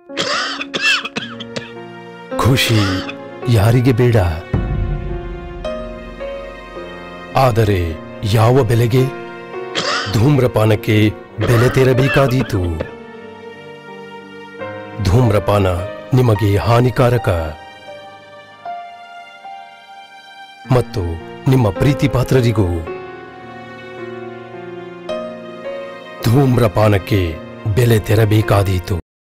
ಖುಷಿ ಯಾರಿಗೆ ಬೇಡ ಆದರೆ ಯಾವ ಬೆಲೆಗೆ ಧೂಮ್ರಪಾನಕ್ಕೆ ಬೆಲೆ ತೆರಬೇಕಾದೀತು ಧೂಮ್ರಪಾನ ನಿಮಗೆ ಹಾನಿಕಾರಕ ಮತ್ತು ನಿಮ್ಮ ಪ್ರೀತಿ ಪಾತ್ರರಿಗೂ ಧೂಮ್ರಪಾನಕ್ಕೆ ಬೆಲೆ ತೆರಬೇಕಾದೀತು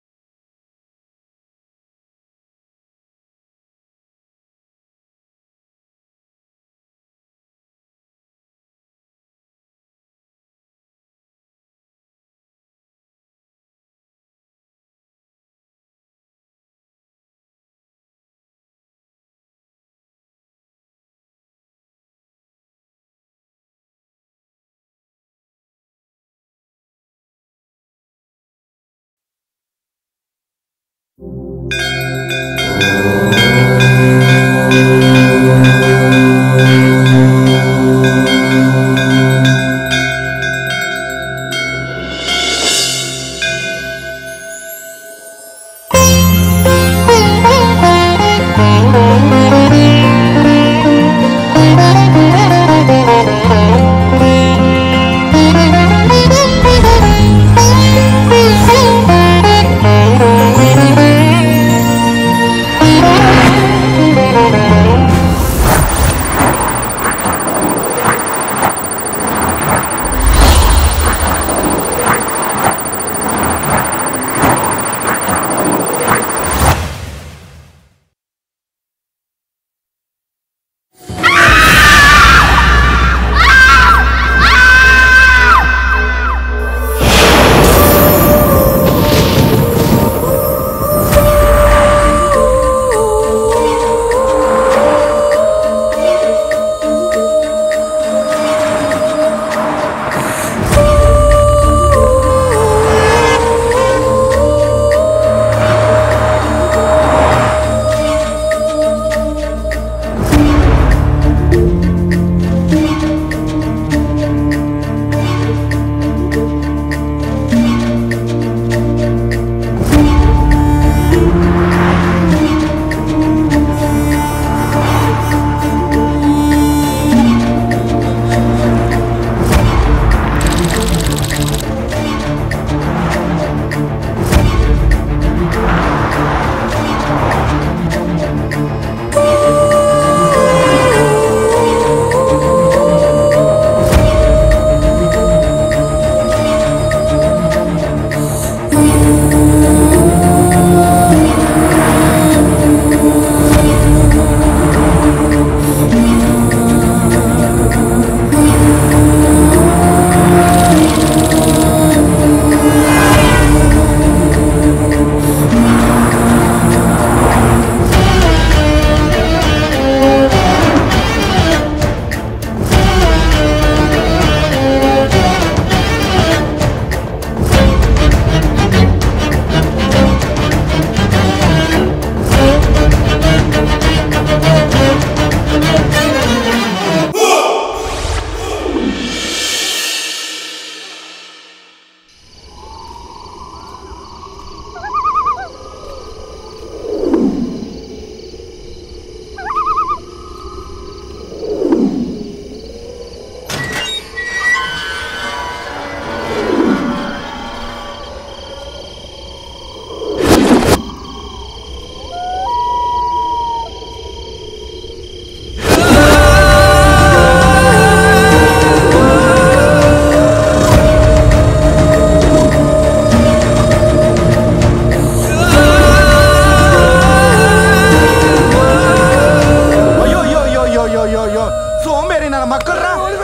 ಅಯ್ಯೋ ಅಯ್ಯೋ ಅಯ್ಯೋ ಅಯ್ಯೋ ಅಯ್ಯೋ ಅಯ್ಯೋ ಅಯ್ಯೋ ಸೋಂಬೇರಿ ನನ್ನ ಮಕ್ಕಳ್ರ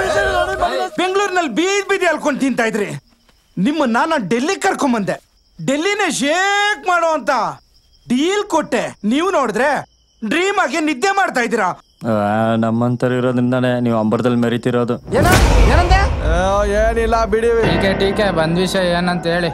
ಬೆಂಗಳೂರಿನಲ್ಲಿ ಬೀದ್ ಬೀದಿ ಅಲ್ಕೊಂಡು ತಿಂತಾ ಇದ್ರಿ ನಿಮ್ಮ ನಾನು ಡೆಲ್ಲಿ ಕರ್ಕೊಂಬಂದೆ ಡೆಲ್ಲಿನೇ ಶೇಕ್ ಮಾಡೋ ಅಂತ ಡೀಲ್ ಕೊಟ್ಟೆ ನೀವು ನೋಡಿದ್ರೆ ಡ್ರೀಮ್ ಆಗಿ ನಿದ್ದೆ ಮಾಡ್ತಾ ಇದ್ದೀರಾ ನಮ್ಮಂತರ ಇರೋದ್ರಿಂದಾನೆ ನೀವು ಅಂಬರದಲ್ಲಿ ಮೆರಿತಿರೋದು ಏನ ಏನಂದೆ ಏನಿಲ್ಲ ಬಿಡಿ ಟೀಕೆ ಟೀಕೆ ಬಂದ್ ವಿಷಯ ಏನಂತ ಹೇಳಿ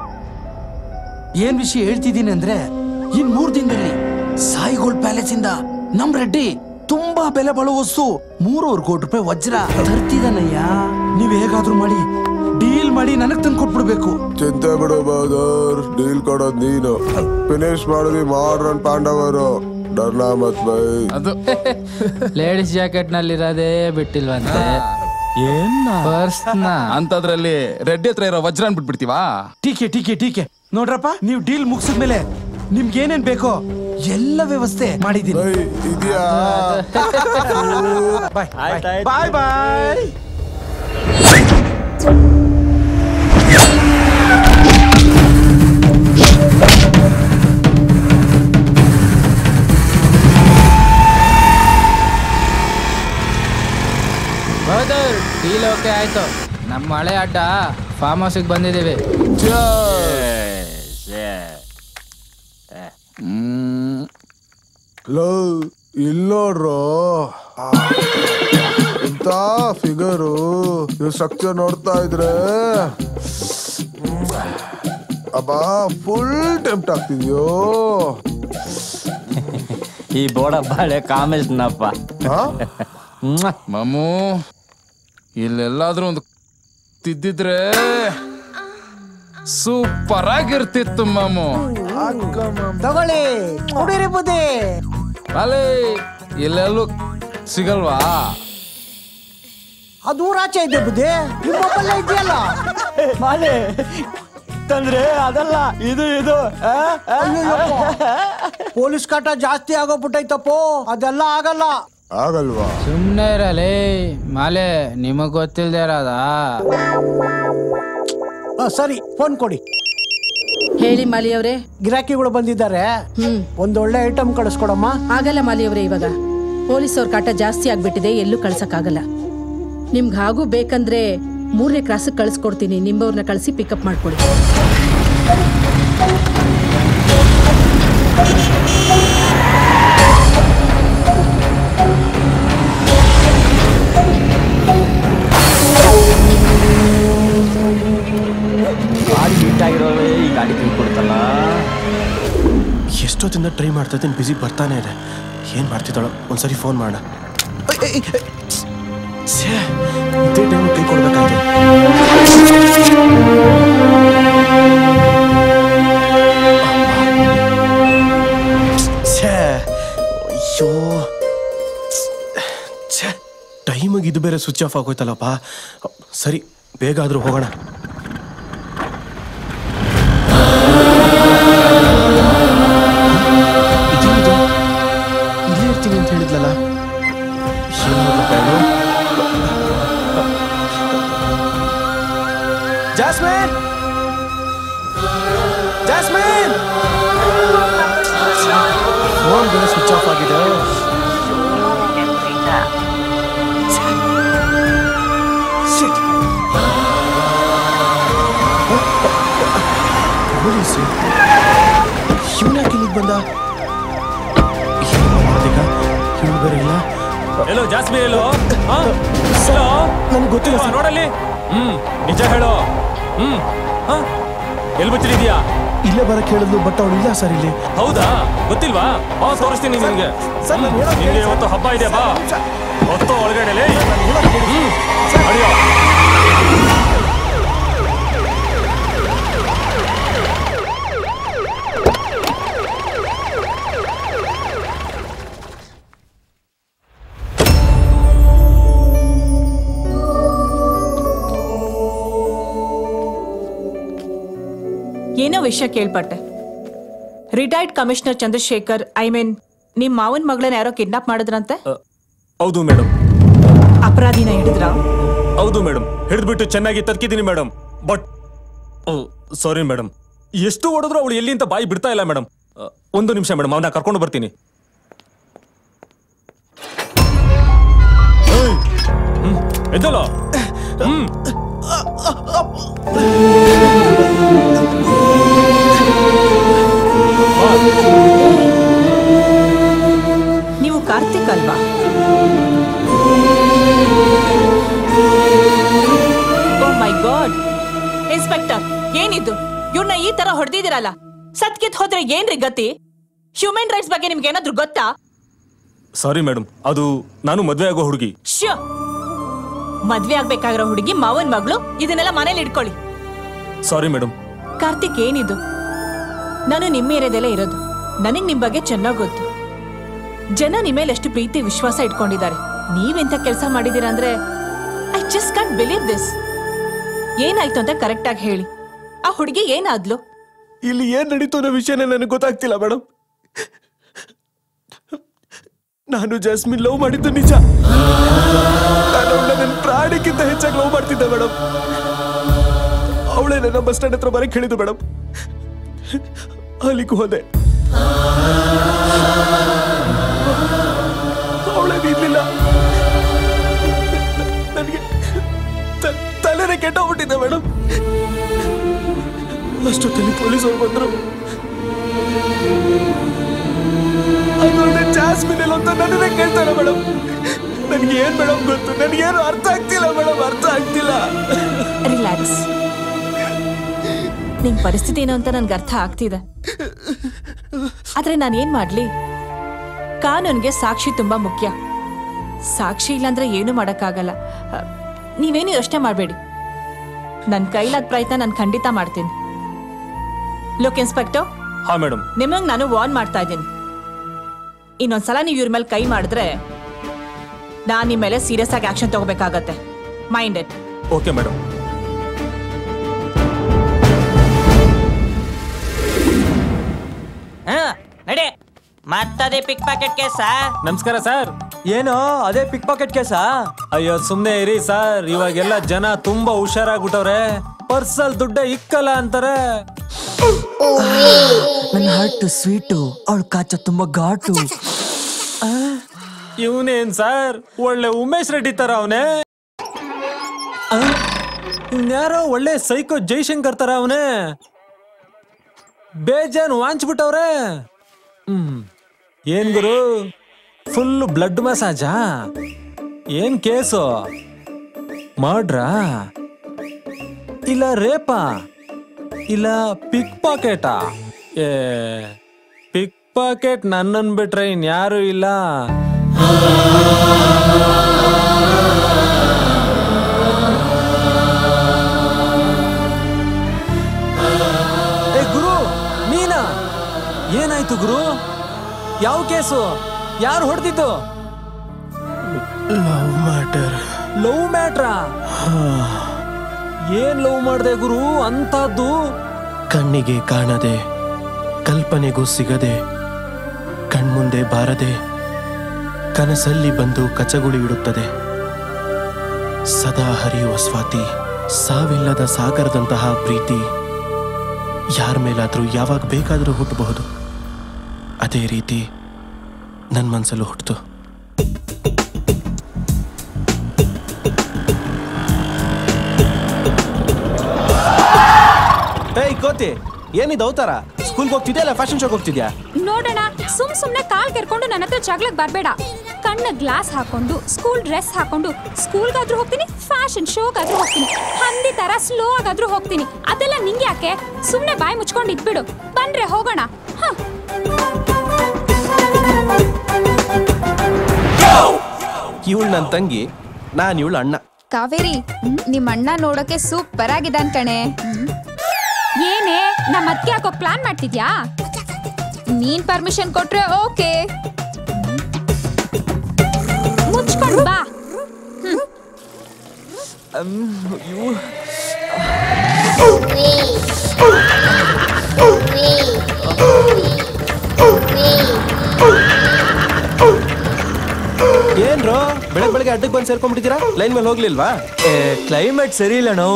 ಏನ್ ವಿಷಯ ಹೇಳ್ತಿದ್ದೀನಿ ಅಂದ್ರೆ ಇನ್ ಮೂರ್ ದಿನದಲ್ಲಿ ಸಾಯಿಗೋಲ್ಡ್ ಪ್ಯಾಲೇಸ್ ಇಂದ ನಮ್ ರೆಡ್ಡಿ ತುಂಬಾ ಬೆಲೆ ಬಾಳೋ ವಸ್ತು ಮೂರುವರೆ ಕೋಟಿ ರೂಪಾಯಿ ವಜ್ರ ತರ್ತಿದಾನಯ್ಯ ನೀವ್ ಹೇಗಾದ್ರೂ ಮಾಡಿ ಡೀಲ್ ಮಾಡಿ ನನಗ್ ತಂದು ಕೊಟ್ಬಿಡ್ಬೇಕು ಚಿಂತೆ ಬಿಡು ಬೌದರ್ ಡೀಲ್ ಕೊಡೋದ್ ನೀನು ಫಿನಿಶ್ ಮಾಡಿದ್ವಿ ಮಾಡ್ರನ್ ಪಾಂಡವರು ಡರ್ನಾ ಮತ್ ಬೈ ಅದು ಲೇಡೀಸ್ ಜಾಕೆಟ್ ನಲ್ಲಿರೋದೇ ಬಿಟ್ಟಿಲ್ವಂತೆ ಏನ ಪರ್ಸ್ನ ಅಂತದ್ರಲ್ಲಿ ರೆಡ್ಡಿ ಹತ್ರ ಇರೋ ವಜ್ರನ್ ಬಿಟ್ಬಿಡ್ತೀವಾ ಟೀಕೆ ಟೀಕೆ ಟೀಕೆ ನೋಡ್ರಪ್ಪ ನೀವು ಡೀಲ್ ಮುಗಿಸಿದ್ಮೇಲೆ ನಿಮ್ಗೆ ಏನೇನ್ ಬೇಕೋ ಎಲ್ಲ ವ್ಯವಸ್ಥೆ ಮಾಡಿದೀನಿ ಬೈ ಇದೆಯಾ ಬಾಯ್ ಆಯ್ತಾಯ್ತು. ಬಾಯ್ ಬಾಯ್ ಹೌದು ಡೀಲ್ ಓಕೆ ಆಯ್ತು ನಮ್ಮ ಮಳೆ ಅಡ್ಡ ಫಾರ್ಮ್ ಹೌಸಿಗೆ ಬಂದಿದ್ದೀವಿ ಹ್ಮ್ ಲೋ ಇಲ್ಲೋಡ್ರು ಎಂತ ಫಿಗರು ಇವ್ ಸ್ಟ್ರಕ್ಚರ್ ನೋಡ್ತಾ ಇದ್ರೆ ಅಬ್ಬಾ ಫುಲ್ ಟೆಂಪ್ಟ್ ಆಗ್ತಿದ್ಯೋ ಈ ಬೋಡ ಬಾಳೆ ಕಾಮೇಶ್ನಪ್ಪ ಹಾ ಮಮ್ಮು ಇಲ್ಲೆಲ್ಲಾದ್ರೂ ಒಂದು ತಿದ್ದಿದ್ರೆ ಸೂಪರ್ ಆಗಿರ್ತಿತ್ತು ಮಾಮು ತಗೊಳ್ಳಿ ಕುಡೀರಿ ಬುದ್ಧಿ ಅಲೇ ಇಲ್ಲೆಲ್ಲೂ ಸಿಗಲ್ವಾ ಅದು ಊರಾಚೆ ಇದೆ ಬುದ್ಧಿ ನಿಮ್ಮ ಮೊಬೈಲ್ ಇದೆಯಲ್ಲ ಮಾಲೆ ತಂದ್ರೆ ಅದಲ್ಲ ಇದು ಇದು ಆ? ಆ? ಅಯ್ಯಯ್ಯಪ್ಪ. ಪೊಲೀಸ್ ಕಾಟ ಜಾಸ್ತಿ ಆಗೋಗ್ಬಿಟ್ಟೈತಪ್ಪೋ ಅದೆಲ್ಲ ಆಗಲ್ಲ ಆಗಲ್ವಾ ಸುಮ್ಮನೆ ಇರಲಿ ಮಾಲೆ ನಿಮಗ್ ಗೊತ್ತಿಲ್ದೇ ಇರೋದಾ ಆ, ಸರಿ ಫೋನ್ ಕೊಡಿ ಹೇಳಿ ಮಾಲಿಯವ್ರೆ ಗಿರಾಕಿಗಳು ಬಂದಿದ್ದಾರೆ ಹ್ಮ್ ಒಂದೊಳ್ಳೆ ಐಟಮ್ ಕಳಿಸ್ಕೊಡಮ್ಮ ಆಗಲ್ಲ ಮಾಲಿಯವ್ರೆ ಇವಾಗ ಪೊಲೀಸ್ ಅವ್ರ ಕಾಟ ಜಾಸ್ತಿ ಆಗ್ಬಿಟ್ಟಿದೆ ಎಲ್ಲೂ ಕಳ್ಸಕ್ಕಾಗಲ್ಲ ನಿಮ್ಗೆ ಹಾಗೂ ಬೇಕಂದ್ರೆ ಮೂರನೇ ಕ್ರಾಸಿಗೆ ಕಳಿಸ್ಕೊಡ್ತೀನಿ ನಿಮ್ಮವ್ರನ್ನ ಕಳಿಸಿ ಪಿಕಪ್ ಮಾಡ್ಕೊಡಿ ಗಾಡಿ ಹೀಟ್ ಆಗಿರೋವೇ ಈ ಗಾಡಿ ತಿಳ್ಕೊಡ್ತಲ್ಲ ಎಷ್ಟೊತ್ತಿಂದ ಟ್ರೈ ಮಾಡ್ತಾ ಇದ್ದೀನಿ ಬಿಸಿ ಬರ್ತಾನೆ ಇದೆ ಏನು ಮಾಡ್ತಿದ್ದಾಳೋ ಒಂದ್ಸರಿ ಫೋನ್ ಮಾಡೋಣ ಇದೇ ಟೈಮ್ ಕೈ ಕೊಡ್ಬೇಕಾಯ್ತು ಛೇ ಅಯ್ಯೋ ಛೇ ಟೈಮಿಗೆ ಇದು ಬೇರೆ ಸ್ವಿಚ್ ಆಫ್ ಆಗೋಯ್ತಲ್ಲಪ್ಪ ಸರಿ ಬೇಗ ಆದರೂ ಹೋಗೋಣ ಇದೇನಿದು? ಇಲ್ಲೇ ಇರ್ತೀನಿ ಅಂತ ಹೇಳಿದ್ಲಲ್ಲ ಏನಾಗಪ್ಪ ಇದು ಜಾಸ್ಮಿನ್ ಜಾಸ್ಮಿನ್ ಫೋನ್ ಬೇರೆ ಸ್ವಿಚ್ ಆಫ್ ಆಗಿದೆ Shit. ಪೊಲೀಸ್ ಇವನ ಇಲ್ಲಿಗೆ ಬಂದ ಇವನು ಬೇರೆ ಇಲ್ಲ ಎಲ್ಲೋ ಜಾಸ್ಮಿ ಎಲ್ಲೋ ನನಗೆ ಗೊತ್ತಿಲ್ಲ ಸರ್. ನೋಡಲ್ಲಿ ಹ್ಮ್ ನಿಜ ಹೇಳೋ ಹ್ಮ್ ಹ? ಎಲ್ ಬಚ್ಚಿದ್ಯಾ ಇಲ್ಲೇ ಬರಕ್ ಹೇಳಿದ್ಲು ಬಟ್ ಅವಳು ಇಲ್ಲ ಸರ್ ಇಲ್ಲಿ ಹೌದಾ ಗೊತ್ತಿಲ್ವಾ ಬಾ ತೋರಿಸ್ತೀನಿ ನಿನ್ಗೆ ಸರ್, ನಾನು ಹೇಳೋದು ನಿನ್ಗೆ ಕೇಳಿ ಇವತ್ತು ಸರ್. ಹಬ್ಬ ಇದೆ ಬಾ ಸರ್, ಹೊತ್ತು ಒಳಗಡೆ ನಾನು ಹೇಳೋದು ಕೇಳಿ ಸರ್. ಅಡಿಯೋ ಏನೋ ವಿಷಯ ಕೇಳ್ಪಟ್ಟೆ retired commissioner Chandrashekhar I mean ನಿಮ್ ಮಾವನ್ ಮಗಳನ್ನ ಯಾರೋ ಕಿಡ್ನಾಪ್ ಮಾಡಿದ್ರಂತೆ ಹೌದು ಮೇಡಮ್ ಅಪರಾಧಿನ ಹಿಡಿದ್ರ ಹೌದು ಮೇಡಮ್ ಹಿಡಿದ್ಬಿಟ್ಟು ಚೆನ್ನಾಗಿ ತರ್ಕಿದ್ದೀನಿ ಮೇಡಮ್ ಬಟ್ ಸಾರಿ ಮೇಡಮ್ ಎಷ್ಟು ಹೊಡೆದ್ರು ಅವಳು ಎಲ್ಲಿ ಅಂತ ಬಾಯಿ ಬಿಡ್ತಾ ಇಲ್ಲ ಮೇಡಮ್ ಒಂದು ನಿಮಿಷ ಮೇಡಮ್ ಅವನ್ನ ಕರ್ಕೊಂಡು ಬರ್ತೀನಿ ಏಯ್! ಹ್ಮ್, ಎದ್ದಲ್ಲ ಹ್ಮ್ ನೀವು ಕಾರ್ತಿಕ್ ಅಲ್ವಾ ಓ ಮೈ ಗಾಡ್ ಇನ್ಸ್ಪೆಕ್ಟರ್ ಏನಿದು ಇವ್ರನ್ನ ಈ ತರ ಹೊಡೆದಿದ್ದೀರಲ್ಲ ಸತ್ಕಿತ್ ಹೋದ್ರೆ ಏನ್ರಿ ಗತಿ ಹ್ಯೂಮನ್ ರೈಟ್ಸ್ ಬಗ್ಗೆ ನಿಮ್ಗೆ ಏನಾದ್ರೂ ಗೊತ್ತಾ ಸಾರಿ ಮೇಡಮ್ ಅದು ನಾನು ಮದುವೆ ಆಗೋ ಹುಡುಗಿ ಶ್ಯೋ ಮದ್ವೆ ಆಗ್ಬೇಕಾಗಿರೋ ಹುಡುಗಿ ಮಾವನ್ ಮಗಳು ಇದನ್ನೆಲ್ಲ ಮನೇಲಿ ಇಟ್ಕೊಳ್ಳಿ ಸಾರಿ ಮೇಡಮ್ ಕಾರ್ತಿಕ್ ಏನಿದು ನಾನು ನಿಮ್ಮ ಏರಿಯಾದಲ್ಲೇ ಇರೋದು ನನಗ್ ನಿಮ್ ಬಗ್ಗೆ ಚೆನ್ನಾಗ್ ಗೊತ್ತು ಜನ ನಿಮ್ಮ ಮೇಲೆ ಎಷ್ಟು ಪ್ರೀತಿ ವಿಶ್ವಾಸ ಇಟ್ಕೊಂಡಿದ್ದಾರೆ ನೀವೆಂತ ಕೆಲಸ ಮಾಡಿದೀರ ಅಂದ್ರೆ I just can't believe this ಏನಾಯ್ತು ಅಂತ ಕರೆಕ್ಟ್ ಆಗಿ ಹೇಳಿ ಆ ಹುಡುಗಿ ಏನಾದ್ಲು ಇಲ್ಲಿ ಏನ್ ನಡೀತು ಅನ್ನೋ ವಿಷಯನೇ ನನಗೆ ಗೊತ್ತಾಗ್ತಿಲ್ಲ ಮೇಡಮ್ ನಾನು ಜಾಸ್ಮಿನ್ ಲವ್ ಮಾಡಿದ್ದು ನಿಜ ನಾನು ಅವಳನ್ನ ನನ್ನ ಪ್ರಾಣಕ್ಕಿಂತ ಹೆಚ್ಚಾಗಿ ಲವ್ ಮಾಡ್ತಿದ್ದೆ ಮೇಡಮ್ ಅವಳೇ ನನ್ನ ಬಸ್ ಸ್ಟ್ಯಾಂಡ್ ಹತ್ರ ಬರಕ್ಕೆ ಹೇಳಿದ್ದು ಮೇಡಮ್ ಅಲ್ಲಿಗೆ ಹೋದೆ ಅವಳೇ ಇರ್ಲಿಲ್ಲ ನನಗೆ ತ- ತಲೆನೇ ಕೆಟ್ಟೋಗ್ಬಿಟ್ಟಿದ್ದೆ ಮೇಡಮ್ ಅಷ್ಟೊತ್ತಲ್ಲಿ ಪೊಲೀಸರು ಬಂದ್ರು ಅದೊಂದೇ ಜಾಸ್ಮಿನ್ ಇಲ್ಲ ಅಂತ ನನ್ನನ್ನೇ ಕೇಳ್ತಾರೆ ಮೇಡಮ್ ನನಗೆ ಏನ್ ಮೇಡಮ್ ಗೊತ್ತು ನನಗೇನು ಅರ್ಥ ಆಗ್ತಿಲ್ಲ ಮೇಡಮ್ ಅರ್ಥ ಆಗ್ತಿಲ್ಲ ರಿಲ್ಯಾಕ್ಸ್ ನಿಮ್ ಪರಿಸ್ಥಿತಿ ಏನು ಅಂತ ನನ್ಗೆ ಅರ್ಥ ಆಗ್ತಿದೆ ಆದ್ರೆ ನಾನು ಏನ್ ಮಾಡ್ಲಿ ಕಾನೂನ್ಗೆ ಸಾಕ್ಷಿ ತುಂಬಾ ಮುಖ್ಯ ಸಾಕ್ಷಿ ಇಲ್ಲಾಂದ್ರೆ ಏನು ಮಾಡಕ್ಕಾಗಲ್ಲ ಅ, ನೀವೇನು ಯೋಚನೆ ಮಾಡಬೇಡಿ ನನ್ನ ಕೈಲಾದ ಪ್ರಯತ್ನ ನಾನು ಖಂಡಿತ ಮಾಡ್ತೀನಿ ಲುಕ್ ಇನ್ಸ್ಪೆಕ್ಟರ್ ಹಾ ಮೇಡಮ್ ನಿಮಗ್ ನಾನು ವಾರ್ನ್ ಮಾಡ್ತಾ ಇದ್ದೀನಿ ಇನ್ನೊಂದ್ಸಲ ನೀವು ಇವ್ರ ಮೇಲೆ ಕೈ ಮಾಡಿದ್ರೆ ನಾನು ನಿಮ್ಮ ಮೇಲೆ ಸೀರಿಯಸ್ ಆಗಿ ಆಕ್ಷನ್ ತಗೋಬೇಕಾಗತ್ತೆ ಮೈಂಡ್ ಇಟ್ ಓಕೆ ಮೇಡಮ್ ನಡಿ ಮತ್ತದೇ ಪಿಕ್ ಪಾಕೆಟ್ ಕೇಸ ನಮಸ್ಕಾರ ಸರ್ ಏನೋ ಅದೇ ಪಿಕ್ ಪಾಕೆಟ್ ಕೇಸಾ ಅಯ್ಯೋ ಸುಮ್ನೆ ಇರಿ ಸರ್ ಇವಾಗೆಲ್ಲ ಜನ ತುಂಬಾ ಹುಷಾರಾಗ್ಬಿಟ್ಟವ್ರೆ ಪರ್ಸಲ್ ದುಡ್ಡ ಇಕ್ಕಲ್ಲ ಅಂತಾರೆ ನನ್ನ ಹಾರ್ಟ್ ಸ್ವೀಟು ಅವಳ ಕಾಚ ತುಂಬಾ ಘಾಟು ಇವನೇನ್ ಸರ್ ಒಳ್ಳೆ ಉಮೇಶ್ ರೆಡ್ಡಿ ತರ ಅವನೇ ಯಾರೋ ಒಳ್ಳೆ ಸೈಕೋ ಜೈಶಂಕರ್ ತರ ಅವನೇ ಬೇಜಾನ್ ವಾಂಚ್ಬಿಟ್ಟವ್ರೆ ಹ್ಮ್ ಏನ್ ಗುರು ಫುಲ್ ಬ್ಲಡ್ ಮಸಾಜಾ ಏನ್ ಕೇಸು ಮಾಡ್ರಾ ಇಲ್ಲ ರೇಪಾ ಇಲ್ಲ ಪಿಕ್ ಪಾಕೆಟಾ ಏ ಪಿಕ್ ಪಾಕೆಟ್ ನನ್ನನ್ ಬಿಟ್ರೆ ಇನ್ಯಾರು ಇಲ್ಲ ಏ ಗುರು ನೀನಾ ಏನಾಯ್ತು ಗುರು ಯಾವ ಕೇಸು ಯಾರು ಹೊಡೆದಿದ್ದು ಲವ್ ಮ್ಯಾಟರ್ ಲವ್ ಮ್ಯಾಟ್ರಾ ಏನ್ ಲವ್ ಮಾಡ್ದೆ ಗುರು ಅಂತದ್ದು ಕಣ್ಣಿಗೆ ಕಾಣದೆ ಕಲ್ಪನೆಗೂ ಸಿಗದೆ ಕಣ್ಮುಂದೆ ಬಾರದೆ ಕನಸಲ್ಲಿ ಬಂದು ಕಚಗುಳಿ ಇಡುತ್ತದೆ ಸದಾ ಹರಿಯುವ ಸ್ವಾತಿ ಸಾವಿಲ್ಲದ ಸಾಗರದಂತಹ ಪ್ರೀತಿ ಯಾರ ಮೇಲಾದ್ರೂ ಯಾವಾಗ ಬೇಕಾದರೂ ಹುಟ್ಟಬಹುದು ಅದೇ ರೀತಿ ನನ್ನ ಮನಸ್ಸಲ್ಲೂ ಹುಟ್ಟಿತು ಏಯ್ ಕೋತಿ ಏನಿದು ಅವತಾರ ಸ್ಕೂಲ್ಗೆ ಹೋಗ್ತಿದ್ಯಾ ಇಲ್ಲ ಫ್ಯಾಷನ್ ಶೋಗೆ ಹೋಗ್ತಿದ್ಯಾ ನೋಡೋಣ ಸುಮ್ ಸುಮ್ನೆ ಕಾಲ್ ಕೆರ್ಕೊಂಡು ನನ್ನ ಹತ್ರ ಜಗಳಕ್ಕೆ ಬರ್ಬೇಡ ಕಣ್ಣ ಗ್ಲಾಸ್ ಹಾಕೊಂಡು ಸ್ಕೂಲ್ ಡ್ರೆಸ್ ಹಾಕೊಂಡು ಸ್ಕೂಲ್ಗಾದ್ರೂ ಹೋಗ್ತೀನಿ ಫ್ಯಾಷನ್ ಶೋಗಾದ್ರೂ ಹೋಗ್ತೀನಿ ಹಂದಿ ತರ ಸ್ಲೋ ಆಗಾದ್ರೂ ಹೋಗ್ತೀನಿ ಅದೆಲ್ಲ ನಿಂಗೆ ಯಾಕೆ ಸುಮ್ನೆ ಬಾಯಿ ಮುಚ್ಕೊಂಡು ಇದ್ಬಿಡು ಬನ್ರೆ ಹೋಗೋಣ ಹ ಇವಳು ನನ್ನ ತಂಗಿ ನಾನು ಇವಳು ಅಣ್ಣ ಕಾವೇರಿ ನಿಮ್ ಅಣ್ಣ ನೋಡೋಕೆ ಸೂಪರ್ ಆಗಿದ್ದಾನ್ ಕಣೆ ಏನೇ ನಮ್ಮ ಅದ್ಕೆ ಹಾಕೋ ಪ್ಲಾನ್ ಮಾಡ್ತಿದ್ಯಾ ನೀನ್ ಪರ್ಮಿಷನ್ ಕೊಟ್ರೆ ಓಕೆ ಮುಚ್ಕೊಂಡು ಬಾ ಏನ್ರೋ ಬೆಳಗ್ಗೆ ಬೆಳಗ್ಗೆ ಅಡ್ಡಕ್ಕೆ ಬಂದು ಸೇರ್ಕೊಂಡ್ಬಿಟ್ಟಿದ್ದೀರಾ ಲೈನ್ ಮೇಲೆ ಹೋಗ್ಲಿಲ್ವಾ ಕ್ಲೈಮೇಟ್ ಸರಿ ಇಲ್ಲ ನಾವು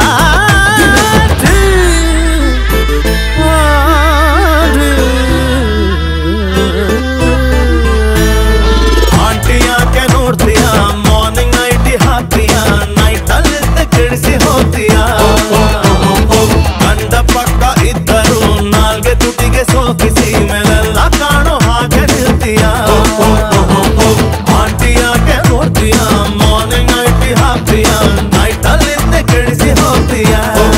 Ah, ಹಾಕ್ತೀಯ ನೈಟ್ ಅಲ್ಲಿಂದ ಕೆಡಿಸಿ ಹೋಗ್ತೀಯ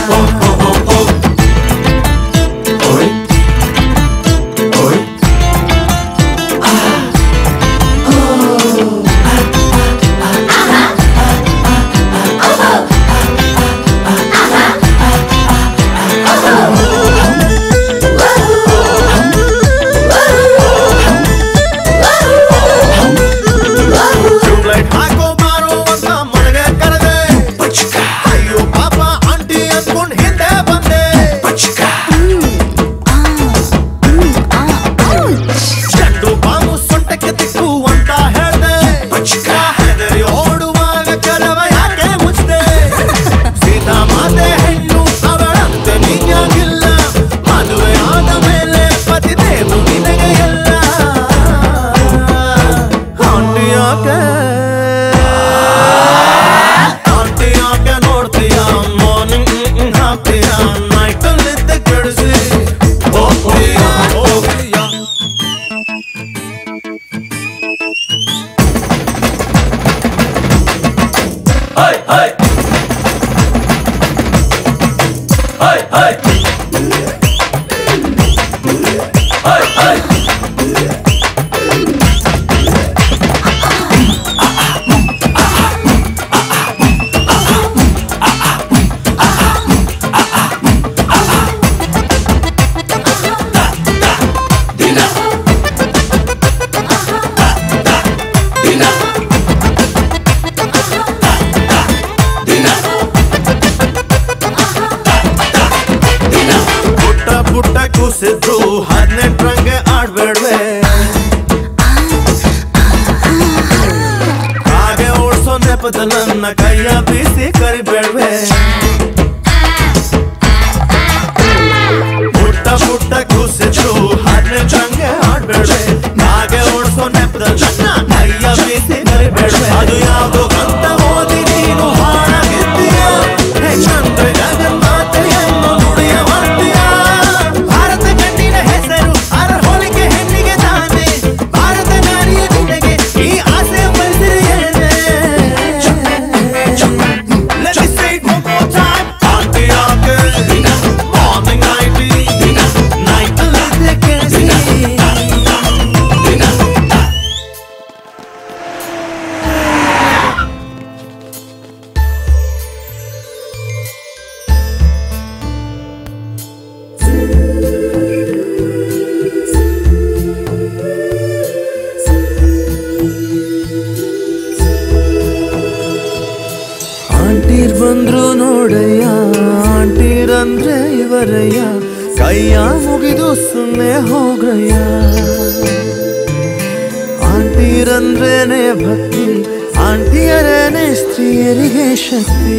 ಟ್ಯೂಬ್ಲೈಟ್ ಹಾಕೋ ಮಾರೋ ಅಂತ ಮನೆಗೆ ಕರೆದೆ ಅಯ್ಯೋ ಪಾಪ ಆಂಟಿ ಅಂದ್ಕೊಂಡ್ ಹಿಂದೆ ಬಂದೆ ಚಂಡು ಬಾಂಬು ಸೊಂಟಕ್ಕೆ ತಿಕ್ಕು ಅಂತ ಹೇಳ್ದೆ ಹೆದರಿ ಓಡುವಾಗ ಕೆಲವ ಯಾಕೆ ಮುಚ್ದೆ ಸೀತಾ ಮಾತೆ ಹೆಣ್ಣು ಅವಳಂತೆ ನೀಯಾಗಿಲ್ಲ ಮದುವೆ ಆದ ಮೇಲೆ ಪತಿದೇವು ನಿನಗೆ ಎಲ್ಲ ಆಂಟಿ ಯಾಕೆ ಆಂಟಿ ಯಾಕೆ ನೋಡ್ತೀಯ ಮಾರ್ನಿಂಗ್ ಹಾಕ್ತೀಯ ನೈಟ್ ನಿದ್ದೆ ಕೆಡಿಸಿ ಹೋಗ್ತೀಯ ಹೋಗ್ತೀಯ Hey, hey. Hey, hey. Hey, hey. ಪುಟ್ಟ ಪುಟ್ಟ ಕೂಸಿದ್ರು ಹದಿನೆಂಟರಂಗೆ ಆಡ್ಬೇಡ್ವೆ ಹಾಗೆ ಓಡ್ಸೋ ನೆಪದ ನನ್ನ ಕೈಯ ಬೀಸಿ ಕರಿಬೇಡ್ವೆ ಪುಟ್ಟ ಪುಟ್ಟ ಕೂಸಿದ್ರು ಹದಿನೆಂಟರಂಗೆ ಆಡ್ಬೇಡ್ವೆ ಹಾಗೆ ಓಡ್ಸೋ ನೆಪದ ನನ್ನ ಕೈಯ ಬೀಸಿ ಕರಿಬೇಡ್ವೆ ಅದು ಯಾವ್ದು ಅಂತ ಓದಿ ನೀನು ಹಾಳಾಗಿದ್ದೀಯ ಹೆಂಗಂದ್ರೆ ಜಗನ್ಮಾತೆಯನ್ನು ನುಡಿಯ ಮಾಡ್ತೀಯ ಭಾರತ ಗಂಡಿನ ಹೆಸರು ಅರ ಹೋಲಿಕೆ ಹೆಣ್ಣಿಗೆ ತಾನೆ ಭಾರತ ನಾರಿಯ ನಿನಗೆ ಈ ಆಸೆ ಬಯಸಿರಿಯೇನೆ Let me say it one more time. Auntie ಯಾಕೆ? Morning night night ಅಲ್ಲಿದ್ದೆ ಕೆಡಿಸಿ. ಆಂಟೀರ್ ಬಂದ್ರು ನೋಡಯ್ಯ ಆಂಟೀರಂದ್ರೆ ಇವರಯ್ಯ ಕೈಯ ಮುಗಿದು ಸುಮ್ಮನೆ ಹೋಗ್ರಯ್ಯ ಆಂಟೀರಂದ್ರೇನೆ ಭಕ್ತಿ ಆಂಟಿಯರೇನೆ ಸ್ತ್ರೀಯರಿಗೆ ಶಕ್ತಿ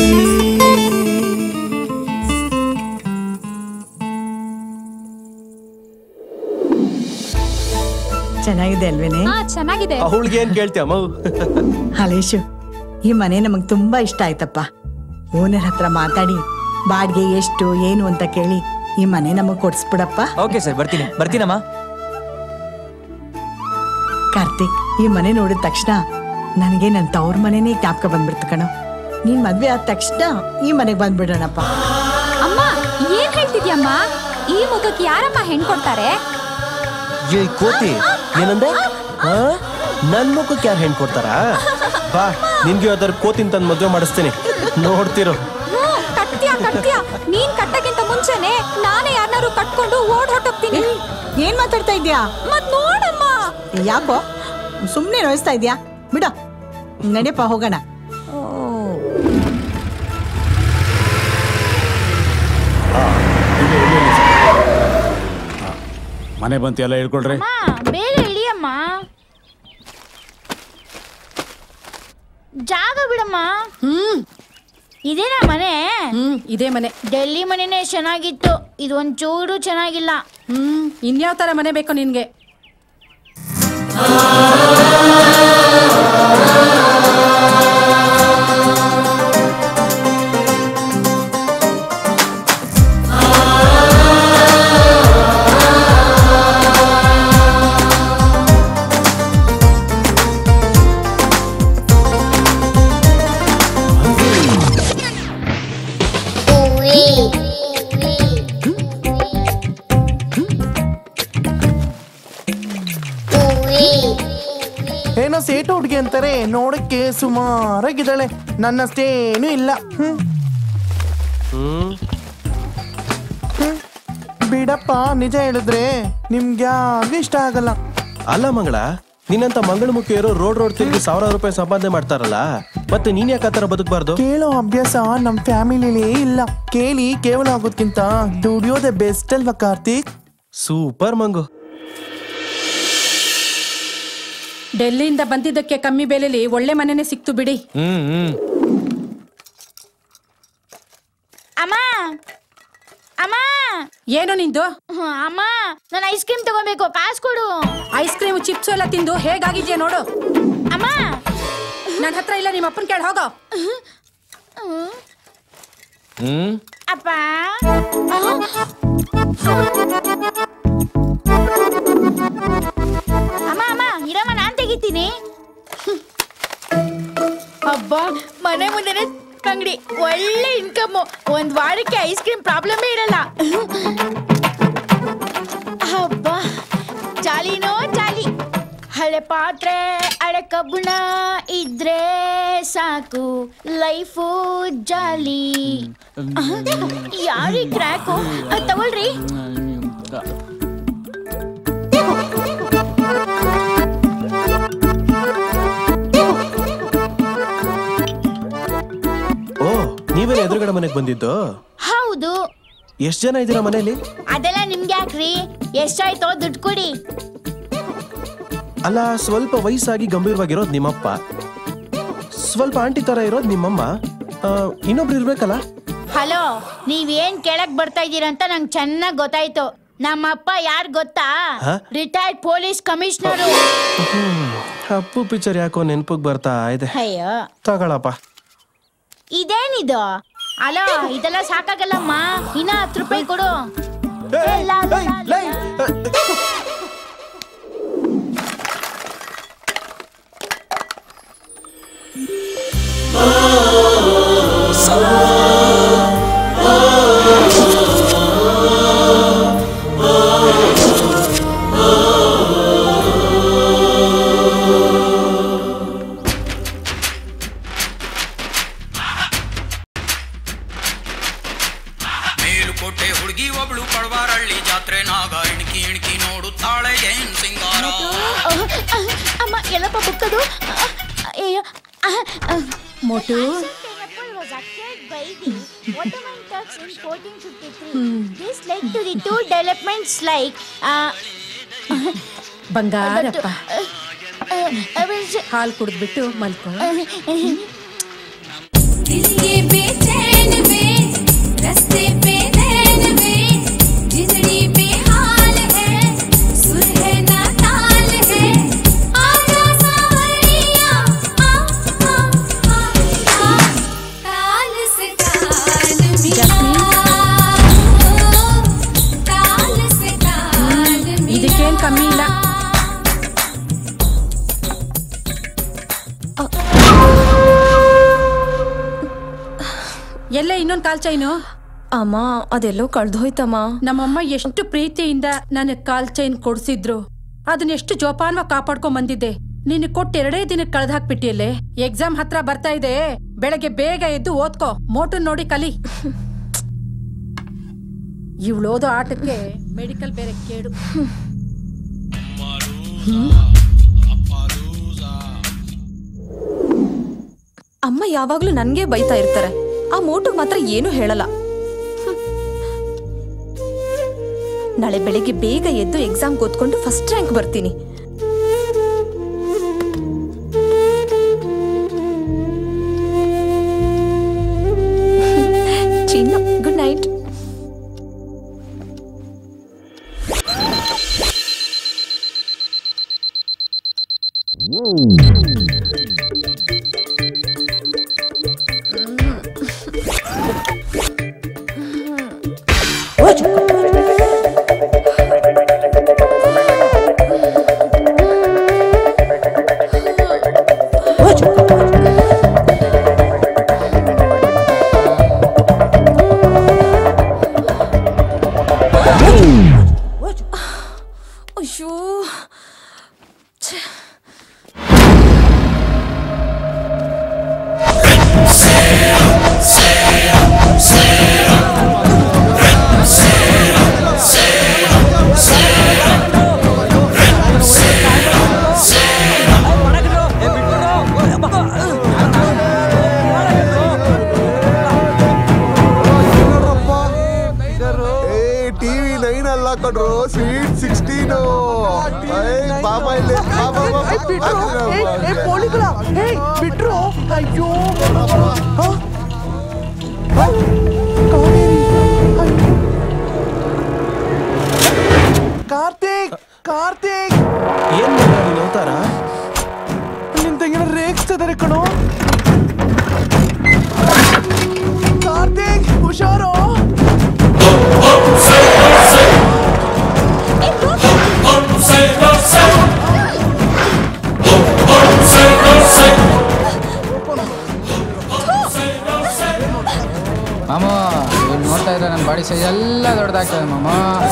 ಚೆನ್ನಾಗಿದೆ ಅಲ್ವೇನೆ ಹಾ ಚೆನ್ನಾಗಿದೆ ಅವಳಿಗೆ ಏನ್ ಕೇಳ್ತೀಯ ಅಮ್ಮ ಹಲೇಶು ಈ ಮನೆ ನಮಗ್ ತುಂಬಾ ಇಷ್ಟ ಆಯ್ತಪ್ಪ ಓನರ್ ಹತ್ರ ಮಾತಾಡಿ ಬಾಡಿಗೆ ಎಷ್ಟು ಏನು ಅಂತ ಕೇಳಿ ಈ ಮನೆ ನಮಗ್ ಕೊಡ್ಸ್ಬಿಡಪ್ಪ ಓಕೆ ಸರ್ ಬರ್ತೀನಿ ಬರ್ತೀನಮ್ಮ ಕಾರ್ತಿಕ್ ಈ ಮನೆ ನೋಡಿದ ತಕ್ಷಣ ನನಗೆ ನನ್ನ ತವ್ರ ಮನೆನೇ ಜ್ಞಾಪಕ ಬಂದ್ಬಿಡ್ತು ಕಣೋ ನೀನ್ ಮದ್ವೆ ಆದ ತಕ್ಷಣ ಈ ಮನೆಗೆ ಬಂದ್ಬಿಡೋಣಪ್ಪ ಅಮ್ಮ ಏನ್ ಹೇಳ್ತಿದ್ಯಮ್ಮ ಈ ಮುಖಕ್ಕೆ ಯಾರಮ್ಮ ಹೆಣ್ ಕೊಡ್ತಾರೆ ಏ ಕೋತಿ ಏನಂದೆ ಆ? ನನ್ ಮುಖಕ್ಕೆ ಯಾರು ಹೆಣ್ ಕೊಡ್ತಾರ ಬಾ ನಿನ್ಗೆ ಯಾವ್ದಾರು ಕೋತಿನ್ ತಂದ್ ಮದ್ವೆ ಮಾಡಿಸ್ತೀನಿ ನೋಡ್ತಿರೋ ಹ್ಮ್, ಕಟ್ತ್ಯಾ ಕಟ್ತ್ಯಾ ನೀನ್ ಕಟ್ಟಕ್ಕಿಂತ ಮುಂಚೆನೆ ನಾನೇ ಯಾರನ್ನಾರು ಕಟ್ಕೊಂಡು ಓಡ್ ಹೊಟ್ಟೋಗ್ತೀನಿ ಏನ್ ಮಾತಾಡ್ತಾ ಇದ್ಯಾ ಮತ್ ನೋಡಮ್ಮ ಯಾಕೋ ಸುಮ್ನೆ ನೋಯಿಸ್ತಾ ಇದ್ಯಾ ಬಿಡ ನಡೆಯಪ್ಪ ಹೋಗೋಣ ಮನೆ ಬಂತು ಎಲ್ಲ ಹೇಳ್ಕೊಳ್ರಿ ಬೇಗ ಇಳಿಯಮ್ಮ ಜಾಗ ಬಿಡಮ್ಮ ಹ್ಮ್ ಇದೇನಾ ಮನೆ ಹ್ಮ್ ಇದೇ ಮನೆ ಡೆಲ್ಲಿ ಮನೆನೇ ಚೆನ್ನಾಗಿತ್ತು ಇದು ಒಂಚೂರು ಚೆನ್ನಾಗಿಲ್ಲ ಹ್ಮ್ ಇನ್ಯಾವ ತರ ಮನೆ ಬೇಕೋ ನಿನ್ಗೆ ಹುಡುಗಿ ಅಂತಾರೆ ನೋಡಕ್ಕೆ ಸುಮಾರಾಗಿದ್ದಾಳೆ ನನ್ನಷ್ಟೇನು ಇಲ್ಲ ಹ್ಮ್ ಹ್ಮ್ ಹ್ಮ್. ಬಿಡಪ್ಪ ನಿಜ ಹೇಳಿದ್ರೆ ನಿಮ್ಗೆ ಯಾರಿಗೂ ಇಷ್ಟ ಆಗಲ್ಲ ಅಲ್ಲ ಮಂಗಳ ನಿನ್ನಂತ ಮಂಗಳಮುಖಿಯರು ರೋಡ್ ರೋಡ್ ತಿರುಗಿ ಸಾವಿರಾರು ರೂಪಾಯಿ ಸಂಪಾದನೆ ಮಾಡ್ತಾರಲ್ಲ ಮತ್ತೆ ನೀನ್ ಯಾಕೆ ಆತರ ಬದುಕಬಾರ್ದು ಕೇಳೋ ಅಭ್ಯಾಸ ನಮ್ ಫ್ಯಾಮಿಲಿಲೇ ಇಲ್ಲ ಕೇಳಿ ಕೇವಲ ಆಗೋದ್ಕಿಂತ ದುಡಿಯೋದೇ ಬೆಸ್ಟ್ ಅಲ್ವಾ ಕಾರ್ತಿಕ್ ಸೂಪರ್ ಮಂಗು ಡೆಲ್ಲಿಯಿಂದ ಬಂದಿದ್ದಕ್ಕೆ ಕಮ್ಮಿ ಬೆಲೆಲಿ ಒಳ್ಳೆ ಮನೆನೇ ಸಿಕ್ತು ಬಿಡಿ ಹ್ಮ್ ಹ್ಮ್ ಅಮ್ಮ ಅಮ್ಮ ಏನು ನಿಂದು ಹ್ಮ್, ಅಮ್ಮ ನಾನು ಐಸ್ ಕ್ರೀಮ್ ತಗೋಬೇಕು ಕಾಸು ಕೊಡು ಐಸ್ ಕ್ರೀಮ್ ಚಿಪ್ಸ್ ಎಲ್ಲ ತಿಂದು ಹೇಗಾಗಿದ್ಯಾ ನೋಡು ಅಮ್ಮ ನನ್ನ ಹತ್ರ ಇಲ್ಲ ನಿಮ್ಮ ಅಪ್ಪನ ಕೇಳಿ ಹೋಗೋ ಹ್ಮ್ ಅಪ್ಪ ಅಮ್ಮ ಅಮ್ಮ ಇರಮ್ಮ ನಾನ್ ತೆಗಿತೀನಿ ಅಬ್ಬಾ ಮನೆ ಮುಂದೆನೆ ಅಂಗಡಿ ಒಳ್ಳೆ ಇನ್ಕಮ್ ಒಂದ್ ವಾರಕ್ಕೆ ಐಸ್ ಕ್ರೀಮ್ ಪ್ರಾಬ್ಲಮೇ ಇರಲ್ಲ ಅಬ್ಬಾ ಜಾಲಿನೋ ಜಾಲಿ ಹಳೆ ಪಾತ್ರೆ ಹಳೆ ಕಬ್ಬಣ ಇದ್ರೆ ಸಾಕು ಲೈಫು ಜಾಲಿ ಯಾರಿ ಕ್ರ್ಯಾಕು ತಗೊಳ್ರಿ ಓ ನೀವೇನು ಎದುರುಗಡೆ ಮನೆಗೆ ಬಂದಿದ್ದು ಹೌದು ಎಷ್ಟ್ ಜನ ಇದ್ದೀರಾ ಮನೇಲಿ ಅದೆಲ್ಲ ನಿಮ್ಗೆ ಯಾಕ್ರಿ ಎಷ್ಟಾಯ್ತೋ ದುಡ್ಡು ಕೊಡಿ ಅಲ್ಲ ಸ್ವಲ್ಪ ವಯಸ್ಸಾಗಿ ಗಂಭೀರವಾಗಿರೋದು ನಿಮ್ಮಪ್ಪ ಸ್ವಲ್ಪ ಆಂಟಿ ತರ ಇರೋದು ನಿಮ್ಮಮ್ಮ ಆ, ಇನ್ನೊಬ್ರು ಇರ್ಬೇಕಲ್ಲ ಹಲೋ ನೀವೇನ್ ಕೇಳಕ್ ಬರ್ತಾ ಇದೀರ ಅಂತ ನಂಗೆ ಚೆನ್ನಾಗ್ ಗೊತ್ತಾಯ್ತು ನಮ್ಮಪ್ಪ ಯಾರ್ ಗೊತ್ತಾ ಹ? ರಿಟೈರ್ಡ್ ಪೊಲೀಸ್ ಕಮಿಷನರು ಹ್ಮ್. ಅಪ್ಪು ಪಿಕ್ಚರ್ ಯಾಕೋ ನೆನ್ಪಗ್ ಬರ್ತಾ ಇದೆ ಅಯ್ಯೋ ತಗೊಳಪ್ಪ ಇದೇನಿದು ಅಲೋ ಇದೆಲ್ಲ ಸಾಕಾಗಲ್ಲಮ್ಮ ಇನ್ನ ಹತ್ತು ರೂಪಾಯಿ ಕೊಡು ಎಲ್ಲ ಮೇಲುಕೋಟೆ ಹುಡುಗಿ ಒಬ್ಳು ಪಡವಾರಳ್ಳಿ ಜಾತ್ರೆ ನಾಗ ಇಣ್ಕಿ ಇಣ್ಕಿ ನೋಡುತ್ತಾಳೆ ಏನ್ ಸಿಂಗಾರ ಅಮ್ಮ ಎಲ್ಲಪ್ಪ ಬುಕ್ಕದು ಅಯ್ಯೋ ಮೋಟು This led to the two developments like uh, Bangarappa uh, uh, uh, ಹಾಲು ಕುಡಿದ್ಬಿಟ್ಟು ಮಲ್ಕೋ ये बेचैन वे रस्ते पे नैन वे जिंदड़ी पे हाल है सुर है ना ताल है आजा सावरिया आ आ आ आ ताल से ताल मिला ताल से ताल ಇದಕ್ಕೇನ್ ಕಮ್ಮಿ ಇಲ್ಲ ಎಲ್ಲ ಇನ್ನೊಂದ್ ಕಾಲ್ ಚೈನು ಅಮ್ಮ ಅದೆಲ್ಲೋ ಕಳ್ದೋಯ್ತಮ್ಮ ನಮ್ಮಮ್ಮ ಎಷ್ಟು ಪ್ರೀತಿಯಿಂದ ನನಗ್ ಕಾಲ್ ಚೈನ್ ಕೊಡ್ಸಿದ್ರು ಅದನ್ನ ಎಷ್ಟು ಜೋಪಾನವಾಗಿ ಕಾಪಾಡ್ಕೊಂಡ್ ಬಂದಿದ್ದೆ ನಿನ್ ಕೊಟ್ಟು ಎರಡೇ ದಿನಕ್ಕೆ ಕಳ್ದ್ ಹಾಕ್ಬಿಟ್ಟಿಯಲ್ಲೇ ಎಕ್ಸಾಮ್ ಹತ್ರ ಬರ್ತಾ ಇದೆ ಬೆಳಗ್ಗೆ ಬೇಗ ಎದ್ದು ಓದ್ಕೋ ಮೋಟನ್ ನೋಡಿ ಕಲಿ ಇವಳು ಓದೋ ಆಟಕ್ಕೆ ಮೆಡಿಕಲ್ ಬೇರೆ ಕೇಡು ಅಮ್ಮ ಯಾವಾಗ್ಲೂ ನನ್ಗೆ ಬೈತಾ ಇರ್ತಾರೆ ಆ ಮೋಟುಗ್ ಮಾತ್ರ ಏನು ಹೇಳಲ್ಲ ಹ್ಮ್. ನಾಳೆ ಬೆಳಿಗ್ಗೆ ಬೇಗ ಎದ್ದು ಎಕ್ಸಾಮ್ ಕೂತ್ಕೊಂಡು ಫಸ್ಟ್ ರ್ಯಾಂಕ್ ಬರ್ತೀನಿ ಚಿನ್ನು ಗುಡ್ ನೈಟ್ ಕಣ್ರು ಸ್ವೀಟ್ ಸಿಕ್ಸ್ಟೀನು ಬಾಬಾ ಇಲ್ಲಿ ಬಾ, ಬಾ, ಬಾ, ಬಾ. ಪೋಳಿಗಳ ಬಿಟ್ರು ಅಯ್ಯೋ ಹ? ಹ? ಕಾವೇರಿ ಅಯ್ಯೋ. ಕಾರ್ತಿಕ್ ಕಾರ್ತಿಕ್ ಏನ್ ಮಾಡ್ದ ನೀನ್ ಅವತಾರ ನಿನ್ ತಂಗಿನ ರೇಗಿಸ್ತಿದಾರೆ ಕಣೋ ಕಾರ್ತಿಕ್ ಹುಷಾರು ಮಾಮ ಇವ್ನು ನೋಡ್ತಾ ಇದ್ರೆ ನನ್ನ ಬಾಡಿ ಸೈಜ್ ಎಲ್ಲ ದೊಡ್ಡದಾಗ್ತದೆ ಮಾಮ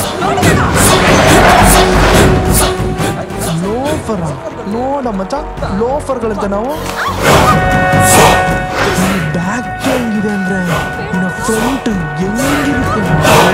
ಲೋಫರ ನೋಡ ಮಚ್ಚ ಲೋಫರ್ಗಳಂತ ನಾವು ಬ್ಯಾಕ್ ಹೆಂಗಿದೆ ಅಂದ್ರೆ ಇನ್ನ ಫ್ರಂಟ್ ಹೆಂಗಿರುತ್ತೆ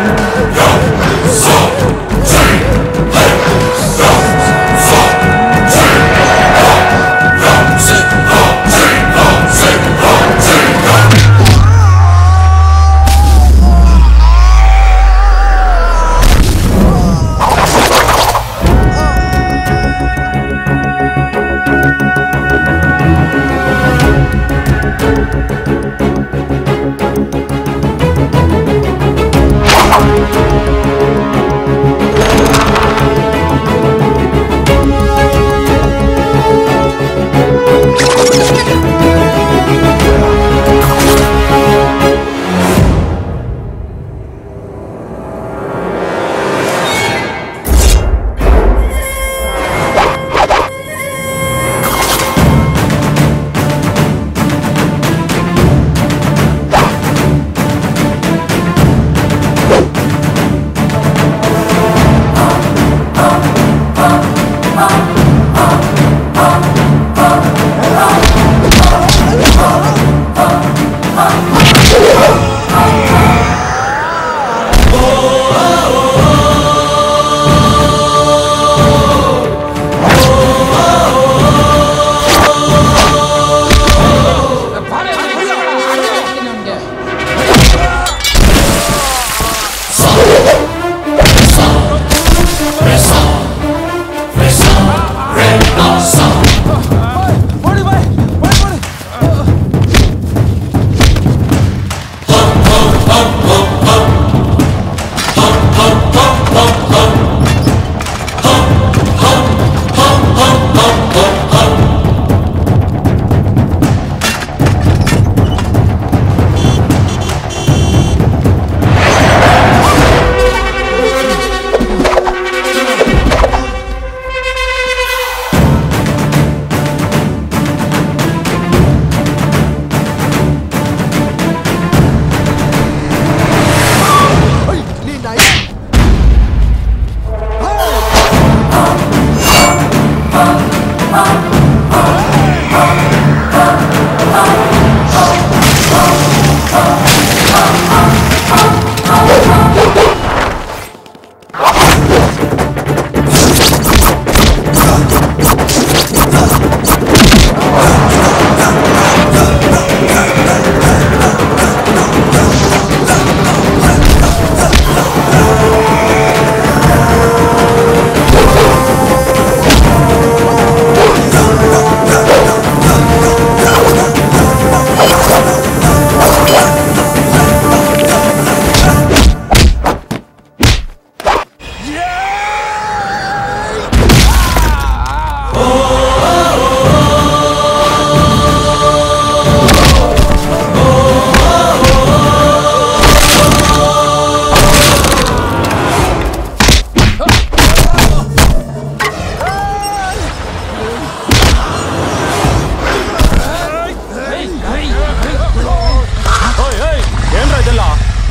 ಏನ್ರ ಇದೆಲ್ಲ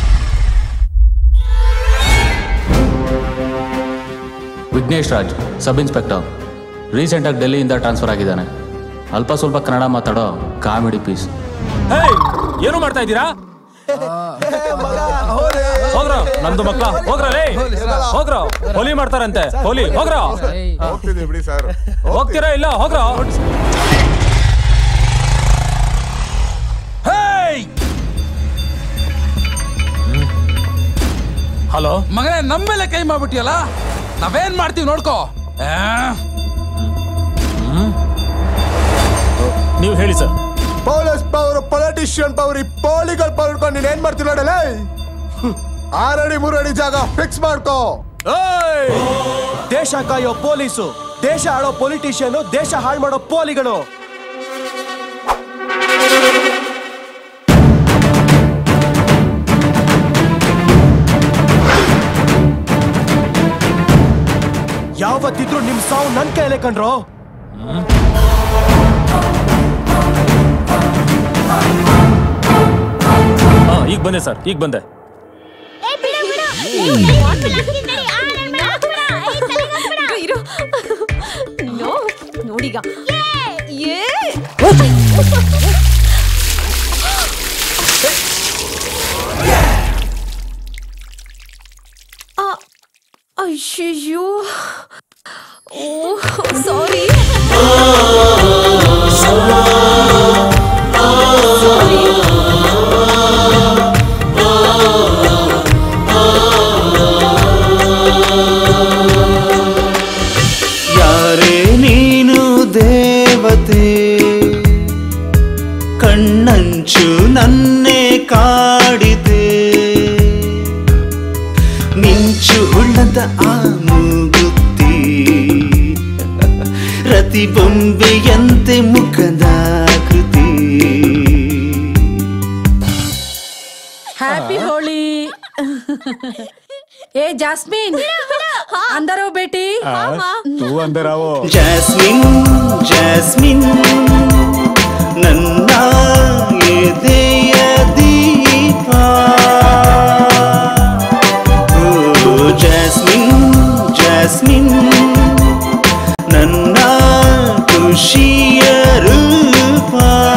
ವಿಘ್ನೇಶ್ ರಾಜ್ ಸಬ್ ಇನ್ಸ್ಪೆಕ್ಟರ್ ರೀಸೆಂಟಾಗಿ ಡೆಲ್ಲಿಯಿಂದ ಟ್ರಾನ್ಸ್ಫರ್ ಆಗಿದ್ದಾನೆ ಅಲ್ಪ ಸ್ವಲ್ಪ ಕನ್ನಡ ಮಾತಾಡೋ ಕಾಮಿಡಿ ಪೀಸ್ ಹೇಯ್ ಏನು ಮಾಡ್ತಾ ಇದ್ದೀರಾ ಹೋಗ್ರ ನಮ್ದು ಮಕ್ಳ ಹೋಗ್ರ ಲೇ ಹೋಗ್ರ ಹೋಲಿ ಮಾಡ್ತಾರಂತೆ ಹೋಲಿ ಹೋಗ್ರ ಹೋಗ್ತಿದ್ದೀವಿ ಬಿಡಿ ಸರ್ ಹೋಗ್ತೀರಾ ಇಲ್ಲ ಹೋಗ್ರ ಹಲೋ ಮಗನೇ ನಮ್ಮೇಲೆ ಕೈ ಮಾಡ್ಬಿಟ್ಟಿಯಲ್ಲ ನಾವೇನ್ ಮಾಡ್ತೀವಿ ನೋಡ್ಕೋ ಆ? ನೀವು ಹೇಳಿ sir police power politician power ಈ ಪೋಲಿಗಳ ಪವರ್ ಇಟ್ಕೊಂಡು ನೀನ್ ಏನ್ ಮಾಡ್ತೀನಿ ನೋಡಲ್ಲ ಆರಡಿ ಮೂರಡಿ ಜಾಗ ಫಿಕ್ಸ್ ಮಾಡ್ಕೋ ಏಯ್! ದೇಶ ಕಾಯೋ ಪೊಲೀಸು ದೇಶ ಆಳೋ ಪೊಲಿಟಿಷಿಯನ್ ದೇಶ ಹಾಳು ಮಾಡೋ ಪೋಲಿಗಳು ಯಾವತ್ತಿದ್ರು ನಿಮ್ ಸಾವು ನನ್ ಕೈಲೇ ಕಣ್ರೋ ಹಾ ಈಗ ಬಂದೆ ಸರ್ ಈಗ ಬಂದೆ ಇರು ನೋ ನೋಡೀಗ ಏ ಆ, ಅಯ್ಯಯ್ಯೋ ಓ ಸಾರಿ ಯಾರೇ ನೀನು ದೇವತೆ ಕಣ್ಣಂಚು ನನ್ನೇ ಕಾಡಿದೆ ಮಿಂಚು ಉಳ್ಳದ ಆ ಮೂಗುತ್ತಿ ರತಿ ಬೊಂಬೆಯಂತೆ ಮುಖದಾಕೃತಿ हैप्पी होली ए जास्मिन अंदर हो बेटी तू अंदर आओ ಜಾಸ್ಮಿನ್ ಜಾಸ್ಮಿನ್ ನನ್ನ ಎದೆಯ ದೀಪ ಓ ಜಾಸ್ಮಿನ್ ಜಾಸ್ಮಿನ್ ನನ್ನ ಖುಷಿಯ ರೂಪ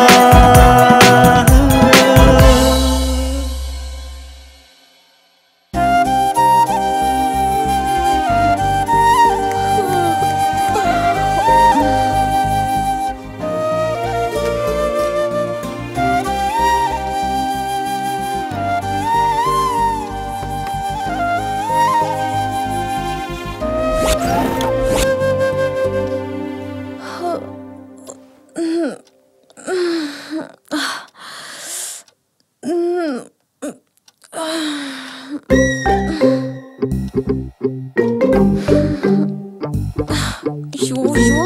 ಅಯ್ಯೋ ಅಯ್ಯೋ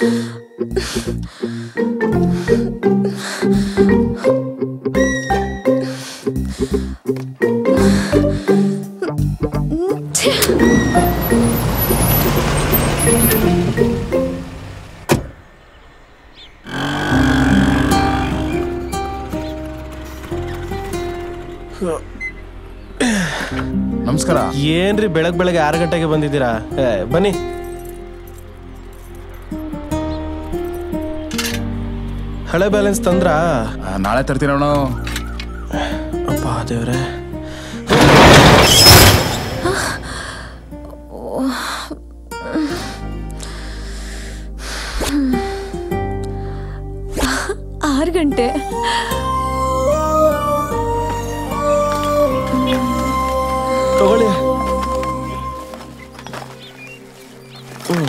ನಮಸ್ಕಾರ ಏನ್ರಿ ಬೆಳಗ್ ಬೆಳಗ್ಗೆ ಆರು ಗಂಟೆಗೆ ಬಂದಿದ್ದೀರಾ ಏ, ಬನ್ನಿ ಹಳೆ ಬ್ಯಾಲೆನ್ಸ್ ತಂದ್ರಾ ನಾಳೆ ತರ್ತೀರಣ ಅಪ್ಪ ದೇವ್ರೆ ಆರು ಗಂಟೆ ತಗೊಳ್ಳಿ ಹ್ಮ್.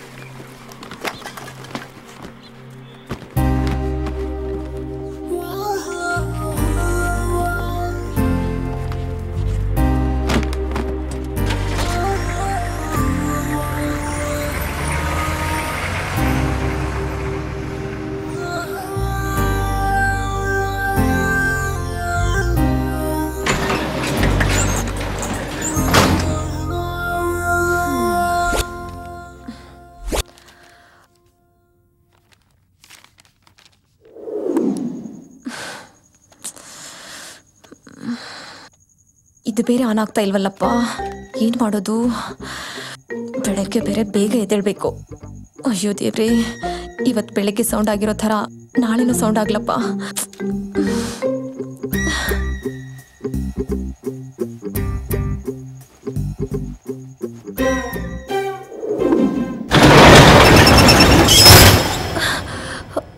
ಇದು ಬೇರೆ ಆನ್ ಆಗ್ತಾ ಇಲ್ವಲ್ಲಪ್ಪ ಏನು ಮಾಡೋದು ಬೆಳಗ್ಗೆ ಬೇರೆ ಬೇಗ ಎದ್ದೇಳ್ಬೇಕು ಅಯ್ಯೋ ದೇವ್ರೆ ಇವತ್ತು ಬೆಳಗ್ಗೆ ಸೌಂಡ್ ಆಗಿರೋ ಥರ ನಾಳೆನೂ ಸೌಂಡ್ ಆಗ್ಲಪ್ಪ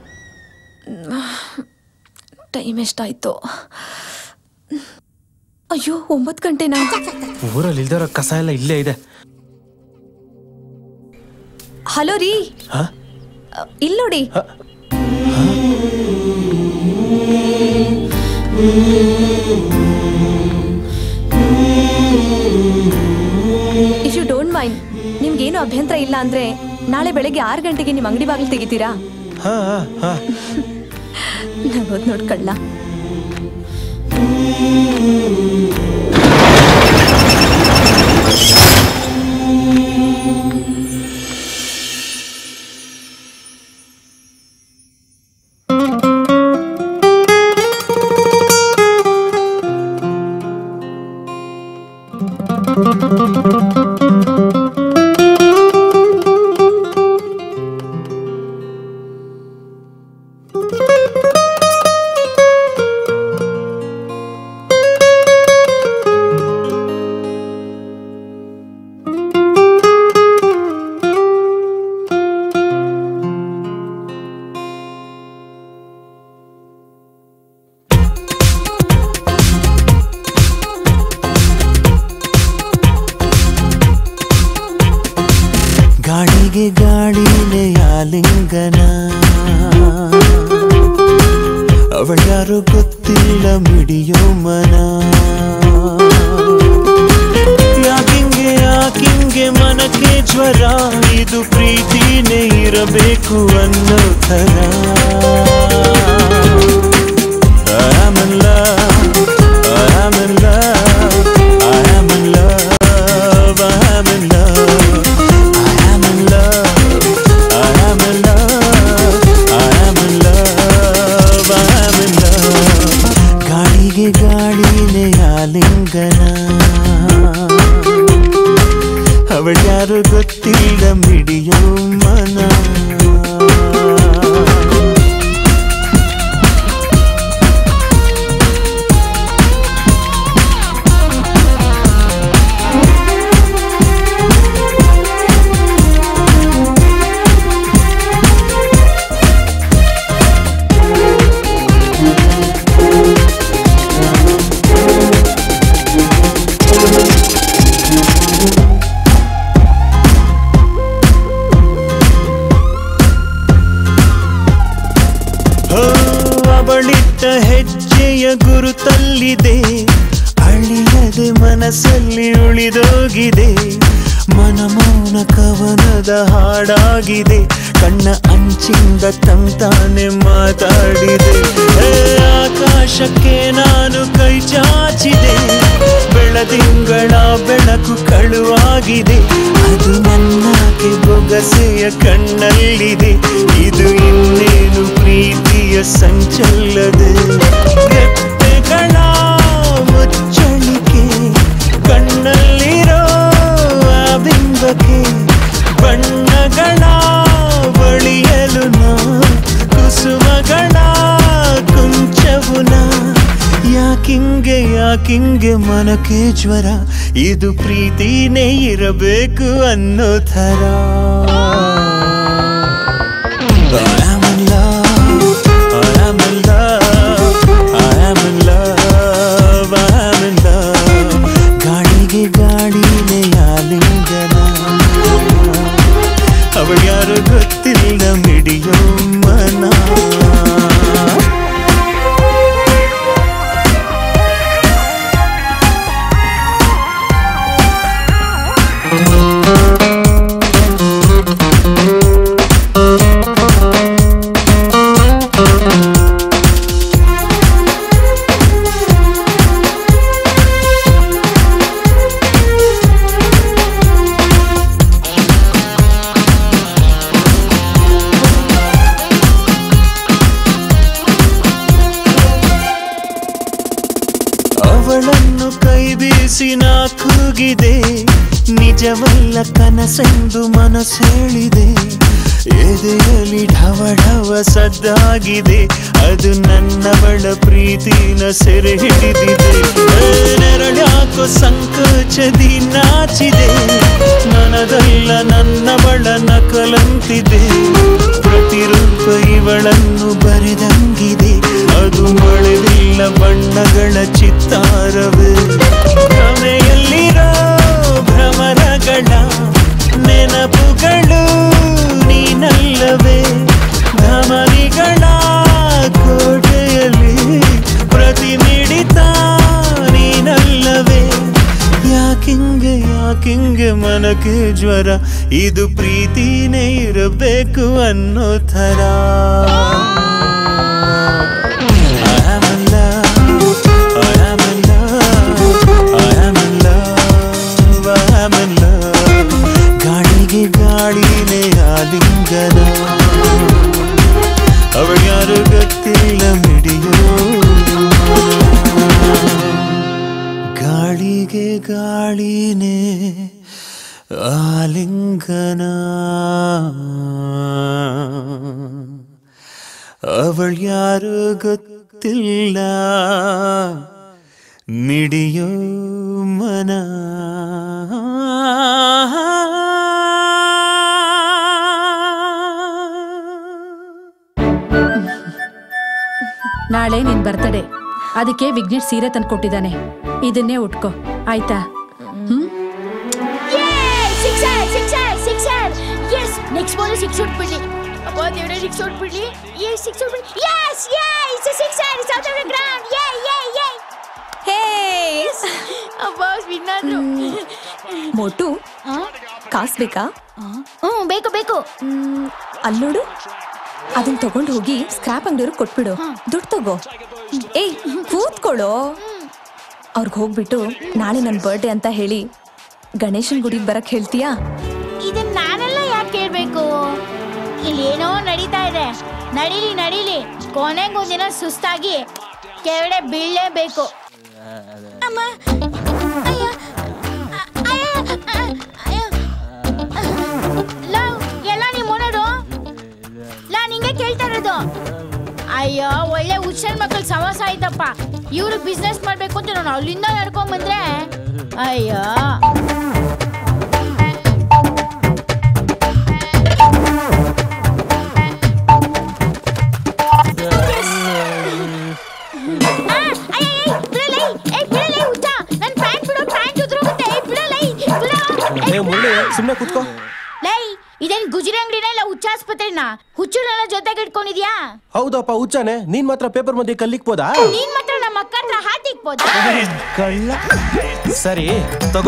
ಟೈಮ್ ಎಷ್ಟಾಯ್ತು ಅಯ್ಯೋ ಒಂಬತ್ತು ಗಂಟೆನಾ ಊರಲ್ಲಿ ಇಲ್ದಿರೋ ಕಸ ಎಲ್ಲ ಇಲ್ಲೇ ಇದೆ ಹಲೋ ರೀ ಹ? ಇಲ್ಲಿ ನೋಡಿ ಇಫ್ ಯು ಡೋಂಟ್ ಮೈಂಡ್ ನಿಮ್ಗೇನು ಅಭ್ಯಂತರ ಇಲ್ಲ ಅಂದ್ರೆ ನಾಳೆ ಬೆಳಗ್ಗೆ ಆರು ಗಂಟೆಗೆ ನಿಮ್ಮ ಅಂಗಡಿ ಬಾಗಿಲು ತೆಗಿತೀರಾ ಹಾ ಹಾ ಹಾ ನಗೋದ್ ನೋಡ್ಕೊಳ್ಳ ಗಾಳಿಗೆ ಗಾಳಿನೇ ಆಲಿಂಗನ ಅವಳ್ಯಾರು ಗೊತ್ತಿಲ್ಲ ಮಿಡಿಯೋ ಮನ ಯಾಕಿಂಗೆ ಯಾಕಿಂಗೆ ಮನಕ್ಕೆ ಜ್ವರ ಇದು ಪ್ರೀತಿನೇ ಇರಬೇಕು ಅನ್ನೋ ಥರ I am in love, I am in love, I am in love, I am in love. I am in love. I am in love. I am in love. I am in love. ಗಾಳಿಗೆ ಗಾಳಿನೇ ಆಲಿಂಗನ ಅವಳ್ಯಾರು ಗೊತ್ತಿಲ್ಲ ಮಿಡಿಯೋ ಮನ ಹೋ, ಅವಳಿಟ್ಟ ಹೆಜ್ಜೆಯ ಗುರುತಲ್ಲಿದೆ ಅಳಿಯದೆ ಮನಸ್ಸಲ್ಲಿ ಉಳಿದೋಗಿದೆ ಮನಮೌನ ಕವನದ ಹಾಡಾಗಿದೆ ಕಣ್ಣ ಅಂಚಿಂದ ತಂತಾನೆ ಮಾತಾಡಿದೆ ಹೇ, ಆಕಾಶಕ್ಕೆ ನಾನು ಕೈ ಚಾಚಿದೆ ಬೆಳದಿಂಗಳ ಬೆಳಕು ಕಳುವಾಗಿದೆ ಅದು ನನ್ನಕ್ಕೆ ಬೊಗಸೆಯ ಕಣ್ಣಲ್ಲಿದೆ ಇದು ಇನ್ನೇನು ಪ್ರೀತಿಯ ಸಂಚಲ್ಲದೆ ರೆಪ್ಪೆಗಳ ಮುಚ್ಚಳಿಕೆ ಕಣ್ಣಲ್ಲಿರೋ ಆ ಬಿಂಬಕ್ಕೆ ಬಣ್ಣಗಳ ಬಳಿಯಲು ನಾ ಕುಸುಮಗಳ ಕುಂಚವು ನಾ ಯಾಕಿಂಗೆ ಯಾಕಿಂಗೆ ಮನಕ್ಕೆ ಜ್ವರ ಇದು ಪ್ರೀತಿನೇ ಇರಬೇಕು ಅನ್ನೋ ಥರ I am in love, I am in love, I am in love, I am in love. ಗಾಳಿಗೆ ಗಾಳಿನೇ ಆಲಿಂಗನ ಅವಳ್ಯಾರು ಗೊತ್ತಿಲ್ಲ ಮಿಡಿಯೋ ಮನ ಅವಳನ್ನು ಕೈ ಬೀಸಿ ನಾ ಕೂಗಿದೆ ನಿಜವಲ್ಲ ಕನಸೆಂದು ಮನಸ್ಸೇಳಿದೆ ಎದೆಯಲ್ಲಿ ಢವ ಢವ ಸದ್ದಾಗಿದೆ ಅದು ನನ್ನವಳ ಪ್ರೀತಿನ ಸೆರೆ ಹಿಡಿದಿದೆ ನೆರಳ್ಯಾಕೋ ಸಂಕೋಚದಿ ನಾಚಿದೆ ನನದಲ್ಲ ನನ್ನವಳ ನಕಲಂತಿದೆ ಪ್ರತಿರೂಪ ಇವಳನ್ನು ಬರೆದಂಗಿದೆ ಅದು ಮಳೆವಿಲ್ಲ ಬಣ್ಣಗಳ ಚಿತ್ತಾರವೇ ಭ್ರಮೆಯಲ್ಲಿರೋ ಭ್ರಮರಗಳ ನೆನಪುಗಳು ನೀನಲ್ಲವೇ ಧಮನಿಗಳ ಕೋಟೆಯಲ್ಲಿ ಪ್ರತಿ ಮಿಡಿತ ನೀನಲ್ಲವೇ ಯಾಕಿಂಗೆ ಯಾಕಿಂಗೆ ಮನಕ್ಕೆ ಜ್ವರ ಇದು ಪ್ರೀತಿನೇ ಇರಬೇಕು ಅನ್ನೋ ಥರ I am in love, I am in love, I am in love, I am in love. ಗಾಳಿಗೆ ಗಾಳಿನೇ ಆಲಿಂಗನ ಅವಳು ಯಾರು ಗೊತ್ತಿಲ್ಲ ಮಿಡಿಯೋ ಗಾಳಿಗೆ ಗಾಳಿನೇ ಆಲಿಂಗನ ಅವಳು ಯಾರು ಗೊತ್ತಿಲ್ಲ ಮಿಡಿಯೋ ಮನ ನಾಳೆ ನಿನ್ ಬರ್ತಡೆ ಅದಕ್ಕೆ ವಿಘ್ನೇಶ್ ಸೀರೆ ತಂದು ಕೊಟ್ಟಿದ್ದಾನೆ ಇದನ್ನೇ ಉಟ್ಕೋ ಆಯ್ತಾ ಹ್ಮ್ sixer sixer sixer yes next ball six ಹೊಡ್ಬಿಡ್ಲಿ ಅಪ್ಪ ದೇವ್ರೆ ಸಿಕ್ಸ್ ಹೊಡ್ಬಿಡ್ಲಿ ಏ ಸಿಕ್ಸ್ ಹೊಡ್ಬಿಡ್ಲಿ yes yay it's a sixer it's out of the ground yay yay ಯೇ ಹೇ ಅಪ್ಪ ವಿನ್ನಾದ್ರು ಮೋಟು ಕಾಸ್ ಬೇಕಾ ಹ್ಞೂ ಬೇಕು ಬೇಕು ಅಲ್ಲೋಡು ಅದನ್ನ ತಗೊಂಡು ಹೋಗಿ ಸ್ಕ್ರಾಪ್ ಅಂಗಡಿಯವ್ರಿಗೆ ಕೊಟ್ಬಿಡು ದುಡ್ಡು ತಗೋ ಏಯ್ ಕೂತ್ಕೊಳ್ಳೋ ಅವ್ರಿಗೆ ಹೋಗ್ಬಿಟ್ಟು ನಾಳೆ ನನ್ನ ಬರ್ಡೇ ಅಂತ ಹೇಳಿ ಗಣೇಶನ್ ಗುಡಿಗೆ ಬರಕ್ ಹೇಳ್ತೀಯಾ ಇದನ್ನ ನಾನೆಲ್ಲ ಯಾಕೆ ಕೇಳ್ಬೇಕು ಇಲ್ಲಿ ಏನೋ ನಡೀತಾ ಇದೆ ನಡೀಲಿ ನಡೀಲಿ ಕೊನೆಗೆ ಒಂದಿನ ಸುಸ್ತಾಗಿ ಕೆಳಗಡೆ ಬೀಳಲೇಬೇಕು ಅಮ್ಮ ಅಯ್ಯ ಅಯ್ಯ ಅಯ್ಯ ಲವ್ ಎಲ್ಲ ನೀವು ಓಡೋಡು ಲಾ ನಿಂಗೆ ಕೇಳ್ತಾ ಇರೋದು ಅಯ್ಯೋ ಒಳ್ಳೆ ಹುಚ್ಚನ್ ಮಕ್ಕಳು ಸವಾಸ ಆಯ್ತಪ್ಪ ಇವ್ರು ಬಿಸ್ನೆಸ್ ಮಾಡ್ಬೇಕು ಅಂತ ನಾನು ಅಲ್ಲಿಂದ ನಡ್ಕೊಂಡ್ ಬಂದ್ರೆ ಅಯ್ಯೋ ಸುಮ್ಮನೆ ಕೂತ್ಕೋ ಲೈ ಇದೇನ್ ಗುಜರಿ ಅಂಗಡಿನ ಇಲ್ಲ ಹುಚ್ಚಾಸ್ಪತ್ರೆನ ಹುಚ್ಚುನೆಲ್ಲ ಜೊತೆಗೆ ಇಟ್ಕೊಂಡಿದ್ಯಾ ಹೌದಪ್ಪ ಹುಚ್ಚಾನೆ ನೀನ್ ಮಾತ್ರ ಪೇಪರ್ ಮಧ್ಯೆ ಕಲ್ಲಿಕ್ಬೋದಾ ನೀನ್ ಮಾತ್ರ ನಮ್ಮ ಅಕ್ಕ ಹತ್ರ ಹಾತಿಕ್ಬೋದಾ ಕಳ್ಳ ಸರಿ ತಗೋ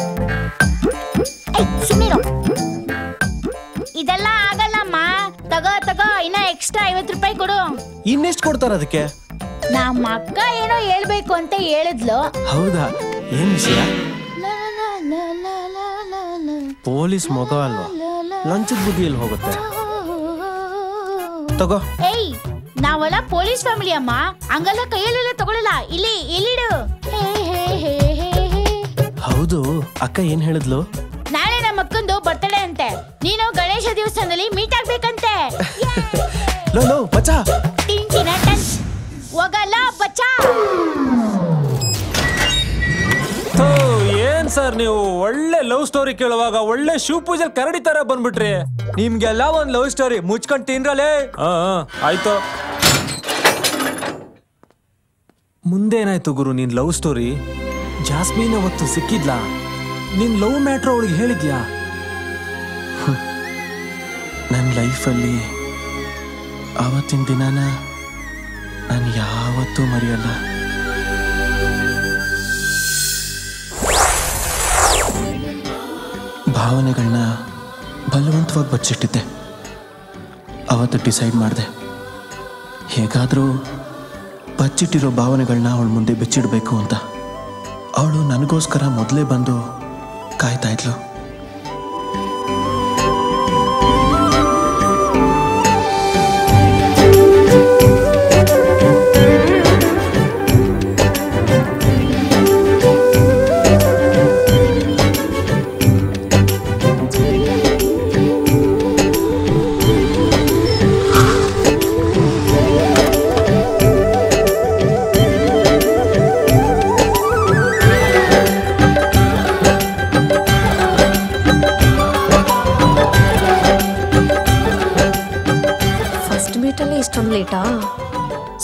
ಸುಮ್ಮನಿರು ಇದೆಲ್ಲ ಆಗಲ್ಲಮ್ಮ ತಗೋ ತಗೋ ಇನ್ನ ಎಕ್ಸ್ಟ್ರಾ ಐವತ್ತು ರೂಪಾಯಿ ಕೊಡು ಇನ್ನೆಷ್ಟು ಕೊಡ್ತಾರ ಅದಕ್ಕೆ ನಮ್ಮ ಅಕ್ಕ ಏನೋ ಹೇಳ್ಬೇಕು ಅಂತ ಹೇಳಿದ್ಲು ಹೌದಾ ಏನ್ ವಿಷಯ ಪೊಲೀಸ್ ಮಗ ಅಲ್ವಾ ಲಂಚದ ಬುದ್ಧಿ ಎಲ್ಲಿ ಹೋಗುತ್ತೆ ತಗೋ ಏಯ್ ನಾವೆಲ್ಲ ಪೊಲೀಸ್ ಫ್ಯಾಮಿಲಿ ಅಮ್ಮ ಹಂಗಲ್ಲ ಕೈಯಲ್ಲೆಲ್ಲ ತಗೊಳಲ್ಲ ಇಲ್ಲಿ ಇಲ್ಲಿಡು ಹೇ, ಹೇ, ಹೇ, ಹೇ, ಹೇ. ಹೌದು ಅಕ್ಕ ಏನ್ ಹೇಳಿದ್ಲು ನಾಳೆ ನಮ್ಮ ಅಕ್ಕಂದು ಬರ್ತಡೇ ಅಂತೆ ನೀನು ಗಣೇಶ ದೇವಸ್ಥಾನದಲ್ಲಿ ಮೀಟ್ ಆಗ್ಬೇಕಂತೆ ಲೋ ಲೋ ಮಚ್ಚಾ ಟಿಂಟಿನ ಟನ್ ಹೋಗಲ್ಲ ಬಚ್ಚಾ ಥೋ, ಏನ್ ಸರ್ ನೀವು ಒಳ್ಳೆ ಲವ್ ಸ್ಟೋರಿ ಕೇಳುವಾಗ ಒಳ್ಳೆ ಶಿವ ಪೂಜೆ ಕರಡಿ ತರ ಬಂದ್ಬಿಟ್ರಿ ನಿಮ್ಗೆಲ್ಲ ಒಂದ್ ಲವ್ ಸ್ಟೋರಿ ಮುಚ್ಕೊಂಡ್ ತಿನ್ರಲೇ ಆ, ಆ, ಆಯ್ತು ಮುಂದೆ ಏನಾಯ್ತು ಗುರು ನಿನ್ ಲವ್ ಸ್ಟೋರಿ ಜಾಸ್ಮಿನ್ ಅವತ್ತು ಸಿಕ್ಕಿದ್ಲಾ ನಿನ್ ಲವ್ ಮ್ಯಾಟ್ರ್ ಅವಳಿಗೆ ಹೇಳಿದ್ಯಾ ನನ್ನ ಲೈಫಲ್ಲಿ ಆವತ್ತಿನ ದಿನಾನ ನಾನು ಯಾವತ್ತೂ ಮರೆಯಲ್ಲ ಭಾವನೆಗಳನ್ನ ಬಲವಂತವಾಗಿ ಬಚ್ಚಿಟ್ಟಿದ್ದೆ ಅವತ್ತು ಡಿಸೈಡ್ ಮಾಡಿದೆ ಹೇಗಾದರೂ ಬಚ್ಚಿಟ್ಟಿರೋ ಭಾವನೆಗಳನ್ನ ಅವಳ ಮುಂದೆ ಬಿಚ್ಚಿಡಬೇಕು ಅಂತ ಅವಳು ನನಗೋಸ್ಕರ ಮೊದಲೇ ಬಂದು ಕಾಯ್ತಾ ಇದ್ಲು ಆ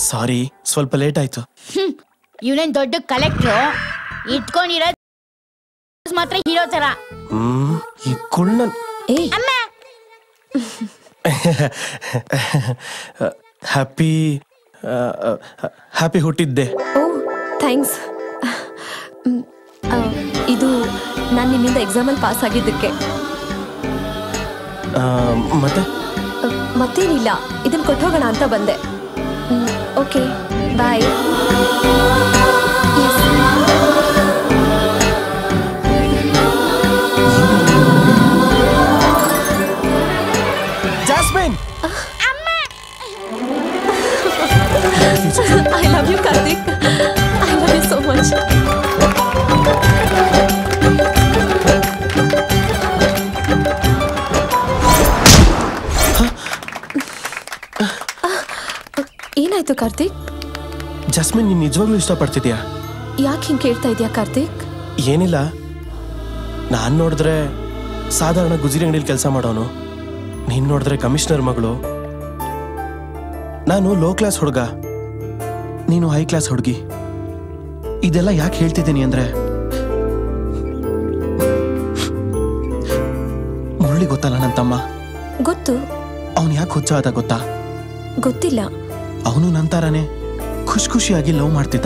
ಸಾರಿ ಸ್ವಲ್ಪ ಲೇಟ್ ಆಯ್ತು ಹ್ಮ್ ಇವನೇನ್ ದೊಡ್ಡ ಕಲೆಕ್ಟ್ರು ಇಟ್ಕೊಂಡಿರೋ ಮಾತ್ರ ಹೀರೋ ತರ ಹ್ಮ್ ಈ ಕುಳ್ಳ ಅಮ್ಮ ಹ್ಯಾಪಿ ಹ್ಯಾಪಿ ಹುಟ್ಟಿದ್ದೆ ಓ ಥ್ಯಾಂಕ್ಸ್ ಇದು ನಾನು ನಿಮ್ಮಿಂದ ಎಕ್ಸಾಮಲ್ಲಿ ಪಾಸ್ ಆಗಿದ್ದಕ್ಕೆ ಆ, ಮತ್ತೆ ಆ, ಮತ್ತೇನಿಲ್ಲ ಇದನ್ನ ಕೊಟ್ಟೋಗೋಣ ಅಂತ ಬಂದೆ okay bye Jasmine I love you Karthik I love you so much ಏನಾಯ್ತು ಕಾರ್ತಿಕ್ ಜಾಸ್ಮಿನ್ ನೀನ್ ನಿಜವಾಗ್ಲೂ ಇಷ್ಟಪಡ್ತಿದ್ಯಾ ಯಾಕೆ ಹಿಂಗೆ ಕೇಳ್ತಾ ಇದೀಯಾ ಕಾರ್ತಿಕ್ ಏನಿಲ್ಲ ನಾನ್ ನೋಡಿದ್ರೆ ಸಾಧಾರಣ ಗುಜರಿ ಅಂಗಡಿಲಿ ಕೆಲಸ ಮಾಡೋನು ನೀನ್ ನೋಡಿದ್ರೆ ಕಮಿಷನರ್ ಮಗಳು ನಾನು ಲೋ ಕ್ಲಾಸ್ ಹುಡುಗ ನೀನು ಹೈ ಕ್ಲಾಸ್ ಹುಡುಗಿ ಇದೆಲ್ಲ ಯಾಕೆ ಹೇಳ್ತಿದ್ದೀನಿ ಅಂದ್ರೆ ಮುರಳಿ ಗೊತ್ತಲ್ಲ ನನ್ನ ತಮ್ಮ ಗೊತ್ತು ಅವನು ಯಾಕೆ ಹುಚ್ಚ ಆದ ಗೊತ್ತಾ ಗೊತ್ತಿಲ್ಲ ಅವನು ನಂತರನೇ ಖುಷಿ ಖುಷಿಯಾಗಿ ಲವ್ ಮಾಡ್ತಿದ್ದ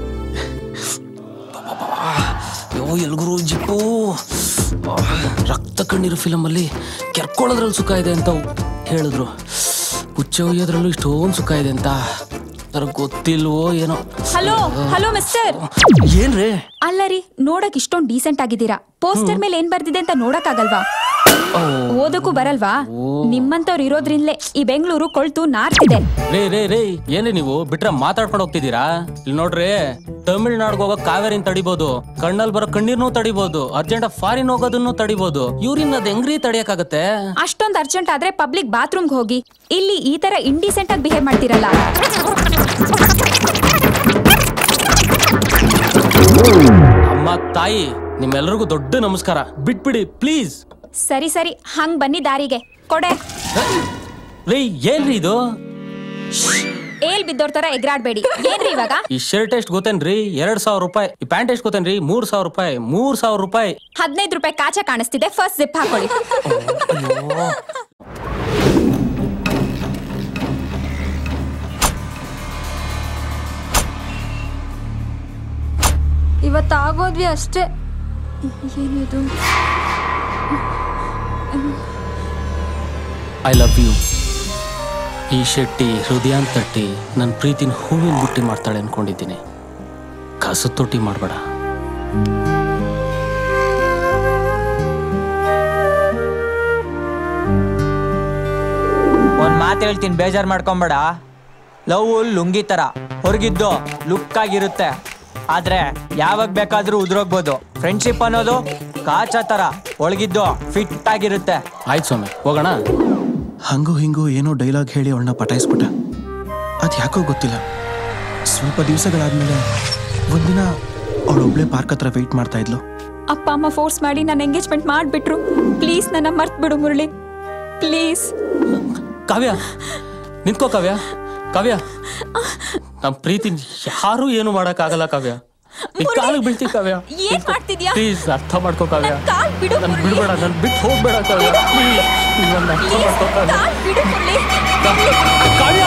ಯೋ ಎಲ್ಗುರು ಜಿಪ್ಪು ರಕ್ತ ಕಣ್ಣೀರು ಫಿಲಮಲ್ಲಿ ಕೆರ್ಕೊಳ್ಳೋದ್ರಲ್ಲಿ ಸುಖ ಇದೆ ಅಂತ ಹೇಳಿದ್ರು ಹುಚ್ಚ ಒಯ್ಯೋದ್ರಲ್ಲೂ ಇಷ್ಟೊಂದು ಸುಖ ಇದೆ ಅಂತ ನನಗೆ ಗೊತ್ತಿಲ್ವೋ ಏನೋ ಹಲೋ ಹಲೋ ಮಿಸ್ಟರ್ ಏನ್ರಿ ಅಲ್ಲ ರೀ ನೋಡಕ್ ಇಷ್ಟೊಂದ್ ಡೀಸೆಂಟ್ ಆಗಿದ್ದೀರಾ ಪೋಸ್ಟರ್ ಮೇಲೆ ಏನ್ ಬರ್ದಿದೆ ಅಂತ ನೋಡಕ್ ಆಗಲ್ವಾ ಓದಕ್ಕೂ ಬರಲ್ವಾ ನಿಮ್ಮಂತವ್ರು ಇರೋದ್ರಿಂದಲೇ ಈ ಬೆಂಗಳೂರು ಕೊಳ್ತು ನಾರ್ತಿದೆ ರೇ ರೇ ರೇ ಏನ್ರಿ ನೀವು ಬಿಟ್ರೆ ಮಾತಾಡ್ಕೊಂಡು ಹೋಗ್ತಿದ್ದೀರಾ ಇಲ್ಲಿ ನೋಡ್ರಿ ತಮಿಳ್ನಾಡ್ಗೆ ಹೋಗೋ ಕಾವೇರಿನ ತಡಿಬೋದು ಕಣ್ಣಲ್ಲಿ ಬರೋ ಕಣ್ಣೀರ್ನು ತಡಿಬೋದು ಅರ್ಜೆಂಟ್ ಫಾರಿನ್ ಹೋಗೋದನ್ನು ತಡಿಬೋದು ಇವ್ರಿನ್ ಅದ್ ಹೆಂಗ್ರಿ ತಡಿಯಕ್ಕಾಗತ್ತೆ ಅಷ್ಟೊಂದ್ ಅರ್ಜೆಂಟ್ ಆದ್ರೆ ಪಬ್ಲಿಕ್ ಬಾತ್ರೂಮ್ಗೆ ಹೋಗಿ ಇಲ್ಲಿ ಈ ತರ ಇಂಡಿಸೆಂಟ್ ಆಗಿ ಬಿಹೇವ್ ಮಾಡ್ತಿರಲ್ಲ ಅಮ್ಮ ತಾಯಿ ನಿಮ್ಮೆಲ್ಲರಿಗೂ ದೊಡ್ಡ ನಮಸ್ಕಾರ ಬಿಟ್ಬಿಡಿ ಪ್ಲೀಸ್ ಸರಿ ಸರಿ ಹಂಗ್ ಬನ್ನಿ ದಾರಿಗೆ ಕೊಡೆ ರೀ ಏನ್ರಿ ಇದು ಏಲ್ ಬಿದ್ದೋರ್ ತರ ಎಗ್ರಾಡ್ಬೇಡಿ ಏನ್ರಿ ಇವಾಗ ಈ ಶರ್ಟ್ ಎಷ್ಟು ಗೊತ್ತೇನ್ರಿ ಎರಡ್ ಸಾವಿರ ರೂಪಾಯಿ ಈ ಪ್ಯಾಂಟ್ ಎಷ್ಟು ಗೊತ್ತೇನ್ರಿ ಮೂರ್ ಸಾವಿರ ರೂಪಾಯಿ ಮೂರ್ ಸಾವಿರ ರೂಪಾಯಿ ಹದಿನೈದು ರೂಪಾಯಿ ಕಾಚ ಕಾಣಿಸ್ತಿದೆ ಫಸ್ಟ್ ಜಿಪ್ ಹಾಕೊಳ್ಳಿ ಇವತ್ತಾಗೋದ್ವಿ ಅಷ್ಟೇ ಏನಿದು ಐ ಲವ್ ಯು ಈ ಶೆಟ್ಟಿ ಹೃದಯಾನ್ ತಟ್ಟಿ ನನ್ನ ಪ್ರೀತಿನ ಹೂವಿನ ಬುಟ್ಟಿ ಮಾಡ್ತಾಳೆ ಅನ್ಕೊಂಡಿದ್ದೀನಿ ಕಸು ತೊಟ್ಟಿ ಮಾಡಬೇಡ ಒಂದ್ ಮಾತು ಹೇಳ್ತೀನಿ ಬೇಜಾರ್ ಮಾಡ್ಕೊಂಬೇಡ ಲವ್ ಲುಂಗಿ ತರ ಹೊರಗಿದ್ದು ಲುಕ್ ಆಗಿರುತ್ತೆ ಆದ್ರೆ ಯಾವಾಗ ಬೇಕಾದ್ರೂ ಉದ್ರೋಗ್ಬೋದು ಫ್ರೆಂಡ್ಶಿಪ್ ಅನ್ನೋದು ಕಾಚ ತರ ಒಳಗಿದ್ದು ಫಿಟ್ ಆಗಿರುತ್ತೆ ಆಯ್ತು ಸ್ವಾಮಿ ಹೋಗೋಣ ಹಂಗೂ ಹಿಂಗೂ ಏನೋ ಡೈಲಾಗ್ ಹೇಳಿ ಅವಳನ್ನ ಪಟಾಯಿಸ್ಬಿಟ್ಟ ಅದು ಯಾಕೋ ಗೊತ್ತಿಲ್ಲ ಸ್ವಲ್ಪ ದಿವಸಗಳಾದ್ಮೇಲೆ ಒಂದಿನ ಅವಳೊಬ್ಳೆ ಪಾರ್ಕ್ ಹತ್ರ ವೆಯ್ಟ್ ಮಾಡ್ತಾ ಇದ್ಲು ಅಪ್ಪ ಅಮ್ಮ ಫೋರ್ಸ್ ಮಾಡಿ ನನ್ನ ಎಂಗೇಜ್ಮೆಂಟ್ ಮಾಡ್ಬಿಟ್ರು ಪ್ಲೀಸ್ ನನ್ನ ಮರ್ತ್ ಬಿಡು ಮುರಳಿ ಪ್ಲೀಸ್ ಕಾವ್ಯ ನಿಂತ್ಕೋ ಕಾವ್ಯ ಕಾವ್ಯ ನಮ್ಮ ಪ್ರೀತಿ ಯಾರು ಏನು ಮಾಡಕ್ಕಾಗಲ್ಲ ಕಾವ್ಯ ನಿನ್ ಕಾಲಿಗೆ ಬೀಳ್ತಿ ಕಾವ್ಯ ಏನ್ ಮಾಡ್ತಿದ್ಯಾ ಪ್ಲೀಸ್ ಅರ್ಥ ಮಾಡ್ಕೋ ಕಾವ್ಯ ಕಾಲ್ ಬಿಡು ನನ್ ಬಿಡ್ಬೇಡ ನನ್ ಬಿಟ್ಟು ಹೋಗ್ಬೇಡ ಕಾವ್ಯ ಪ್ಲೀಸ್ ನನ್ನ ಅರ್ಥ ಮಾಡ್ಕೋ ಕಾವ್ಯ ಕಾಲ್ ಬಿಡು ಮುರಳಿ ಕಾವ್ಯ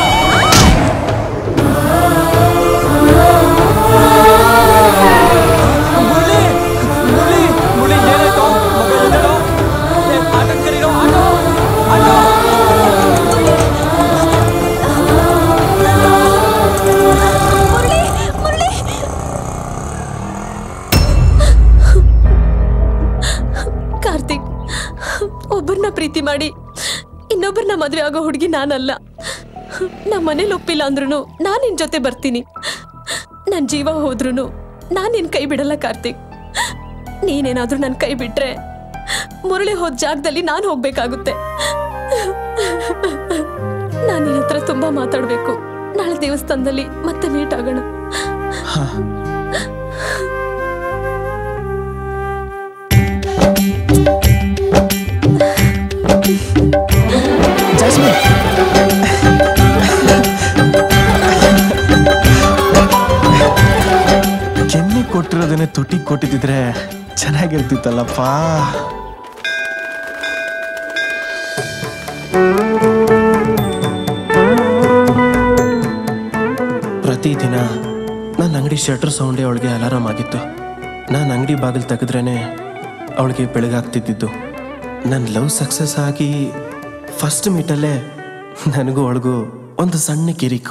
ಕಾರ್ತಿಕ್ ಒಬ್ಬರನ್ನ ಪ್ರೀತಿ ಮಾಡಿ ಇನ್ನೊಬ್ಬರನ್ನ ಮದುವೆ ಆಗೋ ಹುಡುಗಿ ನಾನಲ್ಲ ನಮ್ಮ ಮನೇಲಿ ಒಪ್ಪಿಲ್ಲ ಅಂದ್ರೂ ನಾನು ನಿನ್ ಜೊತೆ ಬರ್ತೀನಿ ನನ್ನ ಜೀವ ಹೋದ್ರೂ ನಾನು ನಿನ್ ಕೈ ಬಿಡಲ್ಲ ಕಾರ್ತಿಕ್ ನೀನೇನಾದ್ರೂ ನನ್ನ ಕೈ ಬಿಟ್ರೆ ಮುರಳಿ ಹೋದ ಜಾಗದಲ್ಲಿ ನಾನು ಹೋಗ್ಬೇಕಾಗುತ್ತೆ ನಾನು ನಿನ್ನ ಹತ್ರ ತುಂಬಾ ಮಾತಾಡ್ಬೇಕು ನಾಳೆ ದೇವಸ್ಥಾನದಲ್ಲಿ ಮತ್ತೆ ಮೀಟ್ ಆಗೋಣ ಕೊಟ್ಟಿರೋದನ್ನೇ ತುಟಿಗೆ ಕೊಟ್ಟಿದ್ರೆ ಚೆನ್ನಾಗಿರ್ತಿತ್ತಲ್ಲಪ್ಪ ಪ್ರತಿದಿನ ನನ್ನ ಅಂಗಡಿ ಶಟರ್ ಸೌಂಡೇ ಅವಳಿಗೆ ಅಲಾರಾಮ್ ಆಗಿತ್ತು ನಾನು ಅಂಗಡಿ ಬಾಗಿಲು ತೆಗೆದ್ರೇನೆ ಅವಳಿಗೆ ಬೆಳಗಾಗ್ತಿದ್ದಿದ್ದು ನನ್ನ ಲವ್ ಸಕ್ಸಸ್ ಆಗಿ ಫಸ್ಟ್ ಮೀಟಲ್ಲೇ ನನಗೂ ಅವಳಿಗೂ ಒಂದು ಸಣ್ಣ ಕಿರಿಕು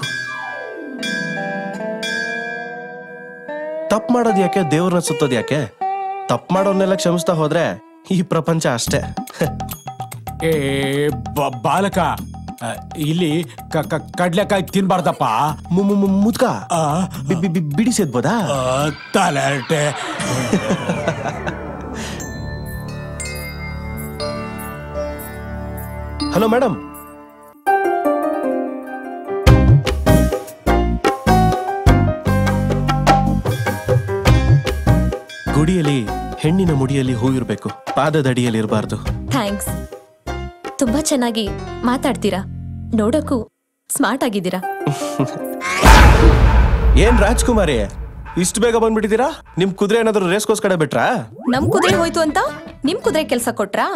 ತಪ್ಪು ಮಾಡೋದು ಯಾಕೆ ದೇವ್ರನ್ನ ಸುತ್ತೋದು ಯಾಕೆ ತಪ್ಪು ಮಾಡೋರ್ನೆಲ್ಲ ಕ್ಷಮಿಸ್ತಾ ಹೋದ್ರೆ ಈ ಪ್ರಪಂಚ ಅಷ್ಟೇ ಏ ಬ- ಬಾಲಕ ಆ, ಇಲ್ಲಿ ಕ- ಕ- ಕಡ್ಲೆಕಾಯಿ ತಿನ್ಬಾರ್ದಪ್ಪ ಮುದ್ಕ ಬಿಡಿಸಿದ್ಬೋದಾ ತಲೆಟೆ ಹಲೋ ಮೇಡಮ್ ಗುಡಿಯಲ್ಲಿ ಹೆಣ್ಣಿನ ಮುಡಿಯಲ್ಲಿ ಹೂ ಇರಬೇಕು ಪಾದದಡಿಯಲ್ಲಿ ಇರಬಾರ್ದು ಥ್ಯಾಂಕ್ಸ್ ತುಂಬಾ ಚೆನ್ನಾಗಿ ಮಾತಾಡ್ತೀರಾ ನೋಡಕ್ಕೂ ಸ್ಮಾರ್ಟ್ ಆಗಿದ್ದೀರಾ ಏನ್ ರಾಜ್ಕುಮಾರಿ ಇಷ್ಟು ಬೇಗ ಬಂದ್ಬಿಟ್ಟಿದ್ದೀರಾ ನಿಮ್ ಕುದುರೆ ಏನಾದ್ರು ರೇಸ್ಕೋಸ್ ಕಡೆ ಬಿಟ್ರಾ ನಮ್ ಕುದುರೆ ಹೋಯ್ತು ಅಂತ ನಿಮ್ ಕುದುರೆ ಕೆಲ್ಸ ಕೊಟ್ರಾ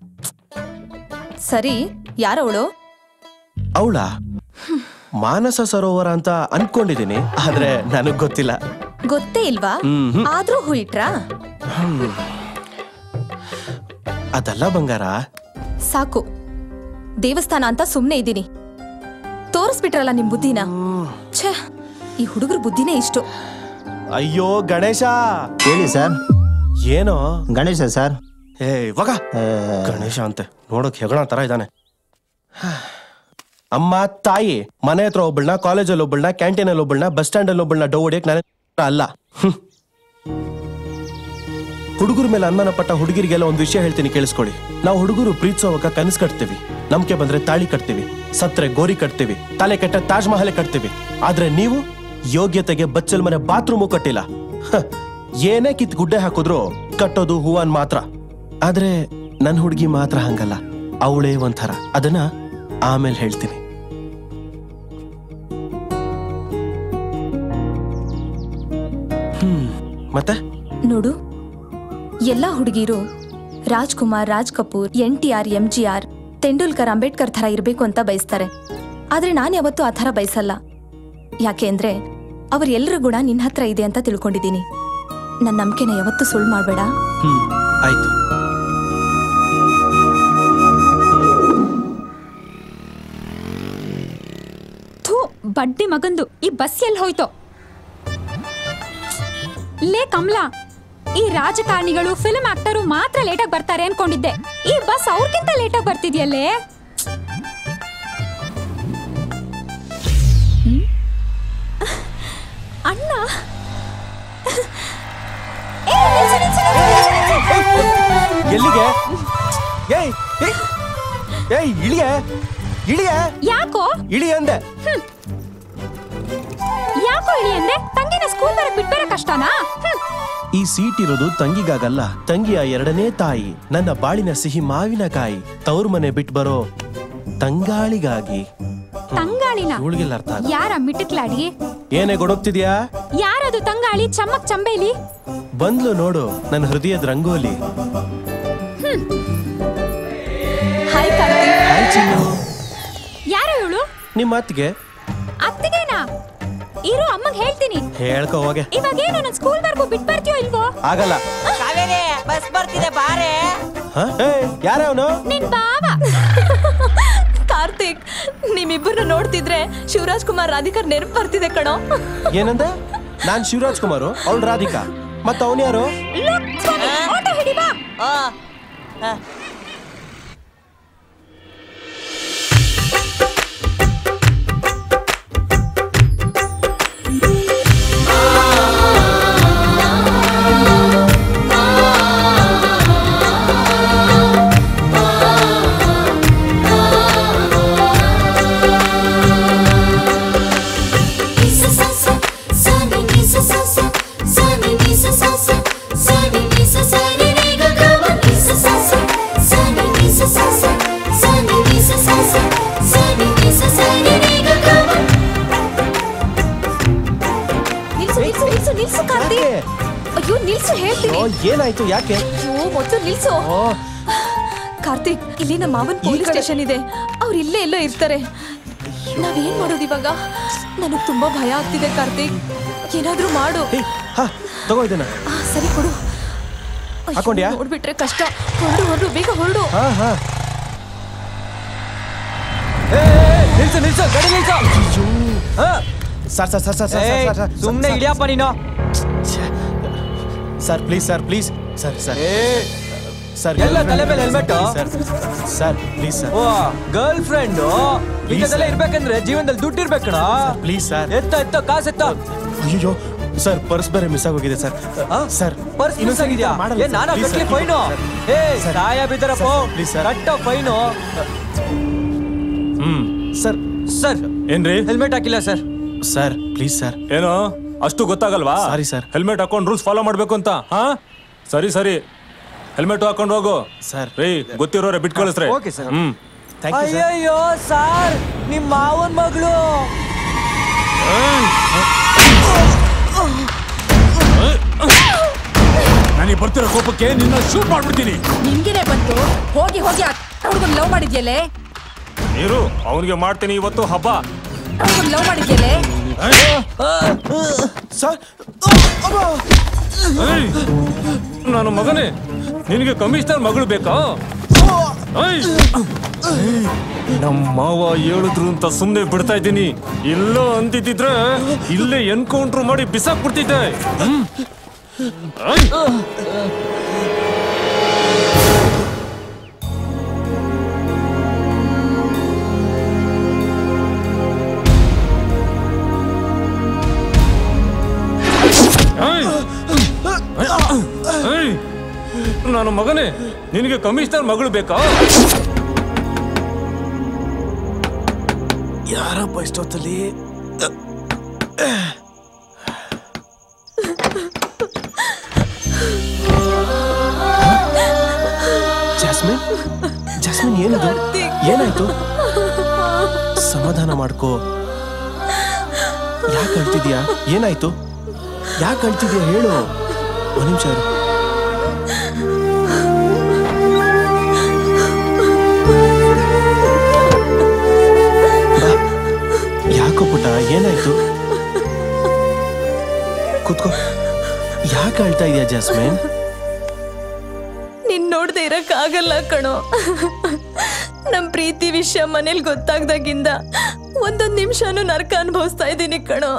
ಸರಿ ಯಾರವಳು ಅವಳ ಮಾನಸ ಸರೋವರ ಅಂತ ಅನ್ಕೊಂಡಿದೀನಿ ಆದ್ರೆ ನನಗ್ ಗೊತ್ತಿಲ್ಲ ಗೊತ್ತೇ ಇಲ್ವಾ ಮ್ಹ್ಮ್. ಆದ್ರೂ ಹೂ ಇಟ್ರಾ ಹ್ಮ್. ಅದಲ್ಲ ಬಂಗಾರ ಸಾಕು ದೇವಸ್ಥಾನ ಅಂತ ಸುಮ್ನೆ ಇದ್ದೀನಿ ತೋರಿಸ್ಬಿಟ್ರಲ್ಲ ನಿಮ್ ಬುದ್ಧಿನ ಛೇ ಈ ಹುಡುಗರ ಬುದ್ಧಿನೇ ಇಷ್ಟು ಅಯ್ಯೋ ಗಣೇಶ ಹೇಳಿ ಸರ್ ಏನೋ ಗಣೇಶ ಸರ್ ಏ ಇವಾಗ ಗಣೇಶ ಅಂತೆ ನೋಡಕ್ ಹೆಗಣ ತರ ಇದ್ದಾನೆ ಅಮ್ಮ ತಾಯಿ ಮನೆ ಹತ್ರ ಒಬ್ಬಳನ್ನ ಕಾಲೇಜಲ್ಲಿ ಒಬ್ಬಳನ್ನ ಕ್ಯಾಂಟೀನಲ್ಲಿ ಒಬ್ಬಳನ್ನ ಬಸ್ ಸ್ಟ್ಯಾಂಡ್ ಅಲ್ಲಿ ಒಬ್ಬಳನ್ನ ಡೋ ಹೊಡಿಯಕ್ ನಾನು ಅಲ್ಲ ಹುಡುಗರ ಮೇಲೆ ಅನುಮಾನ ಪಟ್ಟ ಹುಡುಗಿರಿಗೆಲ್ಲ ಒಂದು ವಿಷಯ ಹೇಳ್ತೀನಿ ಕೇಳಿಸ್ಕೊಳ್ಳಿ ನಾವು ಹುಡುಗರು ಪ್ರೀತಿಸೋವಾಗ ಕನಸು ಕಟ್ತೀವಿ ನಂಬಿಕೆ ಬಂದ್ರೆ ತಾಳಿ ಕಟ್ತೀವಿ ಸತ್ರೆ ಗೋರಿ ಕಟ್ತೀವಿ ತಲೆ ಕೆಟ್ಟ ತಾಜ್ ಮಹಲ್ ಕಟ್ತೀವಿ ಆದ್ರೆ ನೀವು ಯೋಗ್ಯತೆಗೆ ಬಚ್ಚಲ್ ಮನೆ ಬಾತ್ರೂಮು ಕಟ್ಟಿಲ್ಲ ಹ, ಏನೇ ಕಿತ್ ಗುಡ್ಡೆ ಹಾಕಿದ್ರು ಕಟ್ಟೋದು ಹೂವನ್ ಮಾತ್ರ ಆದ್ರೆ ನನ್ನ ಹುಡುಗಿ ಮಾತ್ರ ಹಂಗಲ್ಲ ಅವಳೇ ಒಂಥರ ಅದನ್ನ ಆಮೇಲೆ ಹೇಳ್ತೀನಿ ಹ್ಮ್ ಮತ್ತೆ ನೋಡು ಎಲ್ಲಾ ಹುಡುಗಿರು Rajkumar Raj Kapoor N T R M G R Tendulkar Ambedkar ಥರ ಇರಬೇಕು ಅಂತ ಬಯಸ್ತಾರೆ ಆದ್ರೆ ನಾನು ಯಾವತ್ತೂ ಆ ಥರ ಬಯಸಲ್ಲ ಯಾಕೆ ಅಂದ್ರೆ ಅವ್ರ ಎಲ್ಲರ ಗುಣ ನಿನ್ನ ಹತ್ರ ಇದೆ ಅಂತ ತಿಳ್ಕೊಂಡಿದ್ದೀನಿ ನನ್ನ ನಂಬಿಕೆನ ಯಾವತ್ತೂ ಸುಳ್ಳು ಮಾಡಬೇಡ ಹ್ಮ್ ಆಯ್ತು ಥೂ ಬಡ್ಡಿ ಮಗಂದು ಈ ಬಸ್ ಎಲ್ಲಿ ಹೋಯ್ತೋ ಲೇ ಕಮಲಾ ಈ ರಾಜಕಾರಣಿಗಳು ಫಿಲ್ಮ್ ಆಕ್ಟರು ಮಾತ್ರ ಲೇಟಾಗಿ ಬರ್ತಾರೆ ಅನ್ಕೊಂಡಿದ್ದೆ ಈ ಬಸ್ ಅವ್ರಿಗಿಂತ ಲೇಟಾಗಿ ಬರ್ತಿದ್ಯಲ್ಲೇ ಹ್ಮ್? ಅಣ್ಣ ಏ, ನಿಲ್ಸು, ನಿಲ್ಸು, ನಿಲ್ಸು, ನಿಲ್ಸು, ನಿಲ್ಸು. ಎಲ್ಲಿಗೆ ಏಯ್ ಏಯ್, ಏಯ್ ಇಳಿಯ ಇಳಿಯ ಯಾಕೋ ಇಳಿ ಅಂದೆ ಯಾಕೋ ಇಳಿ ಅಂದೆ ತಂಗಿನ ಸ್ಕೂಲ್ ಬರಕ್ ಬಿಟ್ಬೇರೆ ಕಷ್ಟನಾ ಹ್ಮ್. ಈ ಸೀಟ್ ಇರೋದು ತಂಗಿಗಾಗಲ್ಲ ತಂಗಿಯ ಎರಡನೇ ತಾಯಿ ನನ್ನ ಬಾಳಿನ ಸಿಹಿ ಮಾವಿನಕಾಯಿ ತವ್ರ ಮನೆ ಬಿಟ್ ಬರೋ ತಂಗಾಳಿಗಾಗಿ ತಂಗಾಳಿನ ಇವಳಿಗೆಲ್ಲ ಅರ್ಥ ಆಗಲ್ಲ. ಯಾರ ಮಿಟಕ್ಲಾಡಿ ಏನೇ ಗೊಡೋಗ್ತಿದ್ಯಾ ಯಾರದು ತಂಗಾಳಿ ಚಮ್ಮಕ್ ಚಂಬೇಲಿ ಬಂದ್ಲು ನೋಡು ನನ್ನ ಹೃದಯದ ರಂಗೋಲಿ ಹಾಯ್ ಕಾರ್ತಿಕ್ ಹಾಯ್ ಚಿನ್ನು ಯಾರು ಇವಳು ನಿಮ್ಮ ಅತ್ತಿಗೆ ಅತ್ತಿಗೆನಾ ಇರು ಅಮ್ಮಗ್ ಹೇಳ್ತೀನಿ ಹೇಳ್ಕೊ ಹೋಗೆ ಇವಾಗೇನು ನನ್ನ ಸ್ಕೂಲ್ ವರ್ಗೂ ಬಿಟ್ ಬರ್ತೀಯೋ ಇಲ್ವೋ ಆಗಲ್ಲ ಕಾವೇರಿ ಬಸ್ ಬರ್ತಿದೆ ಬಾರೆ ಯಾರ ಅವನು ನಿನ್ ಬಾವ ಕಾರ್ತಿಕ್ ನಿಮ್ಮಿಬ್ಬರನ್ನ ನೋಡ್ತಿದ್ರೆ ಶಿವರಾಜ್ ಕುಮಾರ್ ರಾಧಿಕರ್ ನೆನಪು ಬರ್ತಿದೆ ಕಣೋ ಏನಂದೆ ನಾನ್ ಶಿವರಾಜ್ ಕುಮಾರು ಅವಳು ರಾಧಿಕಾ ಮತ್ತ ಅವನ್ ಯಾರು ಆಟೋ ಹಿಡಿ ಬಾ ನಿಲ್ಸು ನಿಲ್ಸು ನಿಲ್ಸು ನಿಲ್ಸು ಕಾರ್ತಿಕ್ ಅಯ್ಯೋ ನಿಲ್ಸು ಹೇಳ್ತೀನಿ ಓ, ಏನಾಯ್ತು ಯಾಕೆ ಅಯ್ಯೋ ಮೊದಲು ನಿಲ್ಸು ಕಾರ್ತಿಕ್ ಇಲ್ಲಿ ನಮ್ಮ ಮಾವನ್ ಪೊಲೀಸ್ ಸ್ಟೇಷನ್ ಇದೆ ಅವ್ರು ಇಲ್ಲೇ ಎಲ್ಲೋ ಇರ್ತಾರೆ ನಾವೇನ್ ಮಾಡೋದು ಇವಾಗ ನನಗ್ ತುಂಬಾ ಭಯ ಆಗ್ತಿದೆ ಕಾರ್ತಿಕ್ ಏನಾದ್ರೂ ಮಾಡು ಹಾ ತಗೋ ಇದನ್ನ ಆ, ಸರಿ ಕೊಡು ಅಯ್ಯೋ, ಹಾಕೊಂಡ್ಯಾ? ನೋಡ್ಬಿಟ್ರೆ ಕಷ್ಟ ಹೊರಡು ಹೊರಡು ಬೇಗ ಹೊರಡು ಹಾ ಹಾ ನಿಲ್ಸು ನಿಲ್ಸು ಗಾಡಿ ನಿಲ್ಸು sir sir sir sir sir ಏಯ್, ಸರ್ ಸರ್ ಸುಮ್ನೆ ಇಳಿಯಪ್ಪ ನೀನು sir please sir please sir sir sir ಎಲ್ಲ ತಲೆ ಮೇಲೆ helmet? Sir sir please sir ಓ ಗರ್ಲ್ ಫ್ರೆಂಡ್ ಇಂಥದೆಲ್ಲ ಇರ್ಬೇಕಂದ್ರೆ ಜೀವನದಲ್ಲಿ ದುಡ್ಡು ಇರ್ಬೇಕಣ ಪ್ಲೀಸ್ ಸರ್ ಎತ್ತ ಎತ್ತ ಕಾಸು ಎತ್ತ ಅಯ್ಯೋ ಸರ್ ಪರ್ಸ್ ಬೇರೆ ಮಿಸ್ ಆಗೋಗಿದೆ ಸರ್ ಸರ್ ಪರ್ಸ್ ಮಿಸ್ ಆಗಿದ್ಯಾ ಮಾಡಲ್ಲ ಏನ್ ನಾನಾ sir. Please, ಕಟ್ಲಿ sir. ಫೈನು ಏ ಸಾಯ ಬಿದ್ದರಪ್ಪ ಪ್ಲೀಸ್ ಸರ್ ಕಟ್ಟ ಫೈನು ಹ್ಮ್ ಸರ್ ಸರ್ ಏನ್ರಿ ಹೆಲ್ಮೆಟ್ ಹಾಕಿಲ್ಲ ಸರ್ ಸರ್ ಪ್ಲೀಸ್ ಸರ್ ಏನೋ ಅಷ್ಟು ಗೊತ್ತಾಗಲ್ವಾ ಸಾರಿ ಸರ್ ಹೆಲ್ಮೆಟ್ ಹಾಕೊಂಡು ರೂಲ್ಸ್ ಫಾಲೋ ಮಾಡ್ಬೇಕು ಅಂತ ಹಾ ಸರಿ ಸರಿ ಹೆಲ್ಮೆಟ್ ಹಾಕೊಂಡು ಹೋಗು ಸರ್ ರೀ ಗೊತ್ತಿರೋರೆ ಬಿಟ್ ಕಳಿಸ್ರಿ ಓಕೆ ಸರ್ ಹ್ಮ್ ಅಯ್ಯಯ್ಯೋ ಸಾರ್ ನಿಮ್ ಮಾವನ್ ಮಗಳು ನನಗೆ ಬರ್ತಿರೋ ಕೋಪಕ್ಕೆ ನಿನ್ನ ಶೂಟ್ ಮಾಡ್ಬಿಡ್ತೀನಿ ನಿನ್ಗೇನೆ ಬಂತು ಹೋಗಿ ಹೋಗಿ ಹುಡುಗನ್ ಲವ್ ಮಾಡಿದ್ಯಲೆ ನೀರು ಅವನಿಗೆ ಮಾಡ್ತೀನಿ ಇವತ್ತು ಹಬ್ಬ ಹುಡುಗನ್ ಲವ್ ಮಾಡಿದ್ಯಲೆ ಸರ್ ಏಯ್! ನಾನು ಮಗನೇ ನಿನಗೆ ಕಮಿಷನರ್ ಮಗಳು ಬೇಕಾ ಏಯ್! ನಮ್ಮ ಮಾವ ಹೇಳಿದ್ರು ಅಂತ ಸುಮ್ಮನೆ ಬಿಡ್ತಾ ಇದ್ದೀನಿ ಎಲ್ಲೋ ಅಂತಿದ್ದಿದ್ರೆ ಇಲ್ಲೇ ಎನ್ಕೌಂಟ್ರ್ ಮಾಡಿ ಬಿಸಾಕ್ಬಿಡ್ತಿದ್ದೆ ಹ್ಮ್. ಏಯ್! ಏಯ್! ಏಯ್! ನಾನು ಮಗನೇ ನಿನಗೆ ಕಮಿಷನರ್ ಮಗಳು ಬೇಕಾ ಯಾರಪ್ಪ ಇಷ್ಟೊತ್ತಲ್ಲಿ ಜಾಸ್ಮಿನ್ ಜಾಸ್ಮಿನ್ ಏನಿದು ಏನಾಯ್ತು ಸಮಾಧಾನ ಮಾಡ್ಕೋ ಯಾಕೆ ಅಳ್ತಿದ್ಯಾ ಏನಾಯ್ತು ಯಾಕೆ ಅಳ್ತಿದ್ಯಾ ಹೇಳು ಒಂದ್ ನಿಮಿಷ ಇರು. ಬಾ. ಯಾಕೋ ಪುಟ್ಟ ಏನಾಯ್ತು ಕುತ್ಕೋ ಯಾಕೆ ಅಳ್ತಾ ಇದೆಯಾ ಜಾಸ್ಮಿನ್ ನಿನ್ ನೋಡ್ದೆ ಇರಕ್ ಆಗಲ್ಲ ಕಣೋ ನಮ್ ಪ್ರೀತಿ ವಿಷಯ ಮನೇಲಿ ಗೊತ್ತಾಗ್ದಾಗಿಂದ ಒಂದೊಂದ್ ನಿಮಿಷನೂ ನರ್ಕ ಅನುಭವಿಸ್ತಾ ಇದ್ದೀನಿ ಕಣೋ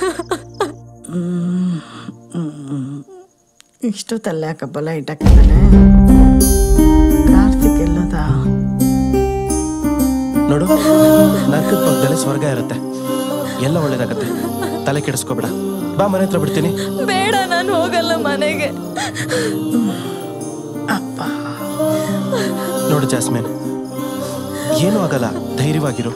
ಇಷ್ಟೊತ್ತಲ್ಲ ಯಾಕಪ್ಪಲ್ಲ ಇಟ್ಟಾಕಿದ್ದಾನೆ ಕಾರ್ತಿಕ್ ಎಲ್ಲದ ನೋಡು ನರ್ಕದ ಪಕ್ಕದಲ್ಲಿ ಸ್ವರ್ಗ ಇರುತ್ತೆ ಎಲ್ಲ ಒಳ್ಳೇದಾಗತ್ತೆ ತಲೆ ಕೆಡಿಸ್ಕೋಬೇಡ ಬಾ ಮನೆ ಹತ್ರ ಬಿಡ್ತೀನಿ ಬೇಡ ನಾನು ಹೋಗಲ್ಲ ಮನೆಗೆ ನೋಡು ಜಾಸ್ಮಿನ್ ಏನೂ ಆಗಲ್ಲ ಧೈರ್ಯವಾಗಿರು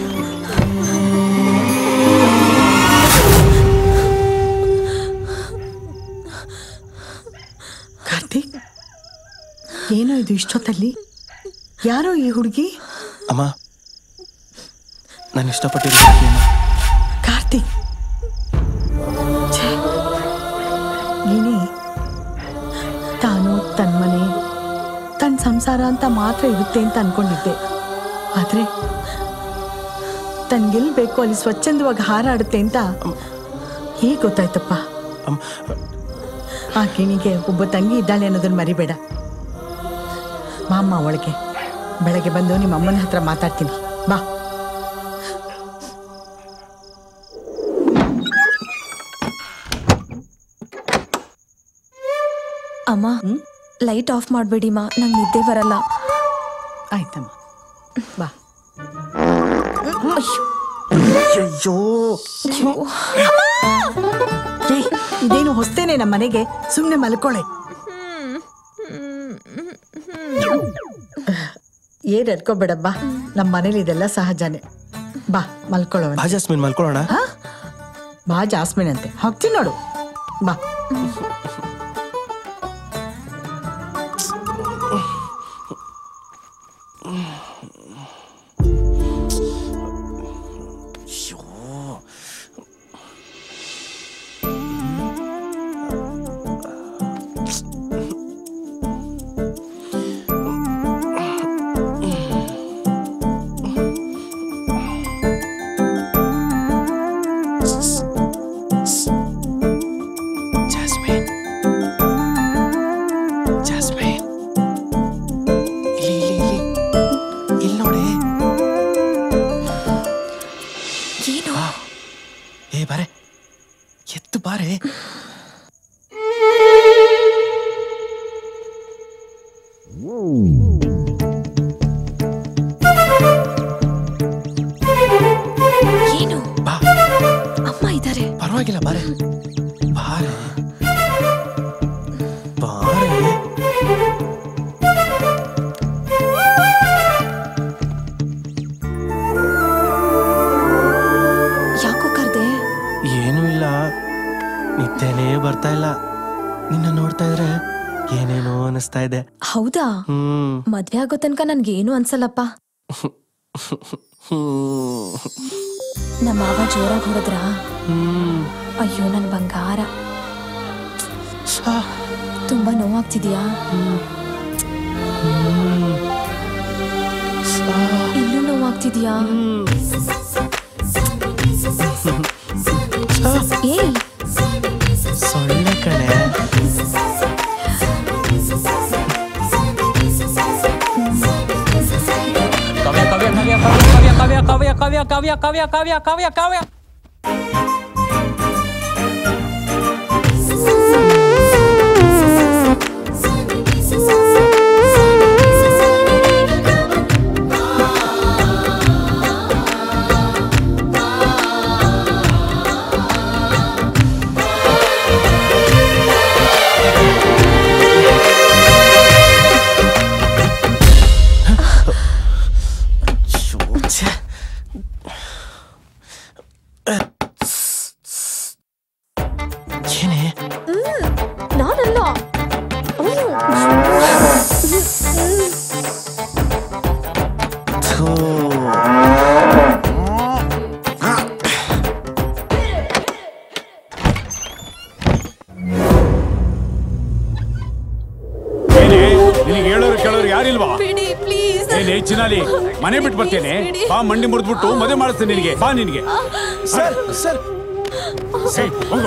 ಕಾರ್ತಿಕ್ ಏನೋ ಇದು ಇಷ್ಟೊತ್ತಲ್ಲಿ ಯಾರೋ ಈ ಹುಡುಗಿ ಅಮ್ಮ ನಾನು ಇಷ್ಟಪಟ್ಟಿರೋ ಹುಡ್ಗಿ ಅಮ್ಮ. ಕಾರ್ತಿಕ್ ಛೇ. ಗಿಣಿ ತಾನು ತನ್ನ ಮನೆ ತನ್ನ ಸಂಸಾರ ಅಂತ ಮಾತ್ರ ಇರುತ್ತೆ ಅಂತ ಅನ್ಕೊಂಡಿದ್ದೆ ಆದ್ರೆ ತನ್ಗೆಲ್ ಬೇಕು ಅಲ್ಲಿ ಸ್ವಚ್ಛಂದವಾಗಿ ಹಾರಾಡುತ್ತೆ ಅಂತ ಹೇಗೆ ಗೊತ್ತಾಯ್ತಪ್ಪ ಆ ಗಿಣಿಗೆ ಒಬ್ಬ ತಂಗಿ ಇದ್ದಾಳೆ ಅನ್ನೋದನ್ನ ಮರಿಬೇಡ ಮಾಮ್ಮ ಒಳಗೆ ಬೆಳಗ್ಗೆ ಬಂದು ನಿಮ್ಮ ಅಮ್ಮನ ಹತ್ರ ಮಾತಾಡ್ತೀನಿ ಬಾ ಅಮ್ಮ ಲೈಟ್ ಆಫ್ ಮಾಡ್ಬೇಡಿ ಮಾ ನಂಗೆ ನಿದ್ದೆ ಬರಲ್ಲ ಆಯ್ತಮ್ಮ ಬಾ ಅಯ್ಯೋ ಏ, ಇದೇನು ಹೊಸ್ತೇನೆ ನಮ್ಮ ಮನೆಗೆ ಸುಮ್ಮನೆ ಮಲ್ಕೊಳ್ಳೆ ಏನ್ ಎಡ್ಕೋಬೇಡಬ್ಬ ನಮ್ಮ ಮನೇಲಿ ಇದೆಲ್ಲ ಸಹಜನೇ ಬಾ ಮಲ್ಕೊಳ್ಳೋಣ ಬಾ ಜಾಸ್ಮಿನ್ ಮಲ್ಕೊಳ್ಳೋಣ ಬಾ ಜಾಸ್ಮಿನ್ ಅಂತೆ ಹೋಗ್ತೀನಿ ನೋಡು ಬಾ ನಿನ್ನ ನೋಡ್ತಾ ಇದ್ರೆ ಏನೇನೋ ಅನಿಸ್ತಾ ಇದೆ ಹೌದಾ ಹ್ಮ್ ಮದ್ವೆ ಆಗೋ ತನಕ ನನ್ಗೇನು ಅನ್ಸಲ್ಲಪ್ಪ ಹ್ಮ್ ನಮ್ಮ ಮಾವ ಜೋರಾಗಿ ಹೊಡೆದ್ರ ಹ್ಮ್ ಅಯ್ಯೋ ನನ್ ಬಂಗಾರ ತುಂಬಾ ನೋವಾಗ್ತಿದ್ಯಾ ಇಲ್ಲೂ ನೋವಾಗ್ತಿದ್ಯಾ ಏಯ್ ಸೊಳ್ಳೆ ಕಣೆ ಕಾವ್ಯ ಕಾವ್ಯ ಕಾವ್ಯ ಕಾವ್ಯ ಕಾವ್ಯ ಕಾವ್ಯ ಕಾವ್ಯ ಕಾವ್ಯ ಕಾವ್ಯ ಕಾವ್ಯ ಕಾವ್ಯ ಕಾವ್ಯ ಏನೇ ನಾನಲ್ಲ ಅವ್ನು. ಥೂ. ಏನೇ ನಿನಗೆ ಹೇಳೋರು ಕೇಳೋರು ಯಾರಿಲ್ವಾ ಬಿಡಿ ಪ್ಲೀಸ್ ಏನೇ ಚಿನಾಲಿ ಮನೆ ಬಿಟ್ಟು ಬರ್ತೇನೆ ಬಾ ಮಂಡಿ ಮುರಿದ್ಬಿಟ್ಟು ಮದುವೆ ಮಾಡಿಸ್ತೀನಿ ನಿನಗೆ ಬಾ ನಿನಗೆ ಸರ್ ಸರ್ ಏಯ್, ಹೋಗು.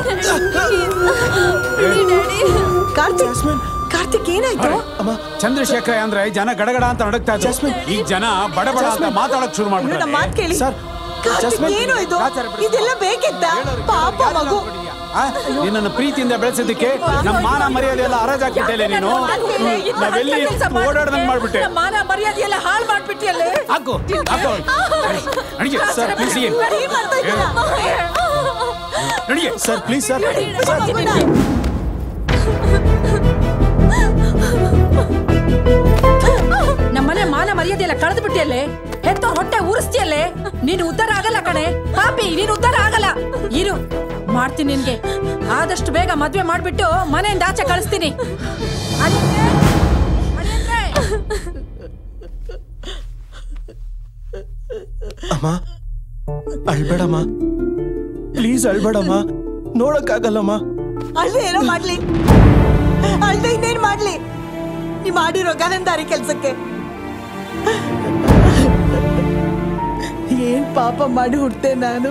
ಕಾರ್ತಿಕ್ ಕಾರ್ತಿಕ್ ಏನಾಯ್ತು ಚಂದ್ರಶೇಖರ ಅಂದ್ರೆ ಜನ ಗಡಗಡ ಅಂತ ನಡಕ್ತಾ ಇದ್ರು ಈ ಜನ ಬಡ ಬಡ ಅಂತ ಮಾತಾಡಕ್ ಶುರು ನನ್ನ ಮಾತ್ ಕೇಳಿ ಕಾರ್ತಿಕ್ ಏನು ಇದು ಇದೆಲ್ಲ ಬೇಕಿತ್ತ ಪಾಪ ಮಗು ನಿನ್ನನ್ನು ಪ್ರೀತಿಯಿಂದ ಬೆಳೆಸಿದ್ದಕ್ಕೆ ನಮ್ಮ ಮಾನ ಮರ್ಯಾದೆ ಎಲ್ಲ ಹರಾಜಾಕ್ಬಿಟ್ಟೆ ನೀನು ನಾವೆಲ್ಲಿ ಓಡಾಡ್ದಂಗ್ ಮಾಡ್ಬಿಟ್ಟೆ ಮಾನ ಮರ್ಯಾದೆ ಎಲ್ಲ ಹಾಳು ಮಾಡ್ಬಿಟ್ಟಿಯಲ್ಲೇ ಹಾಕು ಹಾಕು ನಡಿಗೆ ಸರ್ ಪ್ಲೀಸ್ ನಡಿಗೆ ಸರ್ ಪ್ಲೀಸ್ ಸರ್ ನಮ್ಮನೆ ಮಾನ ಮರ್ಯಾದೆ ಎಲ್ಲ ಕಳೆದು ಬಿಟ್ಟಿಯಲ್ಲೇ ಹೆತ್ತೋ ಹೊಟ್ಟೆ ಉರಿಸ್ತಿಯಲ್ಲೇ ನೀನು ಉದ್ಧಾರ ಆಗಲ್ಲ ಕಣೆ ಪಾಪಿ ನೀನು ಉದ್ಧಾರ ಆಗಲ್ಲ ಇರು ಮಾಡ್ತೀನಿ ನಿನ್ಗೆ ಆದಷ್ಟು ಬೇಗ ಮದ್ವೆ ಮಾಡ್ಬಿಟ್ಟು ಮನೆಯಿಂದ ಆಚೆ ಕಳಿಸ್ತೀನಿ ಅಳಿಯಂದ್ರೆ, ಅಳಿಯಂದ್ರೆ. ಅಮ್ಮ ಅಳ್ಬೇಡಮ್ಮ ಪ್ಲೀಸ್ ಅಳ್ಬೇಡಮ್ಮ ನೋಡಕ್ಕಾಗಲ್ಲಮ್ಮ ಅಳ್ದೆ ಏನೋ ಮಾಡ್ಲಿ ಅಳ್ದೆ ಇನ್ನೇನ್ ಮಾಡ್ಲಿ ನೀ ಮಾಡಿರೋ ಗನಂದಾರಿ ಕೆಲ್ಸಕ್ಕೆ ಏನ್ ಪಾಪ ಮಾಡಿ ಹುಟ್ಟೆ ನಾನು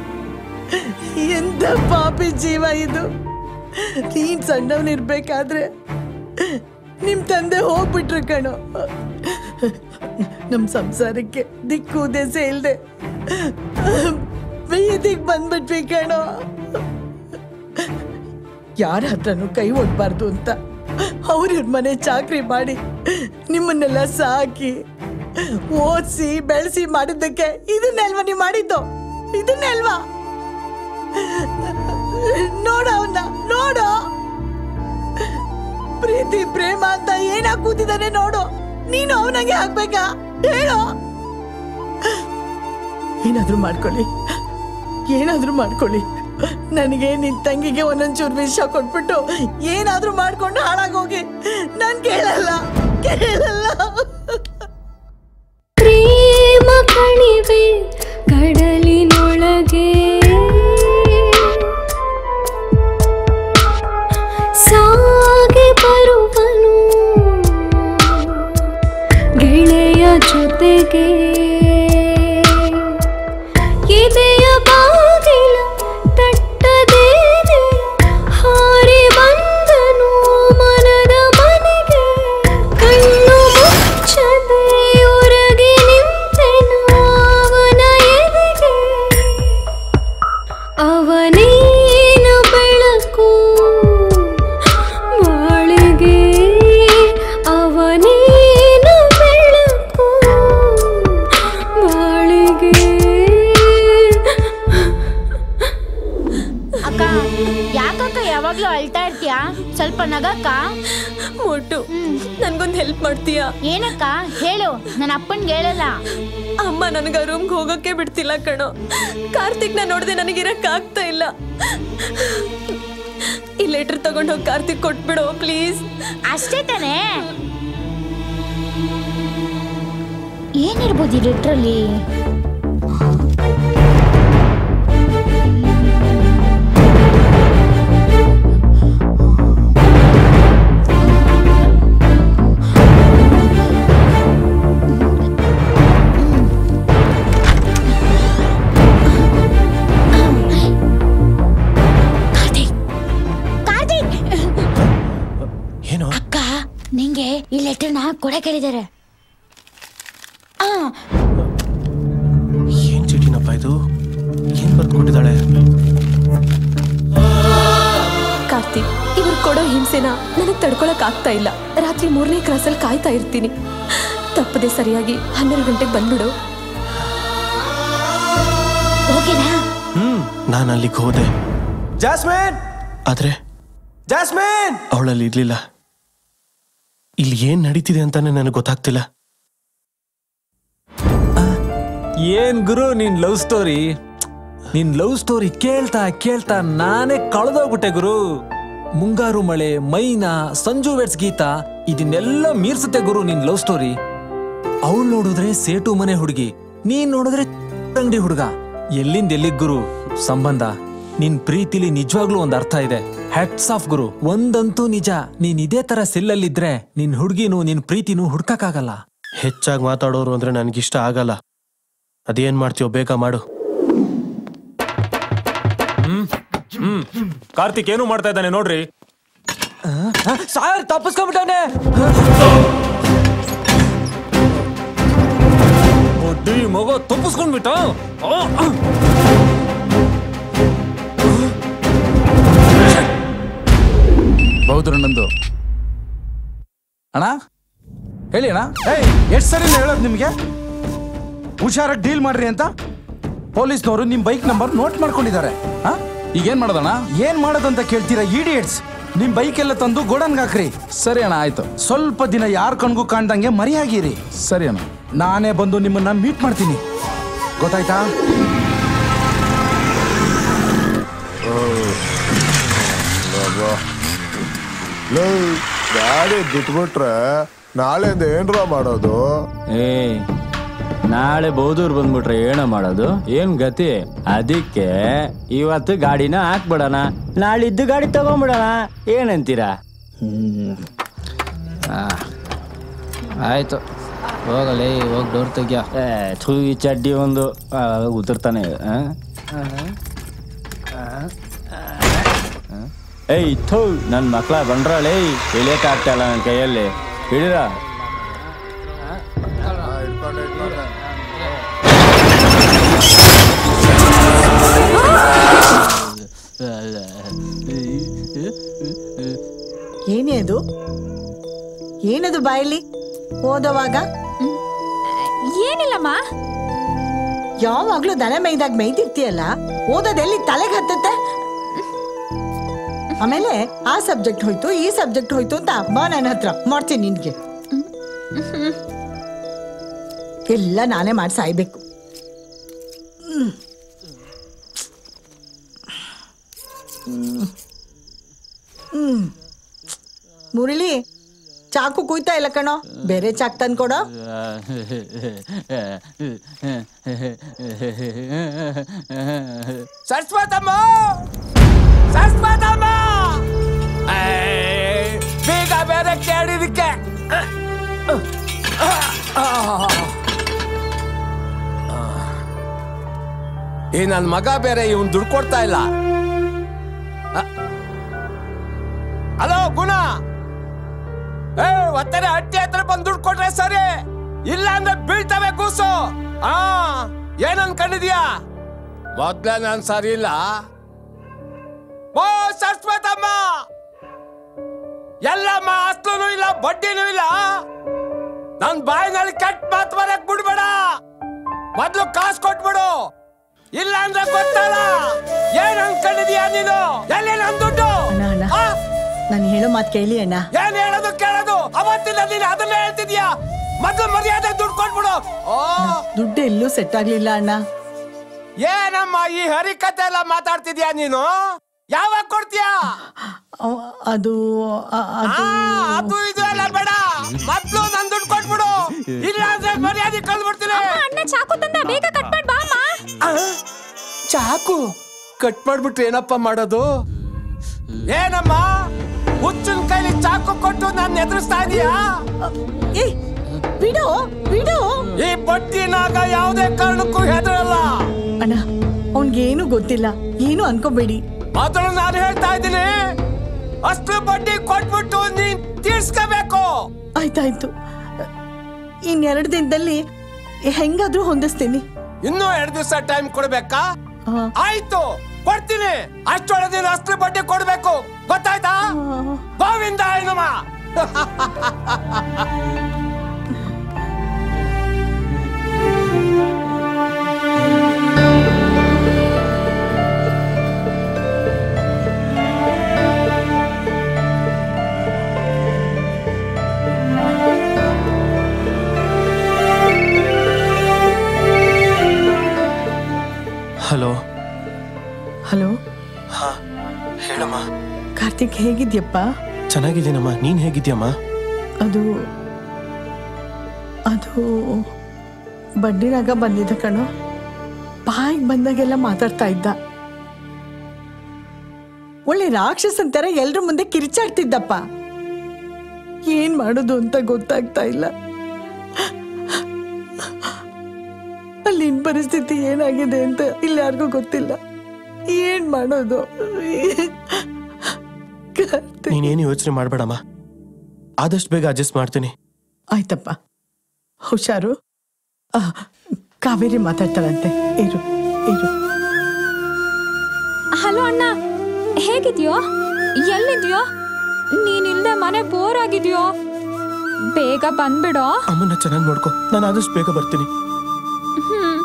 ಎಂತ ಪಾಪಿ ಜೀವ ಇದು ನೀನ್ ಸಣ್ಣವನಿರ್ಬೇಕಾದ್ರೆ ನಿಮ್ ತಂದೆ ಹೋಗ್ಬಿಟ್ರು ಕಣೋ ನಮ್ ಸಂಸಾರಕ್ಕೆ ದಿಕ್ಕು ದೆಸೆ ಇಲ್ದೆ ಬೀದಿಗ್ ಬಂದ್ಬಿಟ್ವಿ ಕಣೋ ಯಾರ ಹತ್ರನೂ ಕೈ ಒಡ್ಬಾರ್ದು ಅಂತ ಅವ್ರಿವ್ರ ಮನೆ ಚಾಕ್ರಿ ಮಾಡಿ ನಿಮ್ಮನ್ನೆಲ್ಲ ಸಾಕಿ ಓದಿಸಿ ಬೆಳೆಸಿ ಮಾಡಿದ್ದಕ್ಕೆ ಇದನ್ನೆಲ್ವಾ ನೀವು ಮಾಡಿದ್ದು ಇದನ್ನೆಲ್ವಾ ನೋಡ ಅವನ್ನ ನೋಡು ಪ್ರೀತಿ ಪ್ರೇಮ ಅಂತ ಏನಾಗ್ ಕೂತಿದ್ದಾನೆ ನೋಡು ನೀನು ಅವನಾಗೆ ಆಗ್ಬೇಕಾ ಹೇಳು ಏನಾದ್ರೂ ಮಾಡ್ಕೊಳ್ಳಿ ಏನಾದ್ರೂ ಮಾಡ್ಕೊಳ್ಳಿ ನನಗೆ ನಿನ್ ತಂಗಿಗೆ ಒಂದೊಂಚೂರು ವಿಷ ಕೊಟ್ಬಿಟ್ಟು ಏನಾದ್ರೂ ಮಾಡ್ಕೊಂಡು ಹಾಳಾಗೋಗಿ ನಾನ್ ಕೇಳಲ್ಲ ಕೇಳಲ್ಲ ಪ್ರೇಮ ಕಣಿವೆ ಕಡಲಿನೊಳಗೆ ಸಾಗಿ ಬರುವನು ಗೆಳೆಯ ಜೊತೆಗೆ ಎದೆಯ ಬಾಗಿಲ ತಟ್ಟದೇನೆ ಹಾರಿ ಬಂದನು ಮನದ ಮನೆಗೆ ಕಣ್ಣು ಮುಚ್ಚದೆ ಹೊರಗೆ ನಿಂತೆನು ಅವನ ಎದೆಗೆ ಅವನೇನು ಬೆಳಕು ಬಾಳಿಗೆ ಅವನೇನು ಬೆಳಕು ಬಾಳಿಗೆ ಅಕ್ಕ ಯಾಕಕ್ಕ ಯಾವಾಗ್ಲೂ ಅಳ್ತಾ ಇರ್ತೀಯಾ ಸ್ವಲ್ಪ ನಗಕ್ಕ ಮೊಟ್ಟು ನನ್ಗೊಂದು ಹೆಲ್ಪ್ ಮಾಡ್ತೀಯಾ ಏನಕ್ಕ ಹೇಳು ನನ್ನ ಅಪ್ಪನ್ಗೆ ಹೇಳಲ್ಲ ಅಮ್ಮ ನನಗ ರೂಮ್ಗೆ ಹೋಗಕ್ಕೆ ಬಿಡ್ತಿಲ್ಲ ಕಣೋ ಕಾರ್ತಿಕ್ ನ ನೋಡದೆ ನನಗಿರಕ್ ಆಗ್ತಾ ಇಲ್ಲ ಇಲ್ಲ ಲೆಟರ್ ತಗೊಂಡು ಹೋಗಿ ಕಾರ್ತಿಕ್ ಕೊಟ್ಬಿಡು ಪ್ಲೀಸ್ ಅಷ್ಟೇ ತಾನೇ ಏನಿರ್ಬೋದು ಈ ಲೆಟ್ರಲ್ಲಿ ಕಾರ್ತಿಕ್ ಏನು ಅಕ್ಕ ನಿಂಗೆ ಈ ಲೆಟರ್ನ ಕೊಡ ಕೇಳಿದ್ದಾರೆ ಆ ಏನ್ ಚೀಟಿನಪ್ಪ ಇದು ಏನ್ ಬರ್ದು ಕೊಟ್ಟಿದ್ದಾಳೆ ಕಾರ್ತಿಕ್ ಇವ್ರು ಕೊಡೋ ಹಿಂಸೆನ ನನಗೆ ತಡ್ಕೊಳಕ್ ಆಗ್ತಾ ಇಲ್ಲ ರಾತ್ರಿ ಮೂರನೇ ಕ್ರಾಸಲ್ಲಿ ಕಾಯ್ತಾ ಇರ್ತೀನಿ ತಪ್ಪದೆ ಸರಿಯಾಗಿ ಹನ್ನೆರಡು ಗಂಟೆಗೆ ಬಂದ್ಬಿಡು ಓಕೆನಾ ಹ್ಮ್ ನಾನು ಅಲ್ಲಿಗೆ ಹೋದೆ ಜಾಸ್ಮಿನ್ ಆದ್ರೆ ಜಾಸ್ಮಿನ್ ಅವಳಲ್ಲಿ ಇರ್ಲಿಲ್ಲ ಇಲ್ಲಿ ಏನ್ ನಡೀತಿದೆ ಅಂತಾನೆ ನನಗೆ ಗೊತ್ತಾಗ್ತಿಲ್ಲ ಏನ್ ಗುರು ನಿನ್ ಲವ್ ಸ್ಟೋರಿ ನಿನ್ ಲವ್ ಸ್ಟೋರಿ ಕೇಳ್ತಾ ಕೇಳ್ತಾ ನಾನೇ ಕಳೆದೋಗ್ಬಿಟ್ಟೆ ಗುರು ಮುಂಗಾರು ಮಳೆ ಮೈನಾ ಸಂಜು ವೆಟ್ಸ್ ಗೀತಾ ಇದನ್ನೆಲ್ಲ ಮೀರ್ಸುತ್ತೆ ಗುರು ನಿನ್ ಲವ್ ಸ್ಟೋರಿ ಅವಳು ನೋಡಿದ್ರೆ ಸೇಟು ಮನೆ ಹುಡುಗಿ ನೀನ್ ನೋಡಿದ್ರೆ ಅಂಗಡಿ ಹುಡುಗ ಎಲ್ಲಿಂದ ಎಲ್ಲಿಗ್ ಗುರು ಸಂಬಂಧ ನಿನ್ ಪ್ರೀತಿಲಿ ನಿಜವಾಗ್ಲೂ ಒಂದ್ ಅರ್ಥ ಇದೆ ಹ್ಯಾಟ್ಸ್ ಆಫ್ ಗುರು ಒಂದಂತೂ ನಿಜ ನೀನ್ ಇದೇ ತರ ಸೆಲ್ಲಲ್ಲಿದ್ರೆ ನಿನ್ ಹುಡುಗಿನೂ ನಿನ್ ಪ್ರೀತಿನೂ ಹುಡ್ಕಕ್ಕಾಗಲ್ಲ ಹೆಚ್ಚಾಗಿ ಮಾತಾಡೋರು ಅಂದ್ರೆ ನನಗಿಷ್ಟ ಆಗಲ್ಲ ಅದೇನ್ ಮಾಡ್ತೀಯೋ ಬೇಗ ಮಾಡು ಹ್ಮ್ ಕಾರ್ತಿಕ್ ಏನು ಮಾಡ್ತಾ ಇದ್ದಾನೆ ನೋಡ್ರಿ ಸಾರ್ ತಪ್ಪಿಸ್ಕೊಂಡ್ಬಿಟ್ಟಾನೆ ಒಡ್ಡಿ ಮಗ ತಪ್ಪಿಸ್ಕೊಂಡ್ಬಿಟ್ಟ ಬೌದ್ರಣ್ಣಂದು ಅಣ್ಣ ಹೇಳಿ ಅಣ್ಣ ಏಯ್ ಎಷ್ಟು ಸರಿ ಹೇಳೋದು ನಿಮಗೆ ಹುಷಾರಾಗಿ ಡೀಲ್ ಮಾಡ್ರಿ ಅಂತ ಪೊಲೀಸ್ನವರು ನಿಮ್ಮ ಬೈಕ್ ನಂಬರ್ ನೋಟ್ ಮಾಡ್ಕೊಂಡಿದ್ದಾರೆ ಹಾ ಈಗೇನ್ ಮಾಡೋದಣ್ಣ ಏನ್ ಮಾಡೋದಂತ ಕೇಳ್ತೀರಾ ಇಡಿಯಟ್ಸ್ ನಿಮ್ ಬೈಕ್ ಎಲ್ಲ ತಂದು ಗೋಡನ್ಗೆ ಹಾಕ್ರಿ ಸರಿ ಅಣ್ಣ ಆಯ್ತು ಸ್ವಲ್ಪ ದಿನ ಯಾರ ಕಣ್ಗೂ ಕಾಣ್ದಂಗೆ ಮರಿಯಾಗಿರಿ ಸರಿ ಅಣ್ಣ ನಾನೇ ಬಂದು ನಿಮ್ಮನ್ನ ಮೀಟ್ ಮಾಡ್ತೀನಿ ಗೊತ್ತಾಯ್ತಾ ಲೇ, ಗಾಡಿ ಬಿಟ್ಬಿಟ್ರೆ ನಾಳೆಯಿಂದ ಏನ್ರ ಮಾಡೋದು ಏ ನಾಳೆ ಬೌದೂರ್ ಬಂದ್ಬಿಟ್ರೆ ಏನ ಮಾಡೋದು ಏನ್ ಗತಿ ಅದಕ್ಕೆ ಇವತ್ತು ಗಾಡಿನ ಹಾಕ್ಬಿಡೋಣ ನಾಳಿದ್ದು ಗಾಡಿ ತಗೊಂಬಿಡೋಣ ಏನಂತೀರಾ ಆಯ್ತು ಹೋಗಲೇ ಹೋಗಿ ಡೋರ್ ತೆಗಿಯ ಏ ಥೂ ಈ ಚಡ್ಡಿ ಒಂದು ಆ, ಉದುರ್ತಾನೆ ಆ? ಏಯ್ ಥೂ ನನ್ನ ಮಕ್ಳ ಬಂಡ್ರಲೇ ಇಳಿಯಕ್ಕಾಗ್ತಾ ಇಲ್ಲ ನನ್ನ ಕೈಯಲ್ಲಿ ಹಿಡಿರ ಏನೇ ಅದು ಏನದು ಬಾಯಲ್ಲಿ ಓದೋವಾಗ ಏನಿಲ್ಲಮ್ಮ ಯಾವಾಗ್ಲೂ ದನ ಮೇಯ್ದಾಗ ಮೇಯ್ತಿರ್ತೀಯಲ್ಲ ಓದೋದೆಲ್ಲಿ ತಲೆಗೆ ಹತ್ತತ್ತೆ ಆಮೇಲೆ ಆ ಸಬ್ಜೆಕ್ಟ್ ಹೋಯ್ತು ಈ ಸಬ್ಜೆಕ್ಟ್ ಹೋಯ್ತು ಅಂತ ಬಾ ನನ್ನ ಹತ್ರ ಮಾಡ್ತೀನಿ ನಿನ್ಗೆ ಎಲ್ಲ ನಾನೇ ಮಾಡಿ ಸಾಯ್ಬೇಕು ಹ್ಮ್. ಹ್ಮ್. ಹ್ಮ್ ಮುರಳಿ ಚಾಕು ಕುಯ್ತಾ ಇಲ್ಲ ಕಣೋ ಬೇರೆ ಚಾಕ್ ತಂದ್ಕೊಡೋ ಸರಸ್ವತಮ್ಮ ಸರಸ್ವತಮ್ಮ ಏಯ್, ಬೀಗ ಬೇರೆ ಕೇಳಿದಕ್ಕೆ ಈ ನನ್ ಮಗ ಬೇರೆ ಇವನ್ ದುಡ್ಡು ಕೊಡ್ತಾ ಇಲ್ಲ ಹಲೋ ಗುಣ ಏ ಒತ್ತಾರೆ ಹಟ್ಟಿ ಹತ್ರ ಬಂದು ದುಡ್ಡು ಕೊಟ್ರೆ ಸರಿ ಇಲ್ಲ ಅಂದ್ರೆ ಬೀಳ್ತವೆ ಕೂಸು ಆ ಏನ್ ಅನ್ಕೊಂಡಿದ್ಯಾ ಮೊದ್ಲೇ ನಾನ್ ಸರಿ ಇಲ್ಲ ಓ ಸರಸ್ವತಮ್ಮ ಎಲ್ಲಮ್ಮ ಅಸ್ಲೂ ಇಲ್ಲ ಬಡ್ಡಿನೂ ಇಲ್ಲ ನನ್ ಬಾಯಿನಲ್ಲಿ ಕೆಟ್ಟ ಮಾತು ಬರಕ್ ಬಿಡ್ಬೇಡ ಮೊದ್ಲು ಕಾಸು ಕೊಟ್ಬಿಡು ಇಲ್ಲ ಅಂದ್ರೆ ಗೊತ್ತಲ್ಲ ಏನ್ ಅನ್ಕೊಂಡಿದ್ಯಾ ನೀನು ಎಲ್ಲಿ ನನ್ ದುಡ್ಡು ಆ? ನಾನು ಹೇಳೋ ಮಾತು ಕೇಳಿ ಅಣ್ಣ ಏನ್ ಹೇಳೋದು ಕೇಳೋದು ಅವತ್ತಿಂದ ನೀನು ಅದನ್ನೇ ಹೇಳ್ತಿದ್ಯಾ ಮೊದ್ಲು ಮರ್ಯಾದೆ ದುಡ್ಡು ಕೊಟ್ಬಿಡು ಓ ದುಡ್ಡು ಎಲ್ಲೂ ಸೆಟ್ ಆಗ್ಲಿಲ್ಲ ಅಣ್ಣ ಏನಮ್ಮ ಈ ಹರಿಕತೆ ಎಲ್ಲ ಮಾತಾಡ್ತಿದ್ಯಾ ನೀನು ಯಾವಾಗ ಕೊಡ್ತೀಯಾ ಅದು ಅ- ಅದು ಅದು ಇದು ಎಲ್ಲ ಬೇಡ ಮೊದ್ಲು ನನ್ ದುಡ್ಡು ಕೊಟ್ಬಿಡು ಇಲ್ಲ ಅಂದ್ರೆ ಮರ್ಯಾದೆ ಕಳ್ದ್ಬಿಡ್ತೀನಿ ಅಣ್ಣ ಚಾಕು ತಂದ ಬೇಗ ಕಟ್ ಮಾಡ್ ಬಾ ಅಮ್ಮ ಚಾಕು ಕಟ್ ಮಾಡ್ಬಿಟ್ರೆ ಏನಪ್ಪ ಮಾಡೋದು ಏನಮ್ಮ ಹುಚ್ಚನ್ ಕೈಲಿ ಚಾಕು ಕೊಟ್ಟು ನಾನು ಎದುರಿಸ್ತಾ ಇದೀಯಾ ಬಿಡು ಬಿಡು ಈ ಬಡ್ಡಿನಾಗ ಯಾವುದೇ ಕಾರಣಕ್ಕೂ ಹೆದರಲ್ಲ ಅಣ್ಣ ಅವ್ನ್ಗೇನು ಗೊತ್ತಿಲ್ಲ ಏನು ಅನ್ಕೋಬೇಡಿ ಮೊದಲು ನಾನು ಹೇಳ್ತಾ ಇದ್ದೀನಿ ಅಷ್ಟು ಬಡ್ಡಿ ಕೊಟ್ಬಿಟ್ಟು ನೀನ್ ತೀರ್ಸ್ಕೋಬೇಕು ಆಯ್ತಾಯ್ತು ಇನ್ನೆರಡು ದಿನದಲ್ಲಿ ಹೆಂಗಾದ್ರೂ ಹೊಂದಿಸ್ತೀನಿ ಇನ್ನೂ ಎರಡು ದಿವಸ ಟೈಮ್ ಕೊಡ್ಬೇಕಾ ಆಯ್ತು ಕೊಡ್ತೀನಿ ಅಷ್ಟೊಳಗೆ ನೀನು ಅಷ್ಟು ಬಡ್ಡಿ ಕೊಡ್ಬೇಕು ಗೊತ್ತಾಯ್ತಾ ಗೋವಿಂದ ಏನಮ್ಮ ಹಲೋ ಹಲೋ ಹಾ ಹೇಳಮ್ಮ ಕಾರ್ತಿಕ್ ಹೇಗಿದ್ಯಪ್ಪ ಚೆನ್ನಾಗಿದ್ದೀನಮ್ಮ ನೀನ್ ಹೇಗಿದ್ಯಮ್ಮ ಅದು ಅದು ಬಡ್ಡಿನಾಗ ಬಂದಿದ್ದ ಕಣೋ ಬಾಯಿಗೆ ಬಂದಾಗೆಲ್ಲ ಮಾತಾಡ್ತಾ ಇದ್ದ ಒಳ್ಳೆ ರಾಕ್ಷಸನ್ ತರ ಎಲ್ರ ಮುಂದೆ ಕಿರ್ಚಾಡ್ತಿದ್ದಪ್ಪ ಏನ್ ಮಾಡೋದು ಅಂತ ಗೊತ್ತಾಗ್ತಾ ಇಲ್ಲ ಅಲ್ಲಿನ ಪರಿಸ್ಥಿತಿ ಏನಾಗಿದೆ ಅಂತ ಇಲ್ಲಿ ಯಾರಿಗೂ ಗೊತ್ತಿಲ್ಲ ಏನ್ ಮಾಡೋದು ನೀನೇನು ಯೋಚನೆ ಮಾಡ್ಬೇಡಮ್ಮ ಆದಷ್ಟು ಬೇಗ ಅಡ್ಜಸ್ಟ್ ಮಾಡ್ತೀನಿ ಆಯ್ತಪ್ಪ ಹುಷಾರು ಆ, ಕಾವೇರಿ ಮಾತಾಡ್ತಾಳಂತೆ ಇರು ಇರು ಹಲೋ ಅಣ್ಣ ಹೇಗಿದ್ಯೋ ಎಲ್ಲಿದ್ಯೋ ನೀನಿಲ್ದೆ ಮನೆ ಬೋರ್ ಆಗಿದ್ಯೋ ಬೇಗ ಬಂದ್ಬಿಡೋ ಅಮ್ಮನ್ನ ಚೆನ್ನಾಗಿ ನೋಡ್ಕೊ ನಾನು ಆದಷ್ಟು ಬೇಗ ಬರ್ತೀನಿ ಹ್ಮ್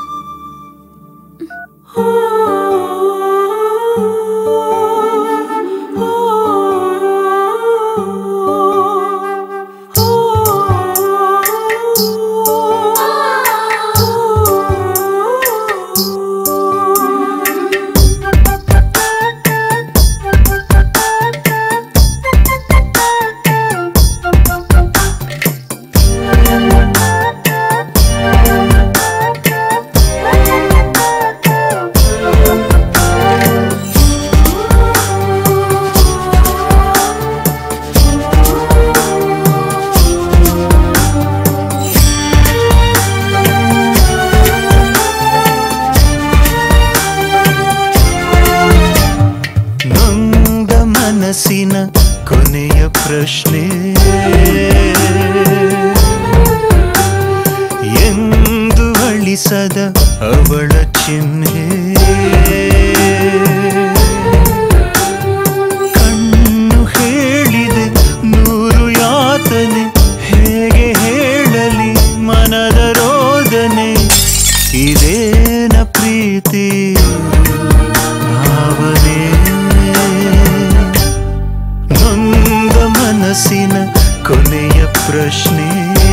ನೊಂದ ಮನಸ್ಸಿನ ಕೊನೆಯ ಪ್ರಶ್ನೆ ಎಂದು ಅಳಿಸದ ಅವಳ ಚಿಹ್ನೆ ಕಣ್ಣು ಹೇಳಿದೆ ನೂರು ಯಾತನೆ ಹೇಗೆ ಹೇಳಲಿ ಮನದ ರೋದನೆ ಇದೇನ ಪ್ರೀತಿ ಭಾವನೆ ನೊಂದ ಮನಸ್ಸಿನ ಕೊನೆಯ ಪ್ರಶ್ನೆ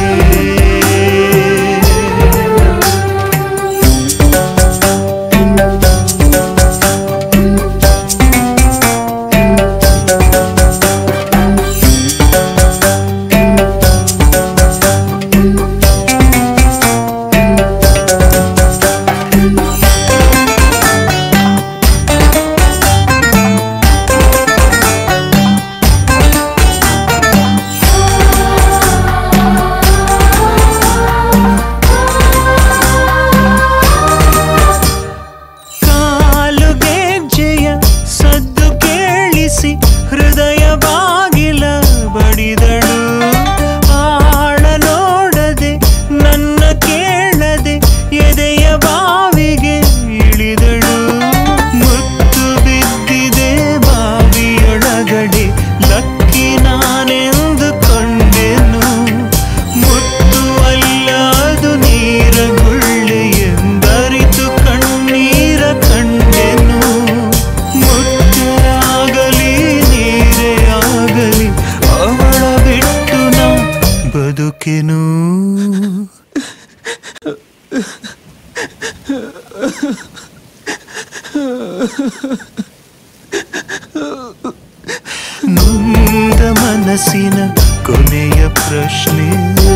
ಕಾಲುಗೆಜ್ಜೆಯ ಸದ್ದು ಕೇಳಿಸಿ ಹೃದಯ ಬಾಗಿಲ ಬಡಿದಳು ಆಳ ನೋಡದೆ ನನ್ನ ಕೇಳದೆ ಎದೆಯ ಬಾವಿಗೆ ಇಳಿದಳು ಮುತ್ತು ಬಿದ್ದಿದೆ ಬಾವಿಯೊಳಗಡೆ ಲಕ್ಕಿ ನಾನೆಂದು ಕೊಂಡೆನು ಮುತ್ತು ಅಲ್ಲ ಅದು ನೀರ ಗುಳ್ಳೆ ಎಂದರಿತು ಕಣ್ಣೀರ ಕಂಡೆನು ಮುತ್ತೇ ಆಗಲಿ ನೀರೇ ಆಗಲಿ ಅವಳ ಬಿಟ್ಟು ನಾ ಬದುಕೆನು ಮನಸ್ಸಿನ ಕೊನೆಯ ಪ್ರಶ್ನೆ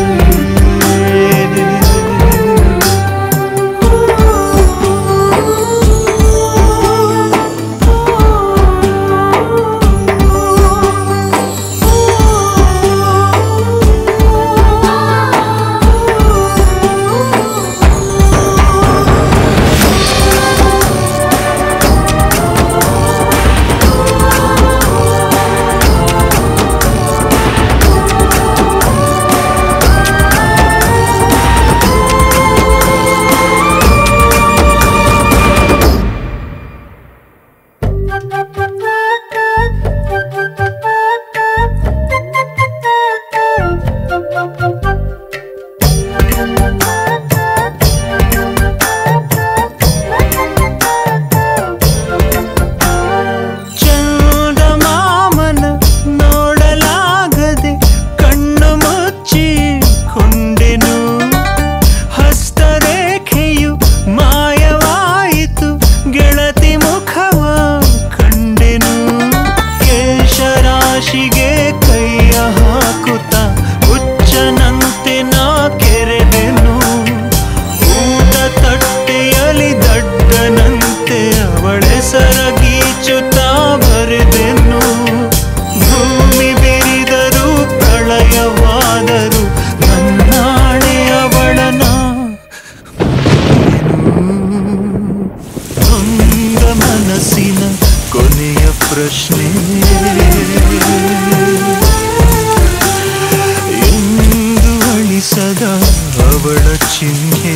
ಚಂದಮಾಮನ ನೋಡಲಾಗದೆ ಕಣ್ಣು ಮುಚ್ಚಿ ಕೊಂಡೆನು ಹಸ್ತರೇಖೆಯು ಮಾಯವಾಯಿತು ಗೆಳತಿ ಮುಖವ ಕಂಡೆನು ಕೇಶರಾಶಿಗೆ ಕೈಯ ಹಾಕುತ್ತ ಹುಚ್ಚನಂತೆ ನಾ ಕೆರೆದೆನು ಊಟ ತಟ್ಟೆಯಲ್ಲಿ ದಡ್ಡನಂತೆ ಅವಳೆಸರ ಗೀಚುತ್ತಾ ಬರೆದೆನು ಭೂಮಿ ಬೆರಿದರು ಪ್ರಳಯವಾದರು ನನ್ನಾಣೆ ಅವಳನ ನೊಂದ ಮನಸ್ಸಿನ ಕೊನೆಯ ಪ್ರಶ್ನೆ ಎಂದು ಅಳಿಸದ ಅವಳ ಚಿಹ್ನೆ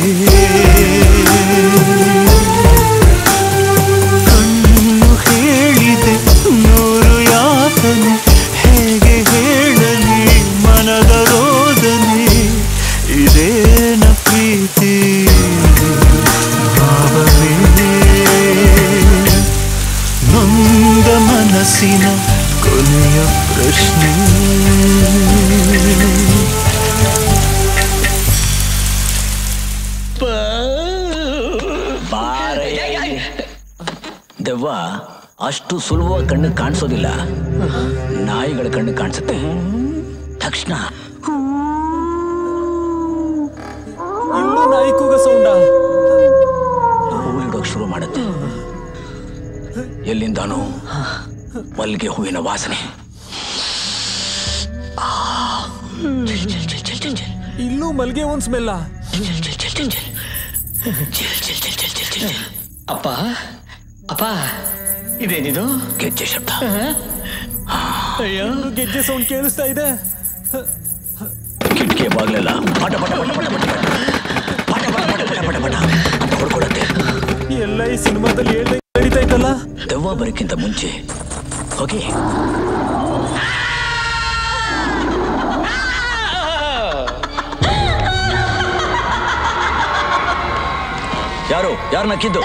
ಕಣ್ಣು ಹೇಳಿದೆ ನೂರು ಯಾತನೆ ಹೇಗೆ ಹೇಳಲಿ ಮನದ ರೋದನೆ ಇದೇನ ಪ್ರೀತಿ ಭಾವವೇ ನೊಂದ ಮನಸ್ಸಿನ ಕೊನೆಯ ಪ್ರಶ್ನೆ ದೆವ್ವ ಅಷ್ಟು ಸುಲಭವಾಗಿ ಕಣ್ಣು ಕಾಣಿಸೋದಿಲ್ಲ ನಾಯಿಗಳ ಕಣ್ಣು ಕಾಣಿಸುತ್ತೆ ತಕ್ಷಣ ನಾಯಿ ಕೂಗ ಸೌಂಡ ಹೂವಿಡೋಕ್ ಶುರು ಮಾಡುತ್ತೆ ಎಲ್ಲಿಂದಾನು ಮಲ್ಲಿಗೆ ಹೂವಿನ ವಾಸನೆ ಇಲ್ಲೂ ಮಲ್ಗೆ ಒಂದ್ ಸ್ಮೆಲ್ಲ ಅಪ್ಪ ಅಪ್ಪ ಇದೇನಿದು ಗೆಜ್ಜೆ ಶಬ್ದ ಅಯ್ಯೋ ಗೆಜ್ಜೆ ಸೌಂಡ್ ಕೇಳಿಸ್ತಾ ಇದೆ ಕಿಟಕಿ ಬಾಗ್ಲೆಲ್ಲ ಪಟ ಪಟ ಪಟ ಪಟ ಪಟ ಪಟ ಪಟ ಪಟ ಪಟ ಪಟ ಪಟ ಅಂತ ಹೊಡ್ಕೊಳತ್ತೆ ಎಲ್ಲ ಈ ಸಿನಿಮಾದಲ್ಲಿ ಹೇಳ್ದೆ ನಡೀತಾ ಇತ್ತಲ್ಲ ದೆವ್ವ ಬರೋಕ್ಕಿಂತ ಮುಂಚೆ ಹೋಗಿ ಯಾರು ಯಾರು ನಕ್ಕಿದ್ದು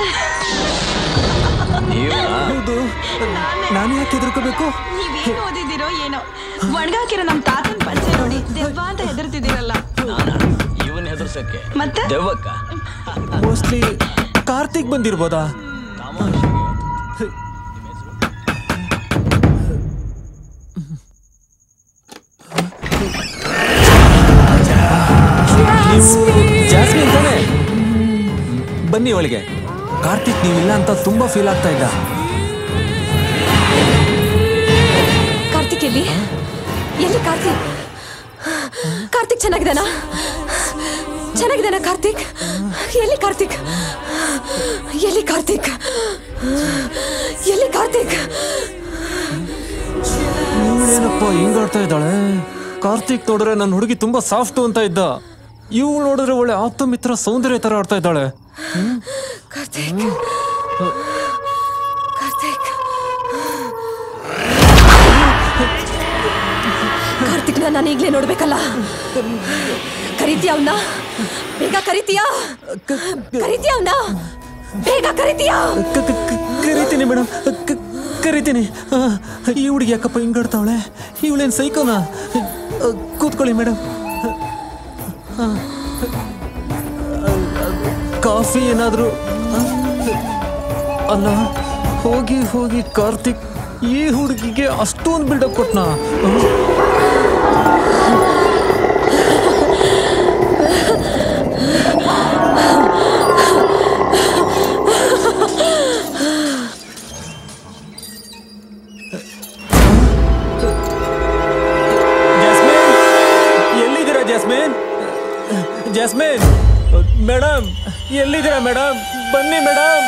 ಹೌದು ನಾನು ಯಾಕೆ ಹೆದರ್ಕೋಬೇಕು ನೀವೇನ್ ಓದಿದಿರೋ ಏನೋ ಒಣಗಾಕಿರೋ ನಮ್ ತಾತನ್ ಪಂಚೆ ನೋಡಿ ದೆವ್ವ ಅಂತ ಹೆದರ್ತಿದ್ದೀರಲ್ಲ ಇವನ್ ಹೆದರ್ಸಕ್ಕೆ ಮತ್ತೆ? ದೆವ್ವಕ್ಕ ಮೋಸ್ಟ್ಲಿ ಕಾರ್ತಿಕ್ ಬಂದಿರ್ಬೋದಾ ಜಾಸ್ಮಿನ್ ತಾನೆ ಬನ್ನಿ ಒಳಗೆ ಕಾರ್ತಿಕ್ ನೀವಿಲ್ಲ ಅಂತ ತುಂಬಾ ಫೀಲ್ ಆಗ್ತಾ ಇದ್ದ ಕಾರ್ತಿಕ್ ಎಲ್ಲಿ ಎಲ್ಲಿ ಕಾರ್ತಿಕ್ ಕಾರ್ತಿಕ್ ಚೆನ್ನಾಗಿದ್ದಾನಾ ಚೆನ್ನಾಗಿದ್ದಾನ ಕಾರ್ತಿಕ್ ಎಲ್ಲಿ ಕಾರ್ತಿಕ್ ಎಲ್ಲಿ ಕಾರ್ತಿಕ್ ಎಲ್ಲಿ ಕಾರ್ತಿಕ್ ಇವಳೇನಪ್ಪ ಹಿಂಗ್ ಆಡ್ತಾ ಇದ್ದಾಳೆ ಕಾರ್ತಿಕ್ ನೋಡಿದ್ರೆ ನನ್ನ ಹುಡುಗಿ ತುಂಬಾ ಸಾಫ್ಟ್ ಅಂತ ಇದ್ದ ಇವಳು ನೋಡಿದ್ರೆ ಒಳ್ಳೆ ಆಪ್ತ ಮಿತ್ರ ಸೌಂದರ್ಯ ತರ ಆಡ್ತಾ ಇದ್ದಾಳೆ ಕಾರ್ತಿಕ್ ಕಾರ್ತಿಕ್ ಕಾರ್ತಿಕ್ನ ನಾನು ಈಗಲೇ ನೋಡ್ಬೇಕಲ್ಲ ಕರಿತೀಯ ಅವನ್ನ ಬೇಗ ಕರಿತೀಯಾ ಕರಿತೀಯ ಅವನ್ನ ಬೇಗ ಕರಿತೀಯಾ ಕರಿತೀನಿ ಮೇಡಮ್ ಕರಿತೀನಿ ಆ, ಈ ಹುಡುಗಿ ಯಾಕಪ್ಪ ಹಿಂಗಾಡ್ತಾವಳೆ ಇವಳೇನ್ ಸೈಕೋನ ಕೂತ್ಕೊಳ್ಳಿ ಮೇಡಮ್ ಕಾಫಿ ಏನಾದ್ರು ಆ, ಅಲ್ಲ ಹೋಗಿ ಹೋಗಿ ಕಾರ್ತಿಕ್ ಈ ಹುಡುಗಿಗೆ ಅಷ್ಟೊಂದು ಬಿಲ್ಡಪ್ ಕೊಟ್ನಾ ಆ? ಜಾಸ್ಮಿನ್ ಮೇಡಮ್ ಎಲ್ಲಿದ್ದೀರಾ ಮೇಡಮ್ ಬನ್ನಿ ಮೇಡಮ್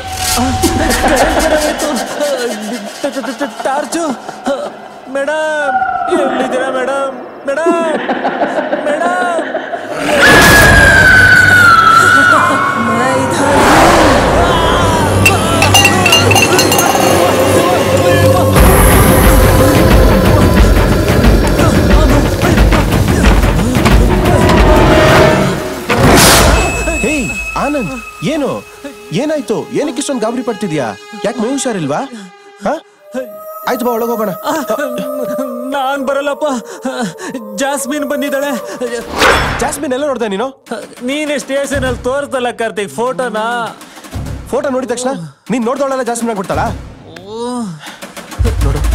ಟಾರ್ಚು ಮೇಡಮ್ ಎಲ್ಲಿದ್ದೀರಾ madam madam madam hey Anand ಏನು ಏನಾಯ್ತು ಏನಕ್ಕೆ ಇಷ್ಟೊಂದು ಗಾಬರಿ ಪಡ್ತಿದ್ಯಾ ಯಾಕೆ ಮೈ ಹುಷಾರಿಲ್ವಾ ಹಾ ಆಯ್ತು ಬಾ ಒಳಗೋಗೋಣ ನಾನ್ ಬರಲ್ಲಪ್ಪ ಜಾಸ್ಮಿನ್ ಬಂದಿದ್ದಾಳೆ ಜಾಸ್ಮಿನ್ ಎಲ್ಲ ನೋಡ್ದೆ ನೀನು ನೀನೆ ಸ್ಟೇಷನ್ ಅಲ್ಲಿ ತೋರಿಸ್ತಲ್ಲ ಕಾರ್ತಿಕ್ ಫೋಟೋನಾ ಫೋಟೋ ನೋಡಿದ ತಕ್ಷಣ ನೀನ್ ನೋಡ್ದವಳೆಲ್ಲ ಜಾಸ್ಮಿನ್ ಆಗ್ಬಿಡ್ತಾಳ ನೋಡು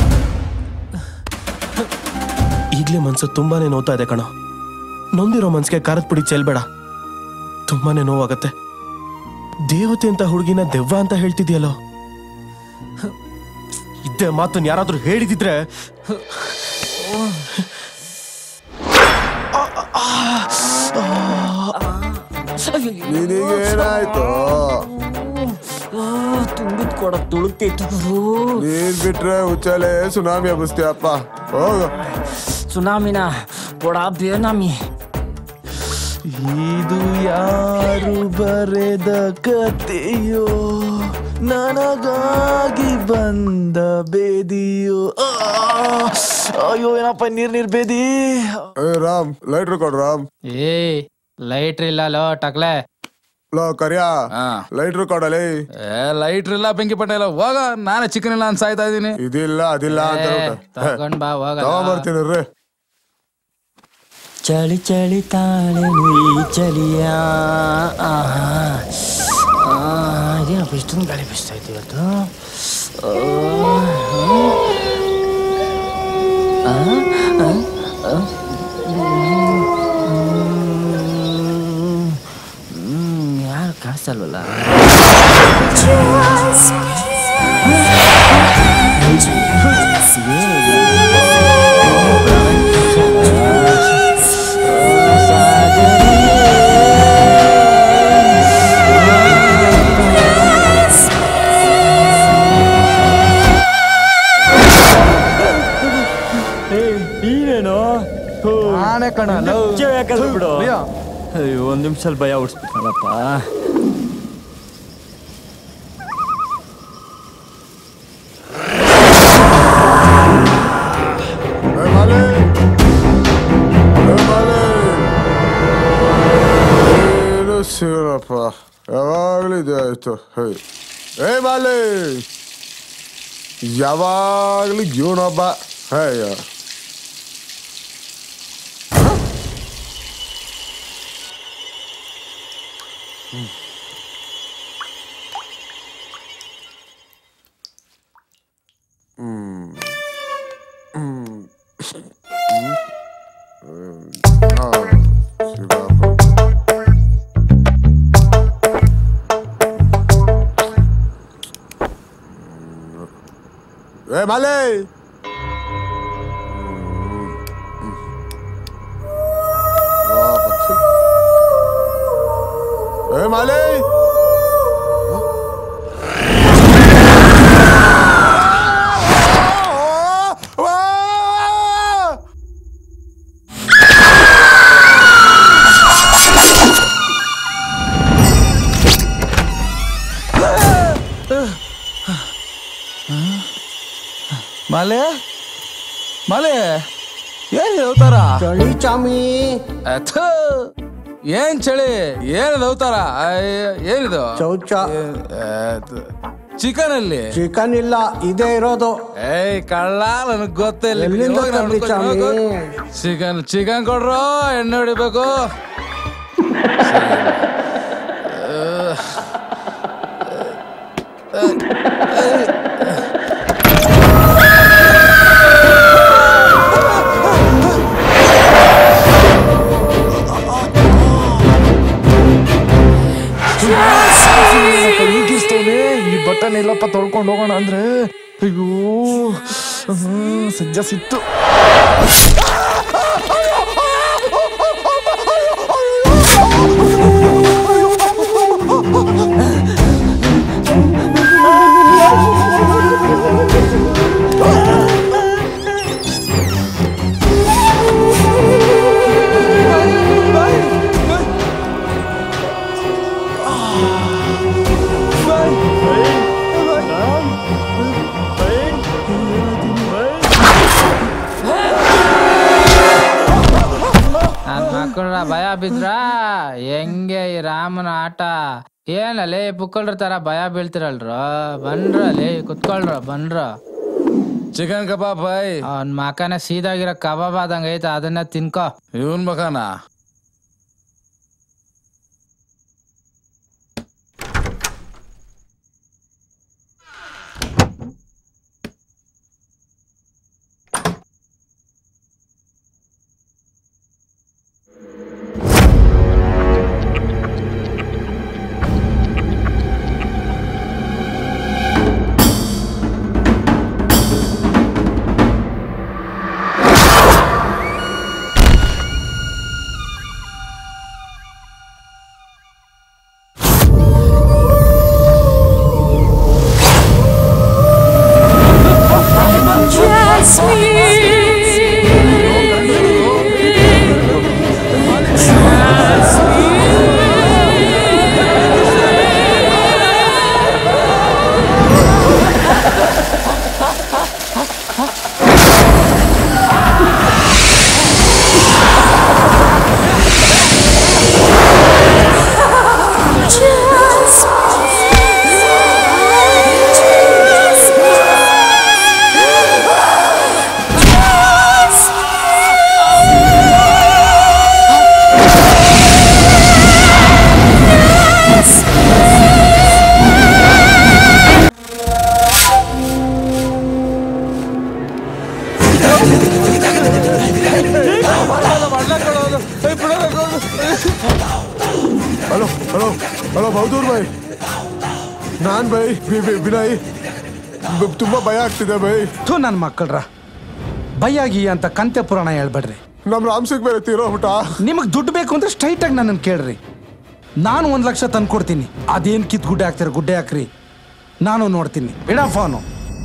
ಈಗ್ಲೇ ಮನ್ಸು ತುಂಬಾನೇ ನೋವ್ತಾ ಇದೆ ಕಣೋ ನೊಂದಿರೋ ಮನ್ಸಿಗೆ ಖಾರದ ಪುಡಿ ಚೆಲ್ಬೇಡ ತುಂಬಾನೇ ನೋವಾಗತ್ತೆ ದೇವತೆ ಅಂತ ಹುಡುಗಿನ ದೆವ್ವ ಅಂತ ಹೇಳ್ತಿದ್ಯಲ್ಲೋ ಇದ್ದೇ ಮಾತನ್ನ ಯಾರಾದ್ರೂ ಹೇಳಿದಿದ್ರೆ ನಿನಗೇನಾಯ್ತು ತುಂಬಿದ್ ಕೊಡ ತುಳುಕ್ತಿತ್ತು ನೀನ್ ಬಿಟ್ರೆ ಉಚ್ಚಲೆ ಸುನಾಮಿ ಹಬ್ಬಿಸ್ತೀಯಪ್ಪ ಹೋಗು ಸುನಾಮಿನ ಕೊಡ ಬೇನಾಮಿ ಇದು ಯಾರು ಬರೆದ ಕತೆಯೋ ನನಗಾಗಿ ಬಂದ ಬೇದಿಯೋ ಆ, ಅಯ್ಯೋ ಏನಪ್ಪ ನೀರ್ ನೀರ್ ಬೇದಿ ಏ ರಾಮ್ ಲೈಟ್ರ್ ಕೊಡ್ ರಾಮ್ ಏ ಲೈಟ್ರ್ ಇಲ್ಲ ಲೋ ಟಕ್ಲೆ ಲೋ ಕರಿಯಾ ಲೈಟ್ರ್ ಕೊಡಲಿ ಏ ಲೈಟ್ರ್ ಇಲ್ಲ ಬೆಂಕಿ ಪಟ್ಟ ಇಲ್ಲ ಹೋಗ ನಾನೇ ಚಿಕನ್ ಇಲ್ಲ ಅಂತ ಸಾಯ್ತಾ ಇದೀನಿ ಇದಿಲ್ಲ ಅದಿಲ್ಲ ಅಂತ ತಗೊಂಡ್ ಬಾ ಹೋಗಲ್ಲ ತಗೊಂಬರ್ತೀನಿ ರೀ ಚಳಿ ಚಳಿ ತಾಳೆ ಈ ಚಲಿಯ ಆಹಾ. ಆ, ಇದೇನಪ್ಪ ಇಷ್ಟೊಂದು ಗಾಳಿ ಬೀಸ್ತಾ ಇತ್ತು ಇವತ್ತು ಆ, ಆ, ಆ, ಆ, ಹ್ಮ್, ಯಾರು ಕಾಣಿಸಲ್ವಲ್ಲ ನೀನೇನೋ ನಾನೇ ಕಣ ಬಿಡು ಅಯ್ಯೋ ಒಂದ್ ನಿಮಿಷದಲ್ಲಿ ಭಯ ಉಡ್ಸ್ಬಿಟ್ಟಲ್ಲಪ್ಪ ಏನು ಸಿಗಲ್ಲಪ್ಪ ಯಾವಾಗಲೂ ಇದೆ ಆಯ್ತು ಹೇ ಏ ಮಾಲೆ ಯಾವಾಗಲೂ ಇವನೊಬ್ಬ ಹೇಯ ಹ್ಮ್ ಹ್ಮ್ ಹ್ಮ್ ಆ, ಸಿಗಪ್ಪ ಏ ಮಾಲೆ ಏ ಮಾಲೆ ಮಾಲೆ ಮಾಲೆ ಏನ್ ಹೇಳ್ತಾರ ಚಳಿ ಚಾಮಿ ಅಥು, ಏನ್ ಚಳಿ ಏನ್ ಅವತಾರ ಏನಿದು ಚೌಚ ಚಿಕನ್ ಅಲ್ಲಿ ಚಿಕನ್ ಇಲ್ಲ ಇದೇ ಇರೋದು ಏಯ್ ಕಳ್ಳ ನನಗ್ ಗೊತ್ತಿಲ್ಲ ಎಲ್ಲಿಂದ ತರ್ಲಿ ಚಾಮಿ? ಚಿಕನ್ ಚಿಕನ್ ಕೊಡ್ರೋ ಎಣ್ಣೆ ಹೊಡಿಬೇಕು ಈಗಿಸ್ತವ್ನೆ ಈ ಬಟನ್ ಎಲ್ಲಪ್ಪ ತೊಳ್ಕೊಂಡು ಹೋಗೋಣ ಅಂದ್ರೆ ಅಯ್ಯೋ ಹ್ಮ್, ಸಜ್ಜ ಸಿತ್ತು ಆ ಭಯ ಬಿದ್ರ ಹೆಂಗೆ ಈ ರಾಮನ ಆಟ ಏನಲ್ಲೇ ಪುಕ್ಕಳ್ರ ತರ ಭಯ ಬೀಳ್ತಿರಲ್ರ ಬನ್ರಲ್ಲಿ ಕುತ್ಕೊಳ್ರ ಬನ್ರ ಚಿಕನ್ ಕಬಾಬ್ ಬಾಯ್ ಅವ್ನ್ ಮಕನ ಸೀದಾಗಿರೋ ಕಬಾಬ್ ಆದಂಗ ಐತೆ ಅದನ್ನ ತಿನ್ಕೋ ಇವನ್ ಮಕಾನ ಹಲೋ ಹಲೋ ಹಲೋ ಬಹದ್ದೂರ್ ಭಾಯ್ ನಾನ್ ಬೈ ವಿ- ವಿ- ವಿನಯ್ ಬ- ತುಂಬಾ ಭಯ ಆಗ್ತಿದೆ ಬೈ ಥೂ ನನ್ನ ಮಕ್ಕಳ್ರ ಬಯ್ಯಾಗಿ ಅಂತ ಕಂತೆ ಪುರಾಣ ಹೇಳ್ಬೇಡ್ರಿ ನಮ್ ರಾಮ್ಸಿಂಗ್ ಬೇರೆ ತೀರೋಗ್ಬಿಟ್ಟ ನಿಮಗೆ ದುಡ್ಡು ಬೇಕು ಅಂದ್ರೆ ಸ್ಟ್ರೈಟ್ ಆಗಿ ನನ್ನನ್ನು ಕೇಳ್ರಿ ನಾನು ಒಂದು ಲಕ್ಷ ತಂದು ಕೊಡ್ತೀನಿ ಅದೇನು ಕಿತ್ ಗುಡ್ಡೆ ಹಾಕ್ತೀರ ಗುಡ್ಡೆ ಹಾಕ್ರಿ ನಾನು ನೋಡ್ತೀನಿ ಇಡ ಫೋನು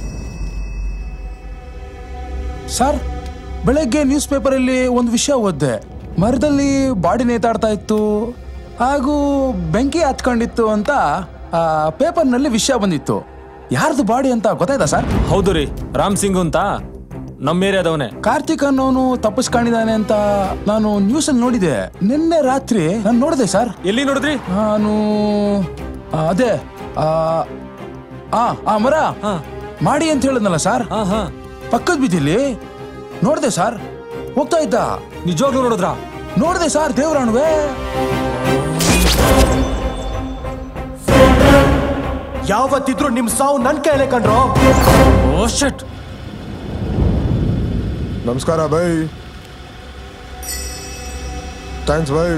ಸರ್ ಬೆಳಗ್ಗೆ ನ್ಯೂಸ್ ಪೇಪರಲ್ಲಿ ಒಂದು ವಿಷಯ ಓದಿದೆ ಮರದಲ್ಲಿ ಬಾಡಿ ನೇತಾಡ್ತಾ ಇತ್ತು ಹಾಗೂ ಬೆಂಕಿ ಹತ್ಕೊಂಡಿತ್ತು ಅಂತ ಆ, ಪೇಪರ್ನಲ್ಲಿ ವಿಷಯ ಬಂದಿತ್ತು ಯಾರ್ದು ಬಾಡಿ ಅಂತ ಗೊತ್ತಾಯ್ತಾ ಸರ್ ಹೌದು ರೀ ರಾಮ್ ಸಿಂಗ್ ಅಂತ ನಮ್ಮ ಏರಿಯಾದವನೇ ಕಾರ್ತಿಕ್ ಅನ್ನೋನು ತಪ್ಪಿಸ್ಕೊಂಡಿದ್ದಾನೆ ಅಂತ ನಾನು ನ್ಯೂಸ್ ಅಲ್ಲಿ ನೋಡಿದೆ ನಿನ್ನೆ ರಾತ್ರಿ ನಾನು ನೋಡಿದೆ ಸರ್ ಎಲ್ಲಿ ನೋಡಿದ್ರಿ ನಾನು ಆ, ಅದೇ ಆ ಆ, ಆ ಮರ ಮಾಡಿ ಅಂತ ಹೇಳಿದ್ನಲ್ಲ ಸರ್ ಪಕ್ಕದ ಬೀದಿಲಿ ನೋಡಿದೆ ಸರ್ ಹೋಗ್ತಾ ಇದ್ದ ನಿಜವಾಗ್ಲೂ ನೋಡಿದ್ರ ನೋಡಿದೆ ಸರ್ ದೇವರಾಣುವೆ ಯಾವತ್ತಿದ್ರು ನಿಮ್ ಸಾವು ನನ್ ಕೈಲೇ ಕಂಡ್ರೋ ಓ ಶಟ್ ನಮಸ್ಕಾರ ಬೈ ಥ್ಯಾಂಕ್ಸ್ ಬೈ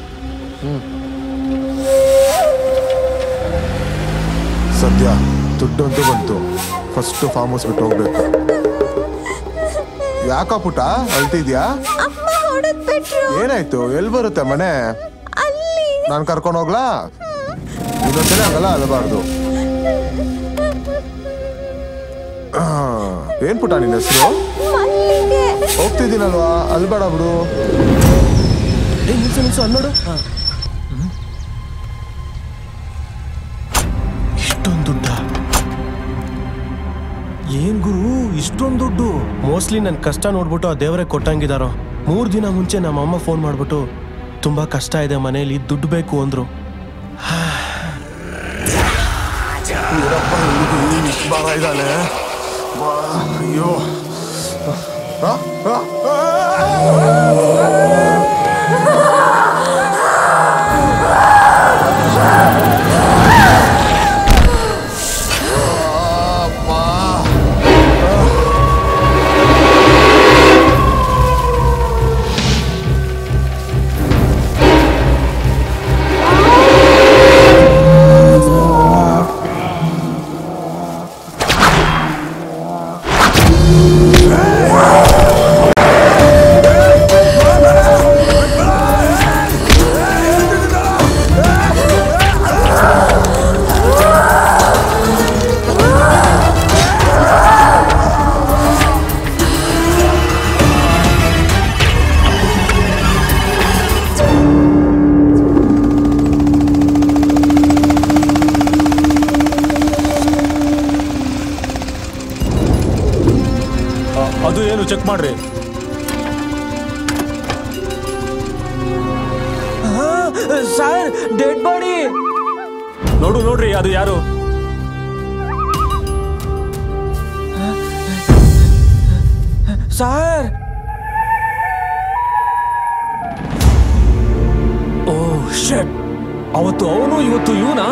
ಸದ್ಯ ದುಡ್ಡಂತೂ ಬಂತು ಫಸ್ಟ್ ಫಾರ್ಮ್ ಹೌಸ್ ಬಿಟ್ಟು ಹೋಗ್ಬೇಕು ಯಾಕ ಪುಟ ಅಳ್ತಿದ್ಯಾ ಏನಾಯ್ತು ಎಲ್ಲಿ ಬರುತ್ತೆ ಮನೆ ನಾನು ಕರ್ಕೊಂಡು ಹೋಗ್ಲಾ ಇನ್ನೊಂದ್ಸಲ ಹಂಗಲ್ಲ ಅಳಬಾರ್ದು ಆ, ಏನ್ ಪುಟ ನಿನ್ನ ಹೆಸರು ಹೋಗ್ತಿದ್ದೀನಲ್ವಾ ಅಲ್ಬೇಡ ಬಿಡು ಏ ನಿಲ್ಸು ನಿಲ್ಸು ಅನ್ನೋಡು ಇಷ್ಟೊಂದು ದುಡ್ಡ ಏನ್ ಗುರು ಇಷ್ಟೊಂದು ದುಡ್ಡು ಮೋಸ್ಟ್ಲಿ ನನ್ನ ಕಷ್ಟ ನೋಡ್ಬಿಟ್ಟು ಆ ದೇವರೇ ಕೊಟ್ಟಂಗಿದಾರೋ ಮೂರ್ ದಿನ ಮುಂಚೆ ನಮ್ಮ ಅಮ್ಮ ಫೋನ್ ಮಾಡ್ಬಿಟ್ಟು ತುಂಬಾ ಕಷ್ಟ ಇದೆ ಮನೇಲಿ ದುಡ್ಡು ಬೇಕು ಅಂದ್ರು ಬಾರ ಇದ್ದಾನೆ ಬಾ, ಅಯ್ಯೋ ಆ, ಆ, ಆ! ಅದು ಏನು ಚೆಕ್ ಮಾಡ್ರಿ ಸರ್ ಡೆಡ್ ಬಾಡಿ ನೋಡು ನೋಡ್ರಿ ಅದು ಯಾರು ಸರ್ ಓ ಶಟ್ ಅವತ್ತು ಅವನು ಇವತ್ತು ಇವನಾ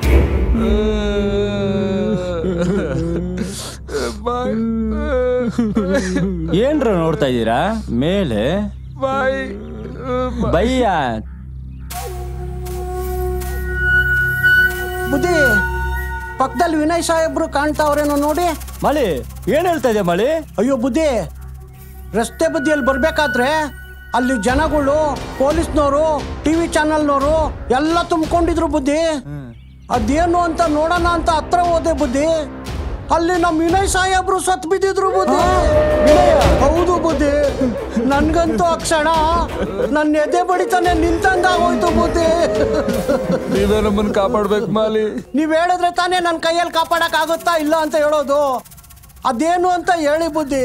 ಏನ್ರ ನೋಡ್ತಾ ಇದ್ದೀರಾ ಮೇಲೆ ಬಾಯ್ ಬಯ್ಯ ಬುದ್ಧಿ ಪಕ್ಕದಲ್ಲಿ ವಿನಯ್ ಸಾಹೇಬ್ರು ಕಾಣ್ತಾವ್ರೇನೋ ನೋಡಿ ಮಳಿ ಏನ್ ಹೇಳ್ತಾ ಇದೆ ಮಳಿ ಅಯ್ಯೋ ಬುದ್ಧಿ ರಸ್ತೆ ಬದಿಯಲ್ಲಿ ಬರ್ಬೇಕಾದ್ರೆ ಅಲ್ಲಿ ಜನಗಳು ಪೊಲೀಸ್ನವರು ಟಿವಿ ಚಾನಲ್ನವರು ಎಲ್ಲ ತುಂಬಿಕೊಂಡಿದ್ರು ಬುದ್ಧಿ ಅದೇನು ಅಂತ ನೋಡೋಣ ಅಂತ ಹತ್ರ ಹೋದೆ ಬುದ್ಧಿ ಅಲ್ಲಿ ನಮ್ಮ ವಿನಯ್ ಸಾಹೇಬ್ರು ಸತ್ ಬಿದ್ದಿದ್ರು ಬುದ್ಧಿ ಹೌದು ಬುದ್ಧಿ ನನ್ಗಂತೂ ಆ ಕ್ಷಣ ನನ್ನ ಎದೆ ಬಡಿತಾನೆ ನಿಂತಂಗ ಹೋಯ್ತು ಬುದ್ಧಿ ನೀವೇ ನಮ್ಮನ್ನ ಕಾಪಾಡ್ಬೇಕು ಮಾಲಿ ನೀವ್ ಹೇಳಿದ್ರೆ ತಾನೇ ನನ್ನ ಕೈಯಲ್ಲಿ ಕಾಪಾಡಕ್ ಆಗುತ್ತಾ ಇಲ್ಲ ಅಂತ ಹೇಳೋದು ಅದೇನು ಅಂತ ಹೇಳಿ ಬುದ್ಧಿ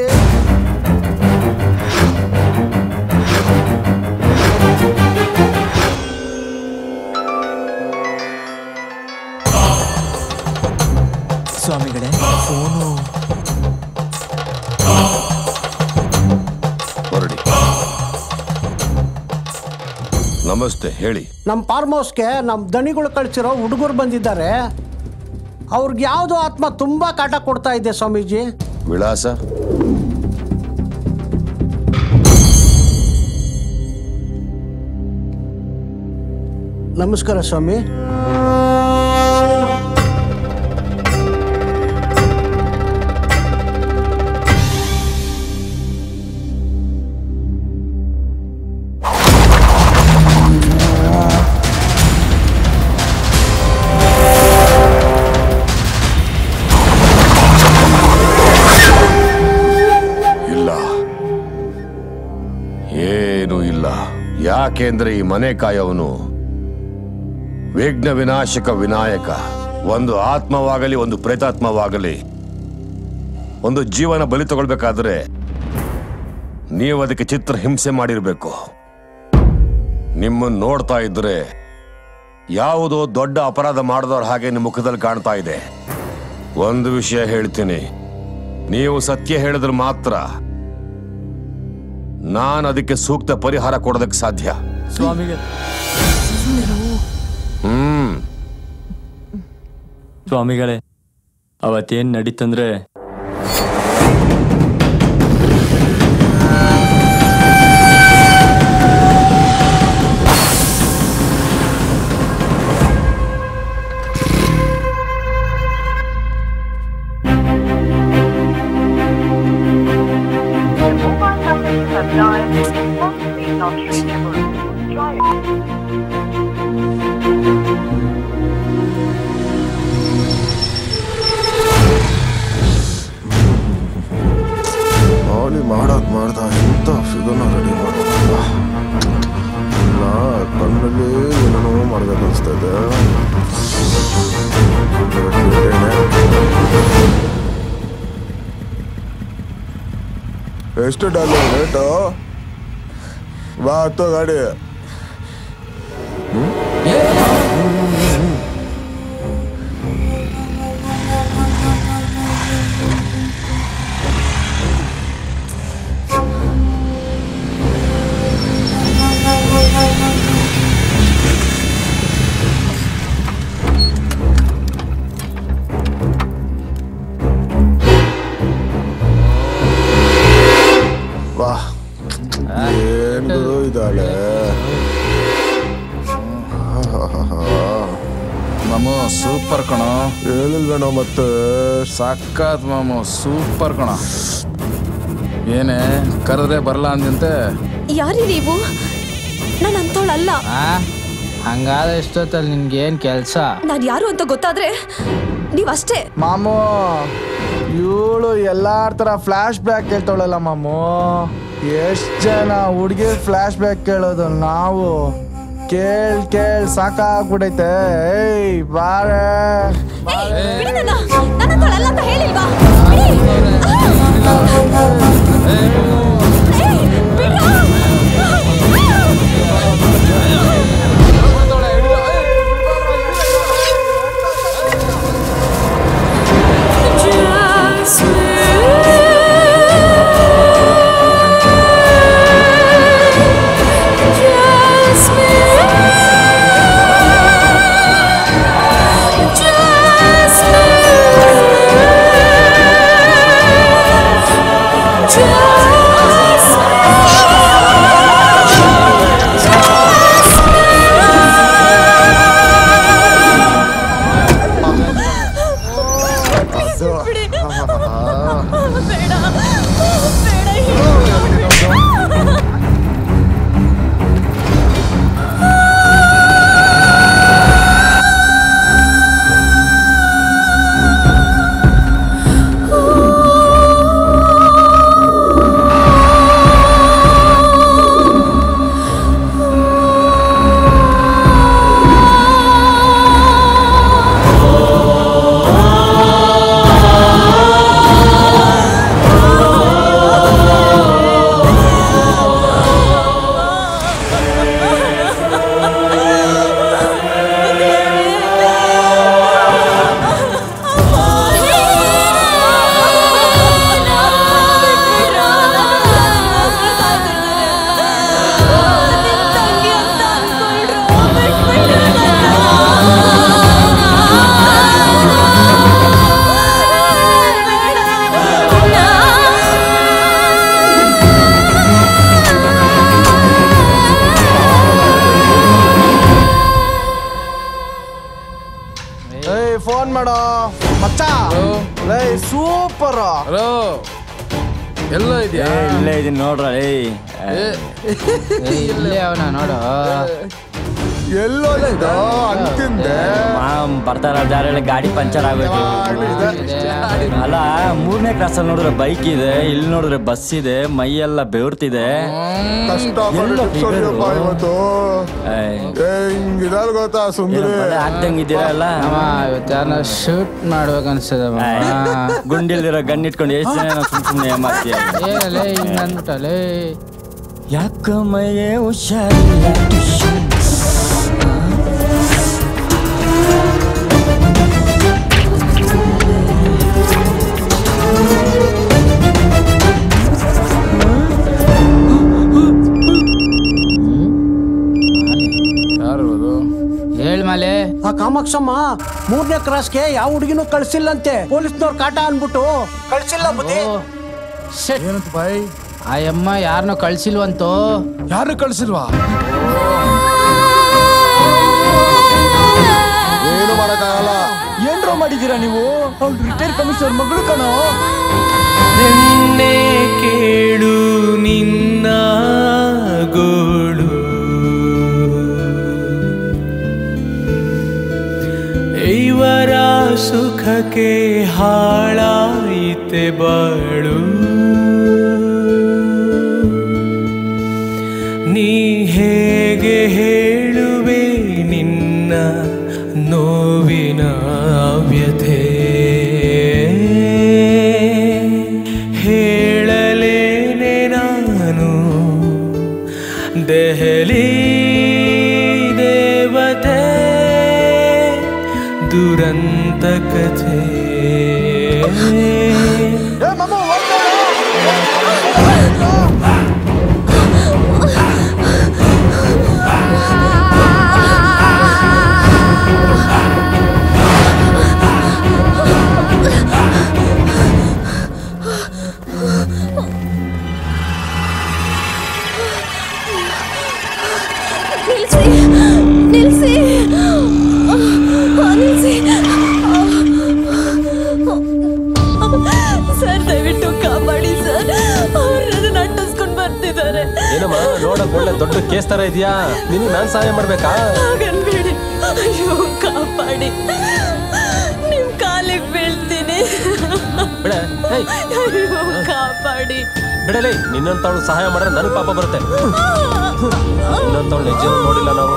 ಸ್ವಾಮಿಗಳೇ ಫೋನು ಹೊರಡಿ ನಮಸ್ತೆ ಹೇಳಿ ನಮ್ಮ ಫಾರ್ಮ್ ಹೌಸ್ಗೆ ನಮ್ಮ ದಣಿಗಳು ಕಳ್ಸಿರೋ ಹುಡುಗರು ಬಂದಿದ್ದಾರೆ ಅವ್ರಿಗೆ ಯಾವುದು ಆತ್ಮ ತುಂಬಾ ಕಾಟ ಕೊಡ್ತಾ ಇದೆ ಸ್ವಾಮೀಜಿ ವಿಳಾಸ ನಮಸ್ಕಾರ ಸ್ವಾಮಿ ಇಲ್ಲ ಏನು ಇಲ್ಲ ಯಾಕೆಂದ್ರೆ ಈ ಮನೆ ಕಾಯವನು ವಿಘ್ನ ವಿನಾಶಕ ವಿನಾಯಕ ಒಂದು ಆತ್ಮವಾಗಲಿ ಒಂದು ಪ್ರೇತಾತ್ಮವಾಗಲಿ ಒಂದು ಜೀವನ ಬಲಿ ತಗೊಳ್ಬೇಕಾದ್ರೆ ನೀವು ಅದಕ್ಕೆ ಚಿತ್ರ ಹಿಂಸೆ ಮಾಡಿರ್ಬೇಕು ನಿಮ್ಮನ್ನು ನೋಡ್ತಾ ಇದ್ರೆ ಯಾವುದೋ ದೊಡ್ಡ ಅಪರಾಧ ಮಾಡಿದವ್ರ ಹಾಗೆ ನಿಮ್ಮ ಮುಖದಲ್ಲಿ ಕಾಣ್ತಾ ಇದೆ ಒಂದು ವಿಷಯ ಹೇಳ್ತೀನಿ ನೀವು ಸತ್ಯ ಹೇಳಿದ್ರೆ ಮಾತ್ರ ನಾನು ಅದಕ್ಕೆ ಸೂಕ್ತ ಪರಿಹಾರ ಕೊಡೋದಕ್ಕೆ ಸಾಧ್ಯ ಸ್ವಾಮಿಗೆ ಹ್ಮ್ ಸ್ವಾಮಿಗಳೇ ಅವತ್ತೇನ್ ನಡೀತಂದ್ರೆ ಮಾಲಿ ಮಾಡೋದ್ ಮಾಡ್ದ ಎಂತ ಫಿಗರ್ನ ರೆಡಿ ಮಾಡೋಣ ಇಲ್ಲ ಕಣ್ಣಲ್ಲಿ ಏನೇನೋ ಮಾಡ್ಬೇಕು ಅನ್ಸ್ತಾ ಇದೆ ಎಷ್ಟು ಡಾಲರ್ ರೇಟು ಬಾ ಹತ್ತೋ ಗಾಡಿ ವಾ ಏನ್ ಗುರು ಇದ್ದಾಳೆ ಮಾಮು ಸೂಪರ್ ಕಣ ಹೇಳಿಲ್ವೇನೋ ಮತ್ತೆ ಸಕ್ಕತ್ ಮಾಮು ಸೂಪರ್ ಕಣ ಏನೇ ಕರೆದ್ರೆ ಬರಲ್ಲ ಅಂದಂತೆ ಯಾರಿ ನೀವು ನಾನು ಅಂತವಳಲ್ಲ ಆ ಹಂಗಾದ ಇಷ್ಟೊತ್ತಲ್ಲಿ ನಿನ್ಗೇನ್ ಕೆಲ್ಸ ನಾನು ಯಾರು ಅಂತ ಗೊತ್ತಾದ್ರೆ ನೀವಷ್ಟೇ ಮಾಮು ಇವಳು ಎಲ್ಲಾರ ತರ ಫ್ಲಾಶ್ ಬ್ಯಾಕ್ ಕೇಳ್ತಾವಳಲ್ಲ ಮಾಮು ಎಷ್ಟ್ ಜನ ಹುಡುಗಿ ಫ್ಲಾಶ್ ಬ್ಯಾಕ್ ಕೇಳೋದು ನಾವು ಕೇಳ್ ಕೇಳ್ ಸಾಕಾಗ್ಬಿಡೈತೆ ಏಯ್ ಬಾರೆ ಬಿಡಿ ನನ್ನ ನನ್ನ ಅಂತವಳಲ್ಲ ಅಂತ ಹೇಳಿಲ್ವಾ ಆನ್ ಮಾಡೋ ಮಚ್ಚ ಲೈ ಸೂಪರ್ ಹಲೋ ಎಲ್ಲೋ ಇದೆಯಾ ಇಲ್ಲೇ ಇದೀನಿ ನೋಡ್ರ ಏಯ್ ಇಲ್ಲೇ ಅವನ ನೋಡು ಎಲ್ಲೋ ಇದು ಅಂತಿಂದೆ ಮಾಮ್ ಬರ್ತಾರ ದಾರಿಯಲ್ಲಿ ಗಾಡಿ ಪಂಚರ್ ಆಗೋಯ್ತು ಅಲ್ಲ ಮೂರನೇ ಕ್ಲಾಸಲ್ಲಿ ನೋಡಿದ್ರೆ ಬೈಕ್ ಇದೆ ಇಲ್ಲಿ ನೋಡಿದ್ರೆ ಬಸ್ ಇದೆ ಮೈಯೆಲ್ಲ ಬೆವರ್ತಿದೆ ಕಷ್ಟ ಎಲ್ಲೋ ಪಡಿಸೋದ್ಯಪ್ಪ figure? ಇವತ್ತು ಏಯ್, ಹೆಂಗಿದಾರ ಗೊತ್ತಾ ಸುಂದರಿ ಏನೋ ಬಲೆ ಹಾಕ್ದಂಗಿದ್ದೀರಲ್ಲ ಅಮ್ಮ ಇವತ್ತು ಯಾರನ್ನ ಶೂಟ್ ಮಾಡ್ಬೇಕನ್ಸ್ತದಮ್ಮ ಗುಂಡಿಲ್ದಿರೋ ಗನ್ ಇಟ್ಕೊಂಡು ಎಷ್ಟು ಜನ ಸುಮ್ ಸುಮ್ಮನೆ ಏಮಾರ್ತೀಯ ಏನಲ್ಲೇ ಹಿಂಗ್ ಅಂದ್ಬಿಟ್ಟಲೇ ಯಾಕ ಮೈಯೇ ಹುಷಾರಿಲ್ಲ ಟಿಶ್ಯೂ. ಹೇಳ್ ಮಾಲೆ ಆ ಕಾಮಾಕ್ಷಮ್ಮ ಮೂರನೇ ಕ್ರಾಸ್ಗೆ ಯಾವ ಹುಡುಗಿನೂ ಕಳ್ಸಿಲ್ಲಂತೆ ಪೊಲೀಸ್ನವ್ರ ಕಾಟ ಅನ್ಬಿಟ್ಟು ಕಳ್ಸಿಲ್ಲ ಬುದ್ಧಿ ಏನಂತ ಬಾಯ್ ಆ ಅಮ್ಮ ಯಾರನ್ನೂ ಕಳ್ಸಿಲ್ವಂತೋ ಯಾರು ಕಳ್ಸಿಲ್ವಾ ಏನು ಮಾಡಕ್ಕಾಗಲ್ಲ ಏನ್ರೋ ಮಾಡಿದ್ದೀರಾ ನೀವು ಅವ್ಳು ರಿಟೈರ್ ಕಮಿಷನರ್ ಮಗಳು ಕಣೋ ನಿನ್ನೆ ಕೇಳು ನಿನ್ನ ಗೋಳು ಇವರ ಸುಖಕ್ಕೆ ಹಾಳಾಯಿತೆ ಬಾಳು ನೀ ಹೇಗೆ ಹೇಳುವೆ ನಿನ್ನ ನೋವಿನ ವ್ಯಥೆ ಹೇಳಲೇನೆ ನಾನು ದೆಹಲಿ ದೇವತೆ ದುರಂತ ಕಥೆ ನಿಲ್ಸಿ ನಿಲ್ಸಿ ನಿಲ್ಸಿ ಸರ್ ದಯವಿಟ್ಟು ಕಾಪಾಡಿ ಸರ್ ಅವ್ರನ್ನ ಅಂಟಿಸ್ಕೊಂಡು ಬರ್ತಿದ್ದಾರೆ ಏನಮ್ಮ ನೋಡಕ್ ಒಳ್ಳೆ ದೊಡ್ಡ ಕೇಸ್ ತರ ಇದೆಯಾ ನಿನಗೆ ನಾನ್ ಸಹಾಯ ಮಾಡ್ಬೇಕಾ ಹಾಗನ್ಬೇಡಿ ಅಯ್ಯೋ ಕಾಪಾಡಿ ನಿಮ್ ಕಾಲಿಗೆ ಬೀಳ್ತೀನಿ ಬಿಡ ಹೇಯ್ ಅಯ್ಯೋ ಕಾಪಾಡಿ ಬಿಡಲೇ ನಿನ್ನಂತವಳು ಸಹಾಯ ಮಾಡಿದ್ರೆ ನನಗೆ ಪಾಪ ಬರುತ್ತೆ ನಿನ್ನಂತವಳು ನಿಜ ನೋಡಿಲ್ಲ ನಾವು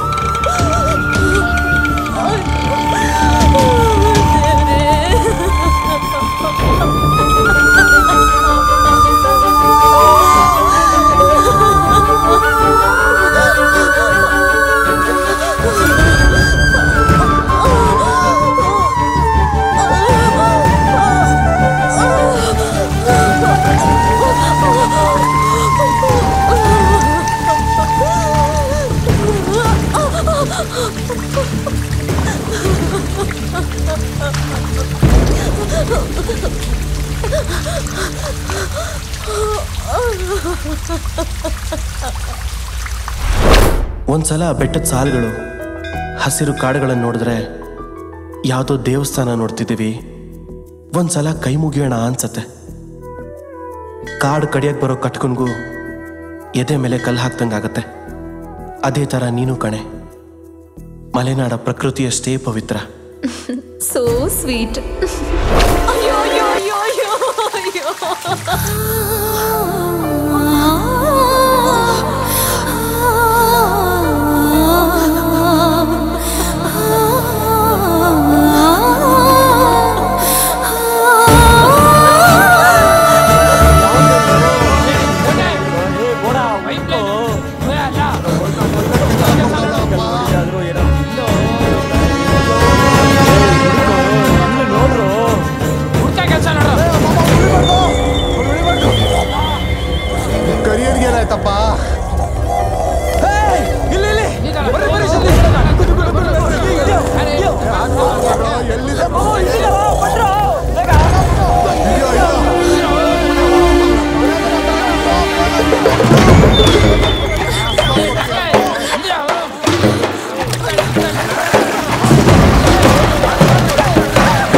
ಒಂದ್ಸಲ ಆ ಬೆಟ್ಟದ ಸಾಲುಗಳು ಹಸಿರು ಕಾಡುಗಳನ್ನು ನೋಡಿದ್ರೆ ಯಾವುದೋ ದೇವಸ್ಥಾನ ನೋಡ್ತಿದ್ದೀವಿ ಒಂದ್ಸಲ ಕೈ ಮುಗಿಯೋಣ ಅನ್ಸತ್ತೆ ಕಾಡು ಕಡಿಯಕ್ಕೆ ಬರೋ ಕಟ್ಕನ್ಗೂ ಎದೆ ಮೇಲೆ ಕಲ್ಲು ಹಾಕ್ದಂಗಾಗತ್ತೆ ಅದೇ ಥರ ನೀನು ಕಣೆ ಮಲೆನಾಡ ಪ್ರಕೃತಿಯಷ್ಟೇ ಪವಿತ್ರ ಸೋ ಸ್ವೀಟ್ ಅಯ್ಯೋ ಅಯ್ಯೋ ಅಯ್ಯೋ ಅಯ್ಯೋ ಕರಿಯರ್ಗೆ ಏನಾಯ್ತಪ್ಪ ¡Vamos!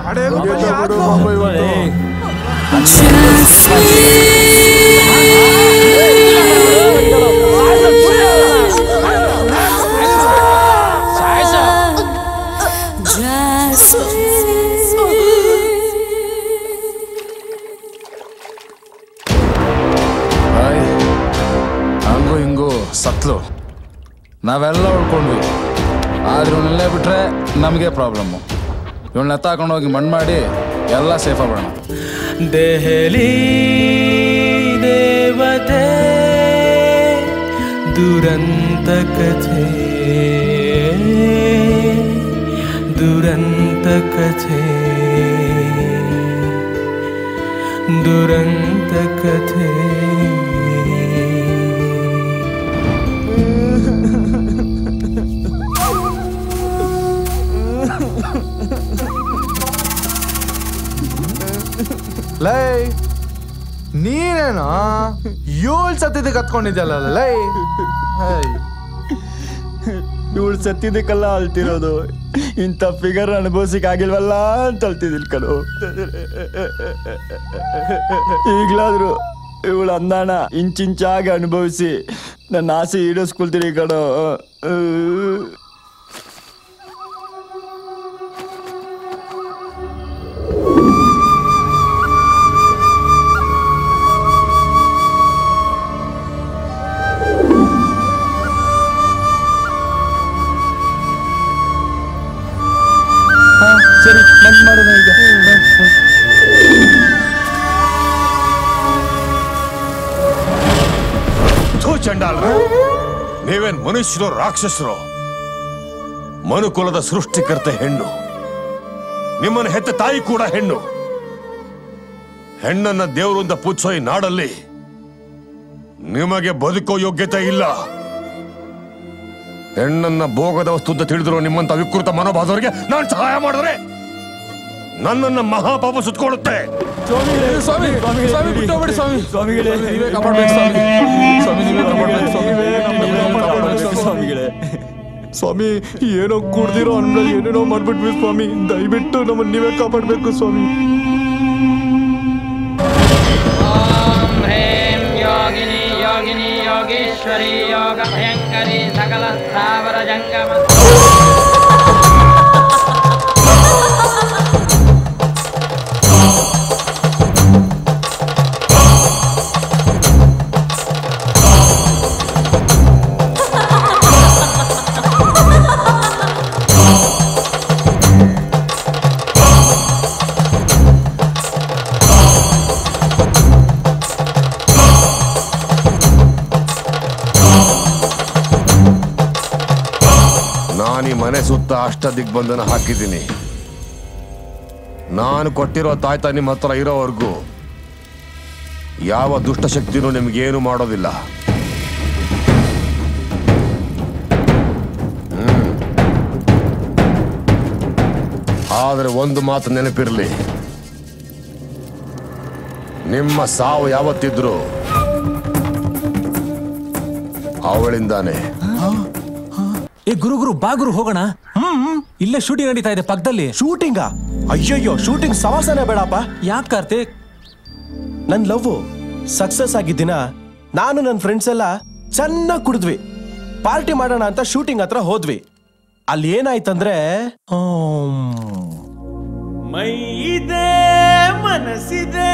ಹಾಯ್. ಹಂಗೂ ಹಿಂಗೂ ಸತ್ಲು ನಾವೆಲ್ಲ ಉಳ್ಕೊಂಡ್ವಿ ಆದ್ರೆ ಇವನ್ನೆಲ್ಲ ಬಿಟ್ರೆ ನಮಗೆ ಪ್ರಾಬ್ಲಮ್ಮು ಇವಳನ್ನ ಎತ್ತಾಕೊಂಡು ಹೋಗಿ ಮಣ್ಣು ಮಾಡಿ ಎಲ್ಲ ಸೇಫ್ ಆಗೋಣ ದೆಹಲಿ ದೇವತೆ ದುರಂತ ಕಥೆ ದುರಂತ ಕಥೆ ದುರಂತ ಕಥೆ ಲೈ ನೀನೇನೋ ಏಳು ಸತ್ತಿದ್ದಕ್ಕೆ ಕತ್ಕೊಂಡಿದ್ಯಲ್ಲ ಲೈ ಇವಳು ಸತ್ತಿದ್ದಕ್ಕೆಲ್ಲ ಅಳ್ತಿರೋದು ಇಂಥ ಫಿಗರ್ ಅನುಭವಿಸಿಕ್ ಆಗಿಲ್ವಲ್ಲ ಅಂತ ಅಳ್ತಿದ್ದಿಲ್ ಕಣು ಈಗ್ಲಾದ್ರು ಇವಳು ಅಂದಾಣ ಇಂಚಿಂಚಾಗಿ ಅನುಭವಿಸಿ ನನ್ನ ಆಸೆ ಈಡೇಸ್ಕೊಳ್ತೀನಿ ಕಣೋ ಸರಿ ಬಂದ್ ಮಾಡೋಣ ಈಗ ಥೂ ಚಂಡಾಲ್ರು ನೀವೇನ್ ಮನುಷ್ಯರು ರಾಕ್ಷಸರು ಮನುಕುಲದ ಸೃಷ್ಟಿಕರ್ತ ಹೆಣ್ಣು ನಿಮ್ಮನ್ನು ಹೆತ್ತ ತಾಯಿ ಕೂಡ ಹೆಣ್ಣು ಹೆಣ್ಣನ್ನ ದೇವರು ಅಂತ ಪೂಜಿಸೋ ಈ ನಾಡಲ್ಲಿ ನಿಮಗೆ ಬದುಕೋ ಯೋಗ್ಯತೆ ಇಲ್ಲ ಹೆಣ್ಣನ್ನ ಭೋಗದ ವಸ್ತು ಅಂತ ತಿಳಿದಿರೋ ನಿಮ್ಮಂತ ವಿಕೃತ ಮನೋಭಾವದವರಿಗೆ ನಾನು ಸಹಾಯ ಮಾಡಿದ್ರೆ ನನ್ನನ್ನ ಮಹಾಪಾಪ ಸುತ್ಕೊಳ್ಳುತ್ತೆ ಸ್ವಾಮಿ ಸ್ವಾಮಿ ಬಿಟ್ಟೋಗ್ಬೇಡಿ ಸ್ವಾಮಿ ಸ್ವಾಮಿಗಳೇ ನೀವೇ ಕಾಪಾಡ್ಬೇಕು ಸ್ವಾಮಿ ಸ್ವಾಮಿ ನೀವೇ ಕಾಪಾಡ್ಬೇಕು ಸ್ವಾಮಿ ನೀವೇ ಕಾಪಾಡ್ಬೇಕು ಸ್ವಾಮಿಗಳೇ ಸ್ವಾಮಿ ಏನೋ ಕುಡ್ದಿರೋ ಅನ್ರಲ್ಲಿ ಏನೇನೋ ಮಾಡ್ಬಿಟ್ವಿ ಸ್ವಾಮಿ ದಯವಿಟ್ಟು ನಮ್ಮನ್ನ ನೀವೇ ಕಾಪಾಡ್ಬೇಕು ಸ್ವಾಮಿ హ్రీం యోగిని యోగిని యోగేశ్వరి యోగ భయంకరి సకల స్థావర జంగమ ನಾನು ಈ ಮನೆ ಸುತ್ತ ಅಷ್ಟ ದಿಗ್ಬಂಧನ ಹಾಕಿದ್ದೀನಿ ನಾನು ಕೊಟ್ಟಿರೋ ತಾಯ್ತ ನಿಮ್ಮ ಹತ್ರ ಇರೋವರೆಗೂ ಯಾವ ದುಷ್ಟಶಕ್ತಿನೂ ನಿಮ್ಗೇನು ಮಾಡೋದಿಲ್ಲ ಹ್ಮ್. ಆದ್ರೆ ಒಂದು ಮಾತು ನೆನಪಿರಲಿ ನಿಮ್ಮ ಸಾವು ಯಾವತ್ತಿದ್ರು ಅವಳಿಂದಾನೆ ಏ ಗುರು ಗುರು ಬಾ ಗುರು ಹೋಗೋಣ ಇಲ್ಲೇ ಶೂಟಿಂಗ್ ನಡೀತಾ ಇದೆ ಪಕ್ಕದಲ್ಲಿ ಶೂಟಿಂಗ ಅಯ್ಯಯ್ಯೋ ಶೂಟಿಂಗ್ ಸವಾಸನೆ ಬೇಡಪ್ಪ ಯಾಕೆ ಕಾರ್ತಿಕ್ ನನ್ ಲವ್ ಸಕ್ಸಸ್ ಆಗಿದ್ದಿನ ನಾನು ನನ್ನ ಫ್ರೆಂಡ್ಸ್ ಎಲ್ಲ ಚೆನ್ನಾಗಿ ಕುಡಿದ್ವಿ ಪಾರ್ಟಿ ಮಾಡೋಣ ಅಂತ ಶೂಟಿಂಗ್ ಹತ್ರ ಹೋದ್ವಿ ಅಲ್ಲಿ ಏನಾಯ್ತಂದ್ರೆ ಮೈ ಇದೆ ಮನಸ್ಸಿದೆ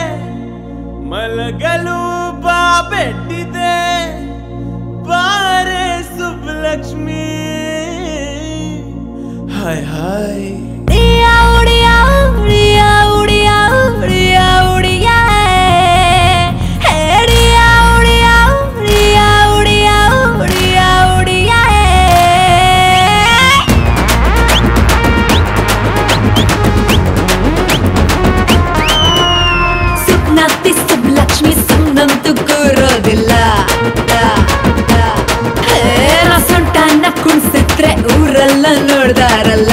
ಮಲಗಲು ಬಾ ಬೆಟ್ಟಿದೆ ಬಾರೆ ಸುಬ್ಬಲಕ್ಷ್ಮಿ ಹಾಯ್ ಹಾಯ್ ಉಡಿಯಾ ಉಡಿಯಾ ಉಡಿಯಾ ಉಡಿಯಾ ಉಡಿಯಾ ಉಡಿಯಾ ಹೇಡಿಯಾ ಉಡಿಯಾ ಉಡಿಯಾ ಉಡಿಯಾ ಉಡಿಯಾ ಉಡಿಯಾ ಸುಪ್ನಾತಿ ಸುಬ್ಲಕ್ಷ್ಮಿ ಸುಮ್ಮಂತೂ ಕೂರೋದಿಲ್ಲ ರಸೊಂಟನ್ನ ಕುಣ್ಸಿದ್ರೆ ಊರೆಲ್ಲ ನೋಡ್ದಾರಲ್ಲ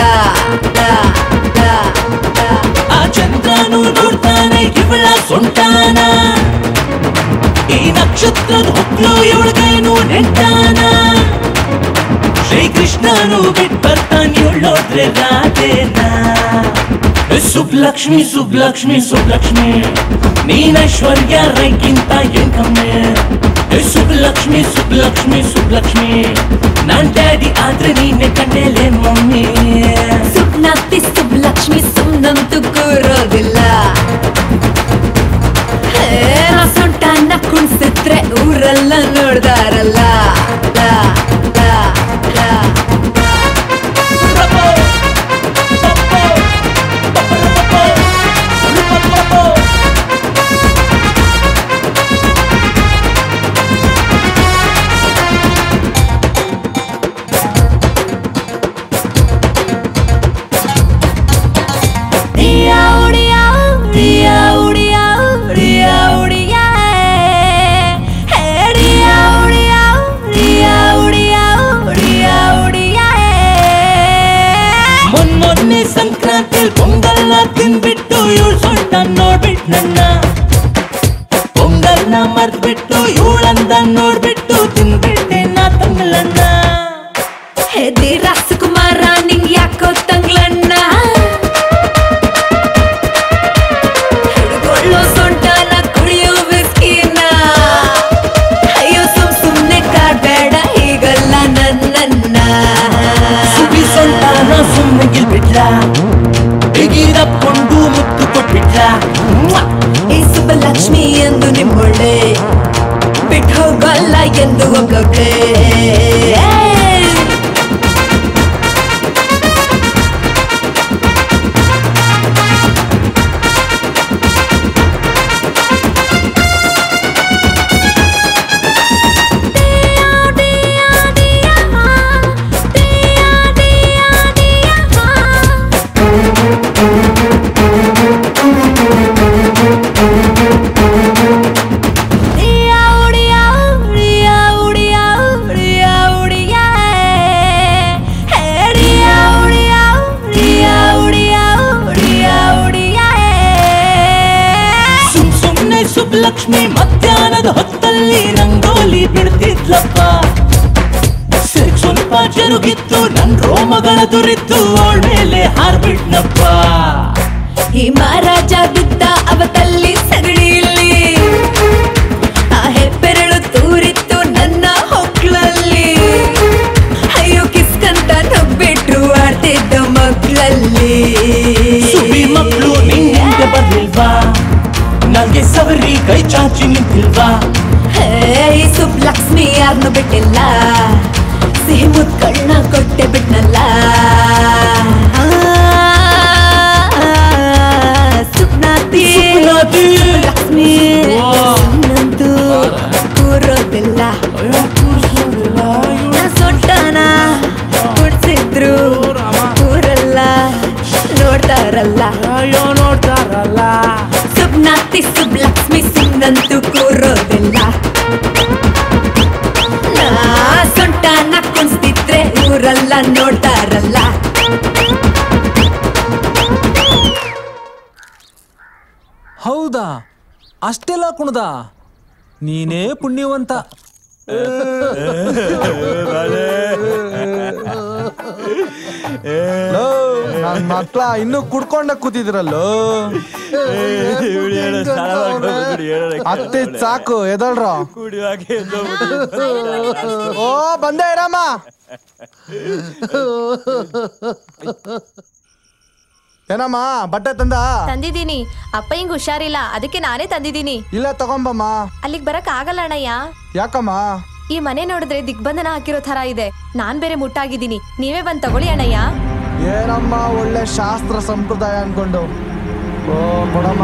ಆ ಚಂದ್ರನು ನೋಡ್ತಾನೆ ಇವಳ ಸೊಂಟಾನ ಈ ನಕ್ಷತ್ರದ ಹುಕ್ಳು ಇವಳಿಗೇನು ನೆಂಟಾನ ಶ್ರೀಕೃಷ್ಣನು ಬಿಟ್ ಬರ್ತಾನೆ ಇವಳೋದ್ರೆ ರಾಧೇನಾ ಸುಬ್ಲಕ್ಷ್ಮಿ ಸುಬ್ಲಕ್ಷ್ಮಿ ಸುಬ್ಲಕ್ಷ್ಮಿ ನೀನೈಶ್ವರ್ಯ ರೈಗಿಂತ ಏನ್ ಕಮ್ಮಿ ಏ ಸುಬ್ಲಕ್ಷ್ಮಿ ಸುಬ್ಲಕ್ಷ್ಮಿ ಸುಬ್ಲಕ್ಷ್ಮಿ ನಾನ್ ಡ್ಯಾಡಿ ಆದ್ರೆ ನೀನೆ ಕಣ್ಣೆಲೆ ಮಮ್ಮಿ ಸುಪ್ನಾತಿ ಸುಬ್ಲಕ್ಷ್ಮಿ ಸುಮ್ನಂತೂ ಕೂರೋದಿಲ್ಲ ಹೇ, ನಾ ಸೊಂಟನ ಕುಣ್ಸಿದ್ರೆ ಊರೆಲ್ಲ ನೋಡ್ದಾರಲ್ಲ ಲಾ, ಲಾ, ಲಾ. Dia udia, dia udia, dia udia, hey, dia udia, dia udia, dia udia, ಮೊನ್ ಮೊನ್ನೆ ಸಂಕ್ರಾಂತಿ ಪೊಂಗಲ್ನ ತಿನ್ಬಿಟ್ಟು ಇವಳು ಸೊಂಟ ನೋಡ್ಬಿಟ್ ನನ್ನ ಪೊಂಗಲ್ನ ಮರ್ದ್ಬಿಟ್ಟು ಇವಳಂದ ನೋಡ್ಬಿಟ್ಟು ತಿನ್ಬಿಟ್ಟೆ ನಾ ತಂಗಳನ್ನ ಹೇ ದಿ ರಾಜಕುಮಾರ ನಿಂಗ್ ಯಾಕೋ ತಂಗ್ಲಣ್ಣ ಹಿಡ್ಕೊಳ್ಳೋ ಸೊಂಟನ ಕುಡಿಯೋ ವಿಸ್ಕಿನ ಅಯ್ಯೋ ಸುಮ್ ಸುಮ್ನೆ ಕಾಡ್ಬೇಡ ಹೀಗಲ್ಲ ನನ್ನನ್ನ ಸುಬಿ ಸೊಂಟನ ಸುಮ್ಮನೆ ಗಿಲ್ಬಿಟ್ಲ ಬಿಗಿದಪ್ಕೊಂಡು ಮುತ್ತು ಕೊಟ್ಬಿಟ್ಲ ಈ ಸುಬ್ಬಲಕ್ಷ್ಮಿ ಎಂದು ನಿಮ್ಮೊಳ್ಳೆ ಬಿಟ್ಟು ಹೋಗಲ್ಲ ಎಂದು ಒಗ್ಗಕ್ಕೆ Dia udia, dia udia, dia udia, hey, dia udia, dia udia, dia udia, ಸುಮ್ ಸುಮ್ನೆ ಸುಬ್ಲಕ್ಷ್ಮಿ ಮಧ್ಯಾಹ್ನದ ಹೊತ್ತಲ್ಲಿ ರಂಗೋಲಿ ಬಿಡ್ತಿದ್ಲಪ್ಪ ಸಿಕ್ ಸ್ವಲ್ಪ ಜರುಗಿತ್ತು ನನ್ ರೋಮಗಳ ದುರಿತು ಅವಳ ಮೇಲೆ ಹಾರ್ಬಿಟ್ನಪ್ಪ ಈ ಮಹಾರಾಜ ಬಿದ್ದ ಅವತಲ್ಲಿ ಸಗಣಿಯಲ್ಲಿ ಆ ಹೆಬ್ಬೆರಳು ತೂರಿತ್ತು ನನ್ನ ಹೊಕ್ಳಲ್ಲಿ ಅಯ್ಯೋ ಕಿಸ್ಕಂತ ನುಗ್ಬಿಟ್ರು ಆಡ್ತಿದ್ದ ಮಕ್ಕಳಲ್ಲಿ ಸುಬಿ ಮಕ್ಕಳು ನಿಂಗೆ ಬರ್ಲಿಲ್ವಾ ನಂಗೆ ಸವರಿ ಕೈ ಚಾಚಿ ನಿಂತಿಲ್ವಾ ಹೇ ಈ ಸುಬ್ಲಕ್ಷ್ಮಿ ಯಾರನ್ನು ಬಿಟ್ಟಿಲ್ಲ ಸಿಹಿ ಮುತ್ ಕಣ್ಣ ಕೊಟ್ಟೆ ಬಿಟ್ನಲ್ಲ ಸುಪ್ನಾತಿ ಸುಬ್ಲಕ್ಷ್ಮಿ ನನ್ನಂತೂ ಕೂರೋದಿಲ್ಲ ನಾ ಸೊಂಟನ ಕುಡ್ಸಿದ್ರು ಊರೆಲ್ಲ ನೋಡ್ತಾರಲ್ಲ ಅಯ್ಯೋ ನೋಡ್ತಾರಲ್ಲ ಸುಬ್ನಾತಿ ಸುಬ್ಲಕ್ಷ್ಮಿ ಸುಮ್ನಂತೂ ಕೂರೋದಿಲ್ಲ ನಾ ಸೊಂಟನ ಕುಣಿಸ್ತಿದ್ರೆ ಊರೆಲ್ಲ ನೋಡ್ತಾರಲ್ಲ ಹೌದಾ ಅಷ್ಟೆಲ್ಲ ಕುಣದ ನೀನೇ ಪುಣ್ಯವಂತ ನನ್ ಮಕ್ಳ ಇನ್ನು ಕುಡ್ಕೊಂಡ ಕೂತಿದ್ರಲ್ಲೋ ಅತ್ತೆ ಸಾಕು ಎದಳ್ರ ಓ ಬಂದೆ ರಾಮ ಏನಮ್ಮ ಬಟ್ಟೆ ತಂದ ತಂದಿದ್ದೀನಿ ಅಪ್ಪ ಹಿಂಗ್ ಹುಷಾರಿಲ್ಲ ಅದಕ್ಕೆ ನಾನೇ ತಂದಿದ್ದೀನಿ ಇಲ್ಲ ತಗೊಂಬಮ್ಮ ಅಲ್ಲಿಗ್ ಬರಕ್ ಆಗಲ್ಲ ಅಣ್ಣಯ್ಯ ಯಾಕಮ್ಮ ಈ ಮನೆ ನೋಡಿದ್ರೆ ದಿಗ್ಬಂಧನ ಹಾಕಿರೋ ತರ ಇದೆ ನಾನ್ ಬೇರೆ ಮುಟ್ಟಾಗಿದ್ದೀನಿ ನೀವೇ ಬಂದ್ ತಗೊಳ್ಳಿ ಅಣ್ಣಯ್ಯ ಏನಮ್ಮ ಒಳ್ಳೆ ಶಾಸ್ತ್ರ ಸಂಪ್ರದಾಯ ಅನ್ಕೊಂಡು ಓ ಕೊಡಮ್ಮ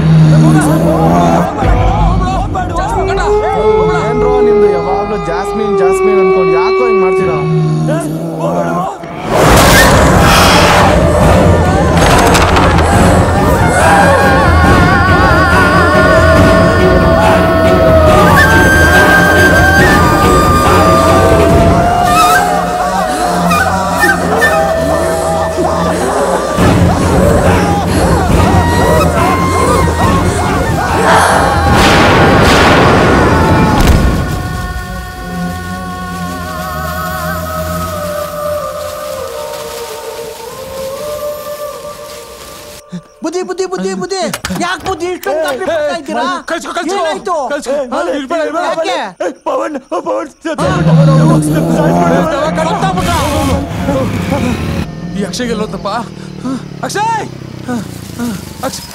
ಏನ್ರೋ ನಿಮ್ದು ಯಾವಾಗ್ಲೂ ಜಾಸ್ಮಿನ್ ಜಾಸ್ಮಿನ್ ಅನ್ಕೊಂಡು ಯಾಕೋ ಹಿಂಗ್ ಮಾಡ್ತೀರಾ ಬುದ್ಧಿ ಬುದ್ಧಿ ಬುದ್ಧಿ ಬುದ್ಧಿ ಯಾಕೆ ಬುದ್ಧಿ ಇಷ್ಟೊಂದು ಗಾಬರಿ ಪಡ್ತಾ ಇದ್ದೀರಾ ಕಳ್ಸ್ಕೊ, ಕಳ್ಸ್ಕೊ. ಏನಾಯ್ತು ಕಳ್ಸ್ಕೊ. ಹಾ? ಇರ್ಬೇಡ, ಇರ್ಬೇಡ, ಯಾಕೆ? ಪವನ್ ಪವನ್ ಈ ಅಕ್ಷಯ್ ಗೆಲ್ಲೋತಪ್ಪ ಅಕ್ಷಯ್ ಅಕ್ಷಯ್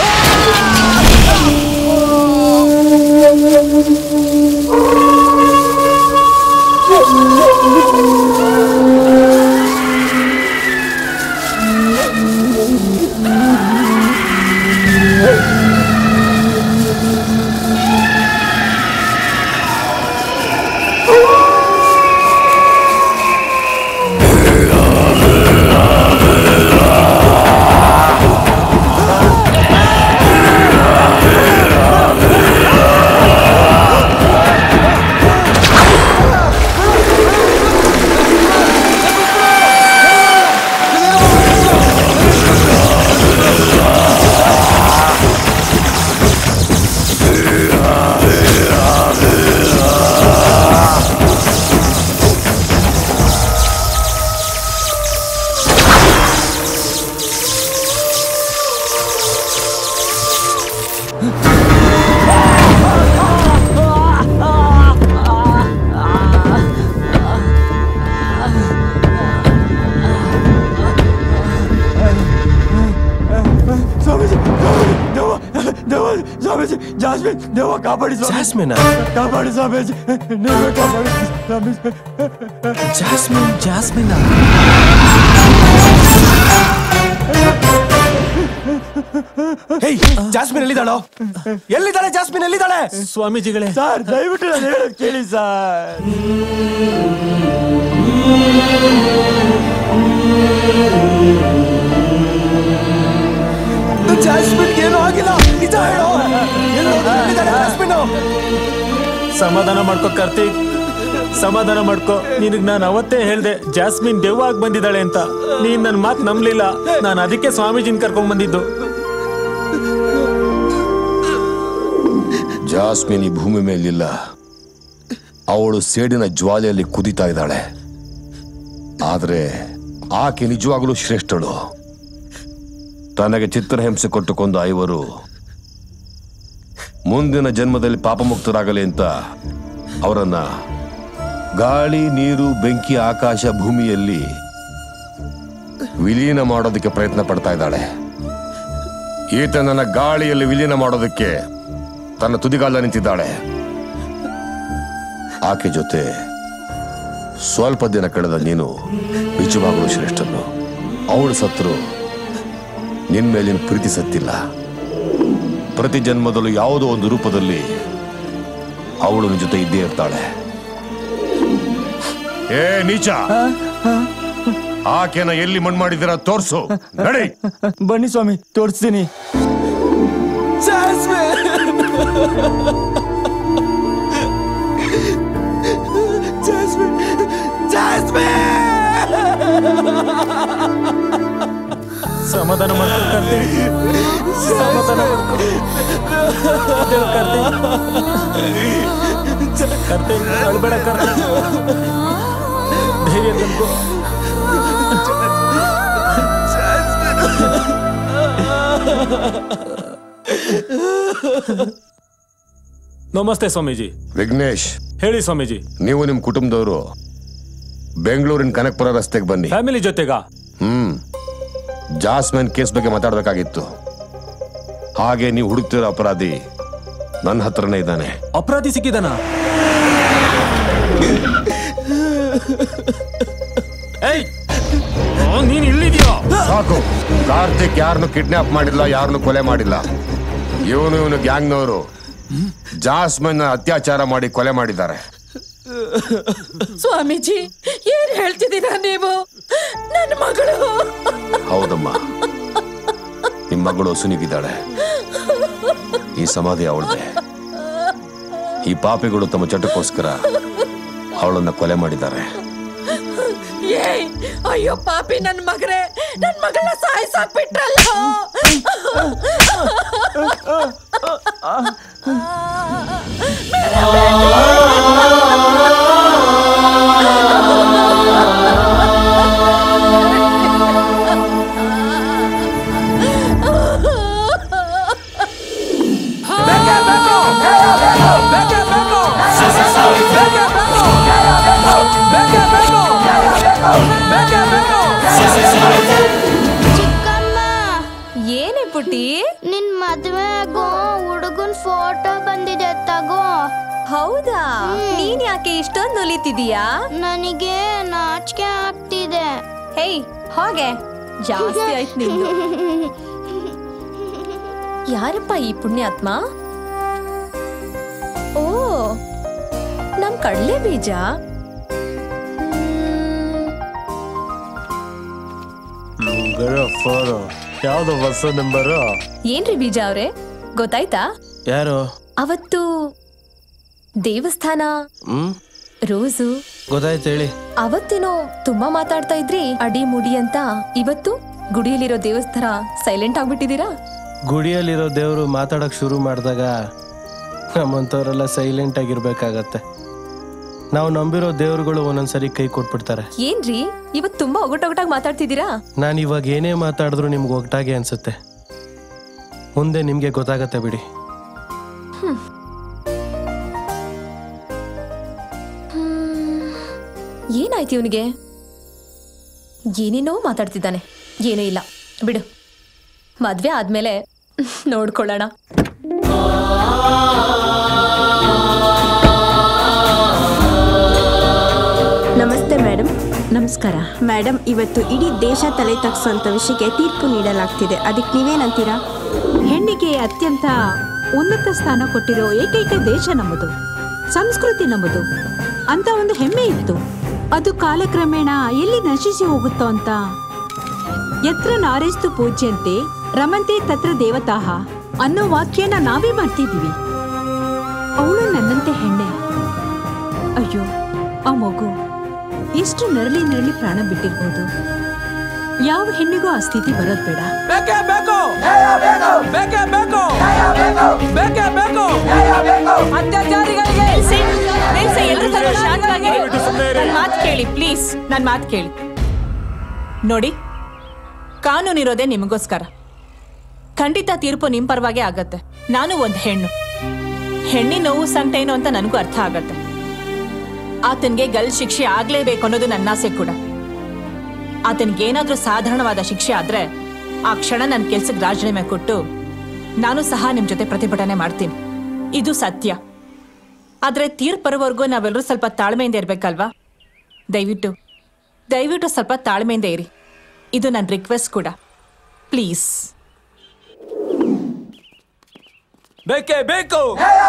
ಸ್ವಾಮೀಜಿ ದೇವ ದೇವ ಸ್ವಾಮೀಜಿ ಜಾಸ್ಮಿನ್ ದೇವ ಕಾಪಾಡಿ ಸ್ವಾಮಿ ಜಾಸ್ಮಿನ ಕಾಪಾಡಿ ಸ್ವಾಮೀಜಿ ನೀವೇ ಕಾಪಾಡಿ Swamiji Jasmine Jasmine hey Jasmine ಎಲ್ಲಿದ್ದಾಳೋ ಎಲ್ಲಿದ್ದಾಳೆ ಜಾಸ್ಮಿನ್ ಎಲ್ಲಿದ್ದಾಳೆ ಸ್ವಾಮೀಜಿಗಳೇ ಸರ್ ದಯವಿಟ್ಟು ನಾನು ಹೇಳೋದು ಕೇಳಿ ಸರ್ ಜಾಸ್ಮಿನ್ ಏನೂ ಆಗಿಲ್ಲ ನಿಜ ಹೇಳೋ ಎಲ್ಲೋದ್ರು? ಎಲ್ಲಿದ್ದಾಳೆ ಜಾಸ್ಮಿನ್ ಸಮಾಧಾನ ಮಾಡ್ಕೋ ಕಾರ್ತಿಕ್ ಸಮಾಧಾನ ಮಾಡ್ಕೋ ನಿನಗ್ ನಾನು ಅವತ್ತೇ ಹೇಳ್ದೆ ಜಾಸ್ಮಿನ್ ದೆವ್ವ ಆಗಿ ಬಂದಿದ್ದಾಳೆ ಅಂತ ನೀನ್ ನನ್ನ ಮಾತು ನಂಬ್ಲಿಲ್ಲ ನಾನು ಅದಕ್ಕೆ ಸ್ವಾಮೀಜಿನ ಕರ್ಕೊಂಡ್ ಬಂದಿದ್ದು ಜಾಸ್ಮಿನ್ ಈ ಭೂಮಿ ಮೇಲಿಲ್ಲ ಅವಳು ಸೇಡಿನ ಜ್ವಾಲೆಯಲ್ಲಿ ಕುದಿತಾ ಇದ್ದಾಳೆ ಆದ್ರೆ ಆಕೆ ನಿಜವಾಗಲೂ ಶ್ರೇಷ್ಠಳು ತನಗೆ ಚಿತ್ರಹಿಂಸೆ ಕೊಟ್ಟುಕೊಂಡ ಐವರು ಮುಂದಿನ ಜನ್ಮದಲ್ಲಿ ಪಾಪಮುಕ್ತರಾಗಲಿ ಅಂತ ಅವರನ್ನ ಗಾಳಿ ನೀರು ಬೆಂಕಿ ಆಕಾಶ ಭೂಮಿಯಲ್ಲಿ ವಿಲೀನ ಮಾಡೋದಕ್ಕೆ ಪ್ರಯತ್ನ ಪಡ್ತಾ ಇದ್ದಾಳೆ ಈತನನ್ನ ಗಾಳಿಯಲ್ಲಿ ವಿಲೀನ ಮಾಡೋದಕ್ಕೆ ತನ್ನ ತುದಿಗಾಲ ನಿಂತಿದ್ದಾಳೆ ಆಕೆ ಜೊತೆ ಸ್ವಲ್ಪ ದಿನ ಕಳೆದ ನೀನು ನಿಜವಾಗಲೂ ಶ್ರೇಷ್ಠನು ಅವಳು ಸತ್ರು ನಿನ್ ಮೇಲಿನ ಪ್ರೀತಿ ಸತ್ತಿಲ್ಲ ಪ್ರತಿ ಜನ್ಮದಲ್ಲೂ ಯಾವುದೋ ಒಂದು ರೂಪದಲ್ಲಿ ಅವಳು ನಿನ್ ಜೊತೆ ಇದ್ದೇ ಇರ್ತಾಳೆ ಏ ನೀಚ ಆಕೆನ ಎಲ್ಲಿ ಮಣ್ಣು ಮಾಡಿದ್ದೀರಾ ತೋರ್ಸು ನಡಿ ಬನ್ನಿ ಸ್ವಾಮಿ ತೋರಿಸ್ತೀನಿ ಸಮಾಧಾನ ಮಾಡ್ಕೋ ಕಾರ್ತಿಕ್ ಸಮಾಧಾನ ಮಾಡ್ಕೋ ಅದೇಳು ಕಾರ್ತಿಕ್ ಕಾರ್ತಿಕ್ ಅಳ್ಬೇಡ ಕಾರ್ತಿಕ್ ಧೈರ್ಯ ತಂದ್ಕೋ ನಮಸ್ತೆ ಸ್ವಾಮೀಜಿ ವಿಘ್ನೇಶ್ ಹೇಳಿ ಸ್ವಾಮೀಜಿ ನೀವು ನಿಮ್ ಕುಟುಂಬದವರು ಬೆಂಗಳೂರಿನ ಕನಕಪುರ ರಸ್ತೆಗೆ ಬನ್ನಿ ಫ್ಯಾಮಿಲಿ ಜೊತೆಗಾ ಹ್ಮ್ ಜಾಸ್ಮಿನ್ ಕೇಸ್ ಬಗ್ಗೆ ಮಾತಾಡ್ಬೇಕಾಗಿತ್ತು ಹಾಗೆ ನೀವು ಹುಡುಕ್ತಿರೋ ಅಪರಾಧಿ ನನ್ನ ಹತ್ರನೇ ಇದ್ದಾನೆ ಅಪರಾಧಿ ಸಿಕ್ಕಿದಾನ ನೀನ್ ಇಲ್ಲಿದ್ಯಾ ಸಾಕು ಕಾರ್ತಿಕ್ ಯಾರನ್ನು ಕಿಡ್ನಾಪ್ ಮಾಡಿಲ್ಲ ಯಾರನ್ನು ಕೊಲೆ ಮಾಡಿಲ್ಲ ಇವನು ಇವನು ಗ್ಯಾಂಗ್ನವರು ಜಾಸ್ಮಿನ್ ಅತ್ಯಾಚಾರ ಮಾಡಿ ಕೊಲೆ ಮಾಡಿದ್ದಾರೆ ಸ್ವಾಮೀಜಿ ಏನ್ ಹೇಳ್ತಿದ್ದೀರಾ ನೀವು ನನ್ನ ಮಗಳು ಹೌದಮ್ಮ ನಿಮ್ಮ ಮಗಳು ಸುನಿಗಿದ್ದಾಳೆ ಈ ಸಮಾಧಿ ಅವಳದೆ ಈ ಪಾಪಿಗಳು ತಮ್ಮ ಚಟಕ್ಕೋಸ್ಕರ ಅವಳನ್ನ ಕೊಲೆ ಮಾಡಿದ್ದಾರೆ ಏಯ್ ಅಯ್ಯೋ ಪಾಪಿ ನನ್ ಮಗರೇ ನನ್ ಮಗಳನ್ನ ಸಾಯಿಸಾಕ್ಬಿಟ್ರಲ್ಲ ಏನೇ ಪುಟಿ ನಿನ್ ಮದ್ವೆ ಆಗೋ ಹುಡುಗನ್ ಫೋಟೋ ಬಂದಿದೆ ತಗೋ ಹೌದಾ ನೀನ್ ಯಾಕೆ ಇಷ್ಟೊಂದು ನೊಲಿತಿದೀಯಾ ನನಗೆ ನಾಚಿಕೆ ಆಗ್ತಿದೆ ಹೇಯ್ ಹಾಗೆ ಜಾಸ್ತಿ ಆಯ್ತು ನಿಂದು ಯಾರಪ್ಪ ಈ ಪುಣ್ಯಾತ್ಮ ಓ ನಮ್ ಕಡ್ಲೆ ಬೀಜ ಬರೋ ಫೋನು ಯಾವ್ದು ಬಸ್ ನಂಬರು ಏನ್ರಿ ಬೀಜ ಅವ್ರೆ ಗೊತ್ತಾಯ್ತಾ ಯಾರು ಅವತ್ತು ದೇವಸ್ಥಾನ ಹ್ಮ್ ರೋಸು ಗೊತ್ತಾಯ್ತು ಹೇಳಿ ಅವತ್ತೇನೋ ತುಂಬಾ ಮಾತಾಡ್ತಾ ಇದ್ರಿ ಅಡಿ ಮುಡಿ ಅಂತ ಇವತ್ತು ಗುಡಿಯಲ್ಲಿರೋ ದೇವಸ್ಥಾನ ಸೈಲೆಂಟ್ ಆಗ್ಬಿಟ್ಟಿದೀರಾ ಗುಡಿಯಲ್ಲಿರೋ ದೇವರು ಮಾತಾಡಕ್ ಶುರು ಮಾಡಿದಾಗ ನಮ್ಮಂಥವ್ರೆಲ್ಲ ಸೈಲೆಂಟ್ ಆಗಿರ್ಬೇಕಾಗತ್ತೆ ನಾವು ನಂಬಿರೋ ದೇವ್ರುಗಳು ಒಂದೊಂದ್ಸರಿ ಕೈ ಕೊಟ್ಬಿಡ್ತಾರೆ ಏನ್ರಿ ಇವತ್ ತುಂಬಾ ಒಗಟೊಗಟಾಗಿ ಮಾತಾಡ್ತಿದ್ದೀರಾ ನಾನು ಇವಾಗ ಏನೇ ಮಾತಾಡಿದ್ರು ನಿಮ್ಗೆ ಒಗ್ಟಾಗೆ ಅನ್ಸುತ್ತೆ ಮುಂದೆ ನಿಮ್ಗೆ ಗೊತ್ತಾಗತ್ತೆ ಬಿಡಿ ಹ್ಮ್. ಹ್ಮ್. ಏನಾಯ್ತು ಇವನಿಗೆ ಏನೇನೋ ಮಾತಾಡ್ತಿದ್ದಾನೆ ಏನೂ ಇಲ್ಲ ಬಿಡು ಮದ್ವೆ ಆದ್ಮೇಲೆ ನೋಡ್ಕೊಳ್ಳೋಣ ನಮಸ್ತೆ ಮೇಡಮ್ ನಮಸ್ಕಾರ ಮೇಡಮ್ ಇವತ್ತು ಇಡೀ ದೇಶ ತಲೆ ತಗ್ಸುವಂತ ವಿಷಯಕ್ಕೆ ತೀರ್ಪು ನೀಡಲಾಗ್ತಿದೆ ಅದಕ್ಕೆ ನೀವೇನಂತೀರಾ ಹೆಣ್ಣಿಗೆ ಅತ್ಯಂತ ಉನ್ನತ ಸ್ಥಾನ ಕೊಟ್ಟಿರೋ ಏಕೈಕ ದೇಶ ನಮ್ಮದು ಸಂಸ್ಕೃತಿ ನಮ್ಮದು ಅಂತ ಒಂದು ಹೆಮ್ಮೆ ಇತ್ತು ಅದು ಕಾಲಕ್ರಮೇಣ ಎಲ್ಲಿ ನಶಿಸಿ ಹೋಗುತ್ತೋ ಅಂತ ಯತ್ರ ನಾರೆಸ್ತು ಪೂಜ್ಯಂತೆ ರಮಂತೆ ತತ್ರ ದೇವತಾಹ ಅನ್ನೋ ವಾಕ್ಯನ ನಾವೇ ಮಾಡ್ತಿದ್ದೀವಿ ಅವಳು ನನ್ನಂತೆ ಹೆಣ್ಣೆ ಅಯ್ಯೋ ಆ ಮಗು ಎಷ್ಟು ನರಳಿ ನರಳಿ ಪ್ರಾಣ ಬಿಟ್ಟಿರ್ಬೋದು ಯಾವ ಹೆಣ್ಣಿಗೂ ಆ ಸ್ಥಿತಿ ಬರೋದ್ ಬೇಡ ಬೇಕೇ ಬೇಕು ಬೇಕೇ ಬೇಕು ಬೇಕೇ ಬೇಕು ಅತ್ಯಾಚಾರಿಗಳಿಗೆ ನನ್ ಮಾತು ಕೇಳಿ ಪ್ಲೀಸ್ ನನ್ ಮಾತು ಕೇಳಿ ನೋಡಿ ಕಾನೂನು ಇರೋದೇ ನಿಮಗೋಸ್ಕರ ಖಂಡಿತ ತೀರ್ಪು ನಿಮ್ ಪರವಾಗೇ ಆಗತ್ತೆ ನಾನು ಒಂದ್ ಹೆಣ್ಣು ಹೆಣ್ಣಿನ ನೋವು ಸಂಕಟ ಏನು ಅಂತ ನನಗೂ ಅರ್ಥ ಆಗತ್ತೆ ಆತನ್ಗೆ ಗಲ್ ಶಿಕ್ಷೆ ಆಗ್ಲೇಬೇಕು ಅನ್ನೋದು ನನ್ನ ಆಸೆ ಕೂಡ ಆತನ್ಗೆ ಏನಾದ್ರೂ ಸಾಧಾರಣವಾದ ಶಿಕ್ಷೆ ಆದ್ರೆ ಆ ಕ್ಷಣ ನನ್ನ ಕೆಲ್ಸಕ್ಕೆ ರಾಜೀನಾಮೆ ಕೊಟ್ಟು ನಾನು ಸಹ ನಿಮ್ ಜೊತೆ ಪ್ರತಿಭಟನೆ ಮಾಡ್ತೀನಿ ಇದು ಸತ್ಯ ಆದ್ರೆ ತೀರ್ಪು ಬರೋವರೆಗೂ ನಾವೆಲ್ಲರೂ ಸ್ವಲ್ಪ ತಾಳ್ಮೆಯಿಂದ ಇರ್ಬೇಕಲ್ವಾ ದಯವಿಟ್ಟು ದಯವಿಟ್ಟು ಸ್ವಲ್ಪ ತಾಳ್ಮೆಯಿಂದ ಇರಿ ಇದು ನನ್ನ ರಿಕ್ವೆಸ್ಟ್ ಕೂಡ ಪ್ಲೀಸ್ ಬೇಕೇ ಬೇಕು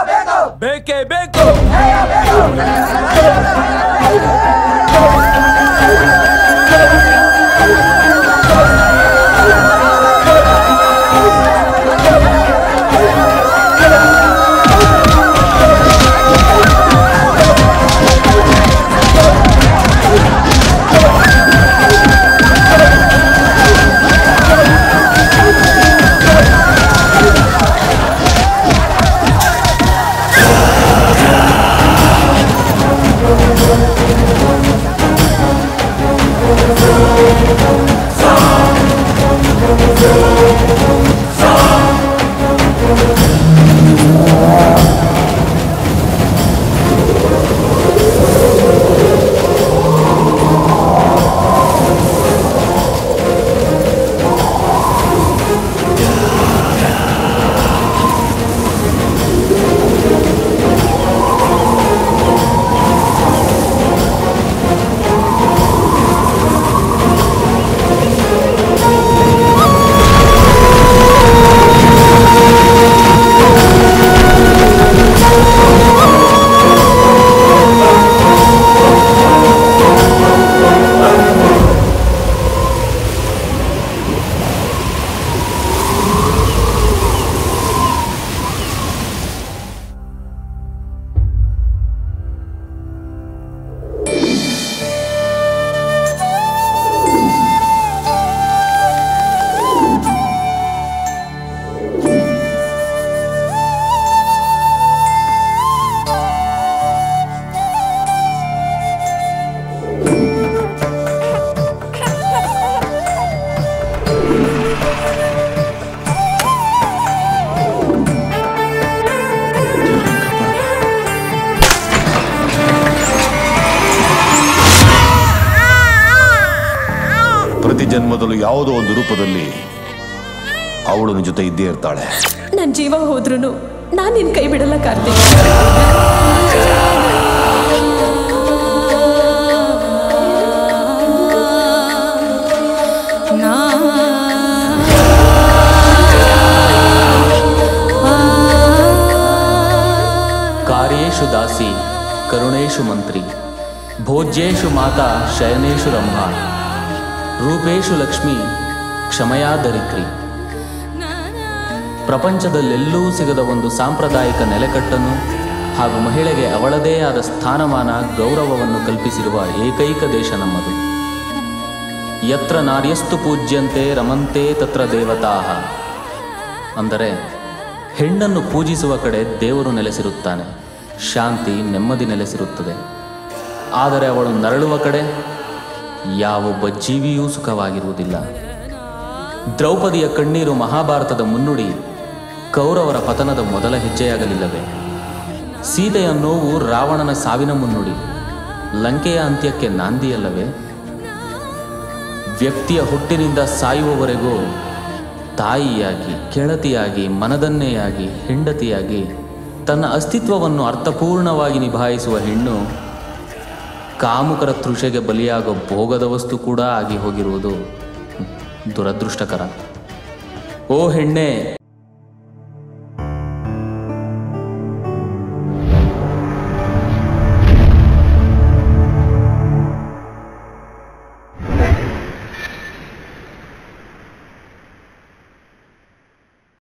ಬೇಕೇ ಬೇಕು ಪ್ರತಿ ಜನ್ಮದಲ್ಲೂ ಯಾವುದೋ ಒಂದು ರೂಪದಲ್ಲಿ ಅವಳು ನಿನ್ ಜೊತೆ ಇದ್ದೇ ಇರ್ತಾಳೆ ನನ್ನ ಜೀವ ಹೋದ್ರೂ ನಾನು ನಿನ್ನ ಕೈ ಬಿಡಲ್ಲ ಕಾರ್ತಿಕ್ ಕಾರ್ಯೇಷು ದಾಸಿ ಕರುಣೇಶು ಮಂತ್ರಿ ಭೋಜ್ಯೇಷು ಮಾತಾ ಶಯನೇಶು ರಂಭಾ ರೂಪೇಶು ಲಕ್ಷ್ಮಿ ಕ್ಷಮಯಾ ದರಿದ್ರಿ ಪ್ರಪಂಚದಲ್ಲೆಲ್ಲೂ ಸಿಗದ ಒಂದು ಸಾಂಪ್ರದಾಯಿಕ ನೆಲೆಕಟ್ಟನ್ನು ಹಾಗೂ ಮಹಿಳೆಗೆ ಅವಳದೇ ಆದ ಸ್ಥಾನಮಾನ ಗೌರವವನ್ನು ಕಲ್ಪಿಸಿರುವ ಏಕೈಕ ದೇಶ ನಮ್ಮದು ಯತ್ರ ನಾರ್ಯಸ್ತು ಪೂಜ್ಯಂತೆ ರಮಂತೆ ತತ್ರ ದೇವತಾಹ ಅಂದರೆ ಹೆಣ್ಣನ್ನು ಪೂಜಿಸುವ ಕಡೆ ದೇವರು ನೆಲೆಸಿರುತ್ತಾನೆ ಶಾಂತಿ ನೆಮ್ಮದಿ ನೆಲೆಸಿರುತ್ತದೆ ಆದರೆ ಅವಳು ನರಳುವ ಕಡೆ ಯಾವೊಬ್ಬ ಜೀವಿಯೂ ಸುಖವಾಗಿರುವುದಿಲ್ಲ ದ್ರೌಪದಿಯ ಕಣ್ಣೀರು ಮಹಾಭಾರತದ ಮುನ್ನುಡಿ ಕೌರವರ ಪತನದ ಮೊದಲ ಹೆಜ್ಜೆಯಾಗಲಿಲ್ಲವೇ ಸೀತೆಯ ನೋವು ರಾವಣನ ಸಾವಿನ ಮುನ್ನುಡಿ ಲಂಕೆಯ ಅಂತ್ಯಕ್ಕೆ ನಾಂದಿಯಲ್ಲವೇ ವ್ಯಕ್ತಿಯ ಹುಟ್ಟಿನಿಂದ ಸಾಯುವವರೆಗೂ ತಾಯಿಯಾಗಿ ಕೆಳತಿಯಾಗಿ ಮನದನ್ನೆಯಾಗಿ ಹೆಂಡತಿಯಾಗಿ ತನ್ನ ಅಸ್ತಿತ್ವವನ್ನು ಅರ್ಥಪೂರ್ಣವಾಗಿ ನಿಭಾಯಿಸುವ ಹೆಣ್ಣು ಕಾಮುಕರ ತೃಷೆಗೆ ಬಲಿಯಾಗೋ ಭೋಗದ ವಸ್ತು ಕೂಡ ಆಗಿ ಹೋಗಿರುವುದು ದುರದೃಷ್ಟಕರ ಓ ಹೆಣ್ಣೆ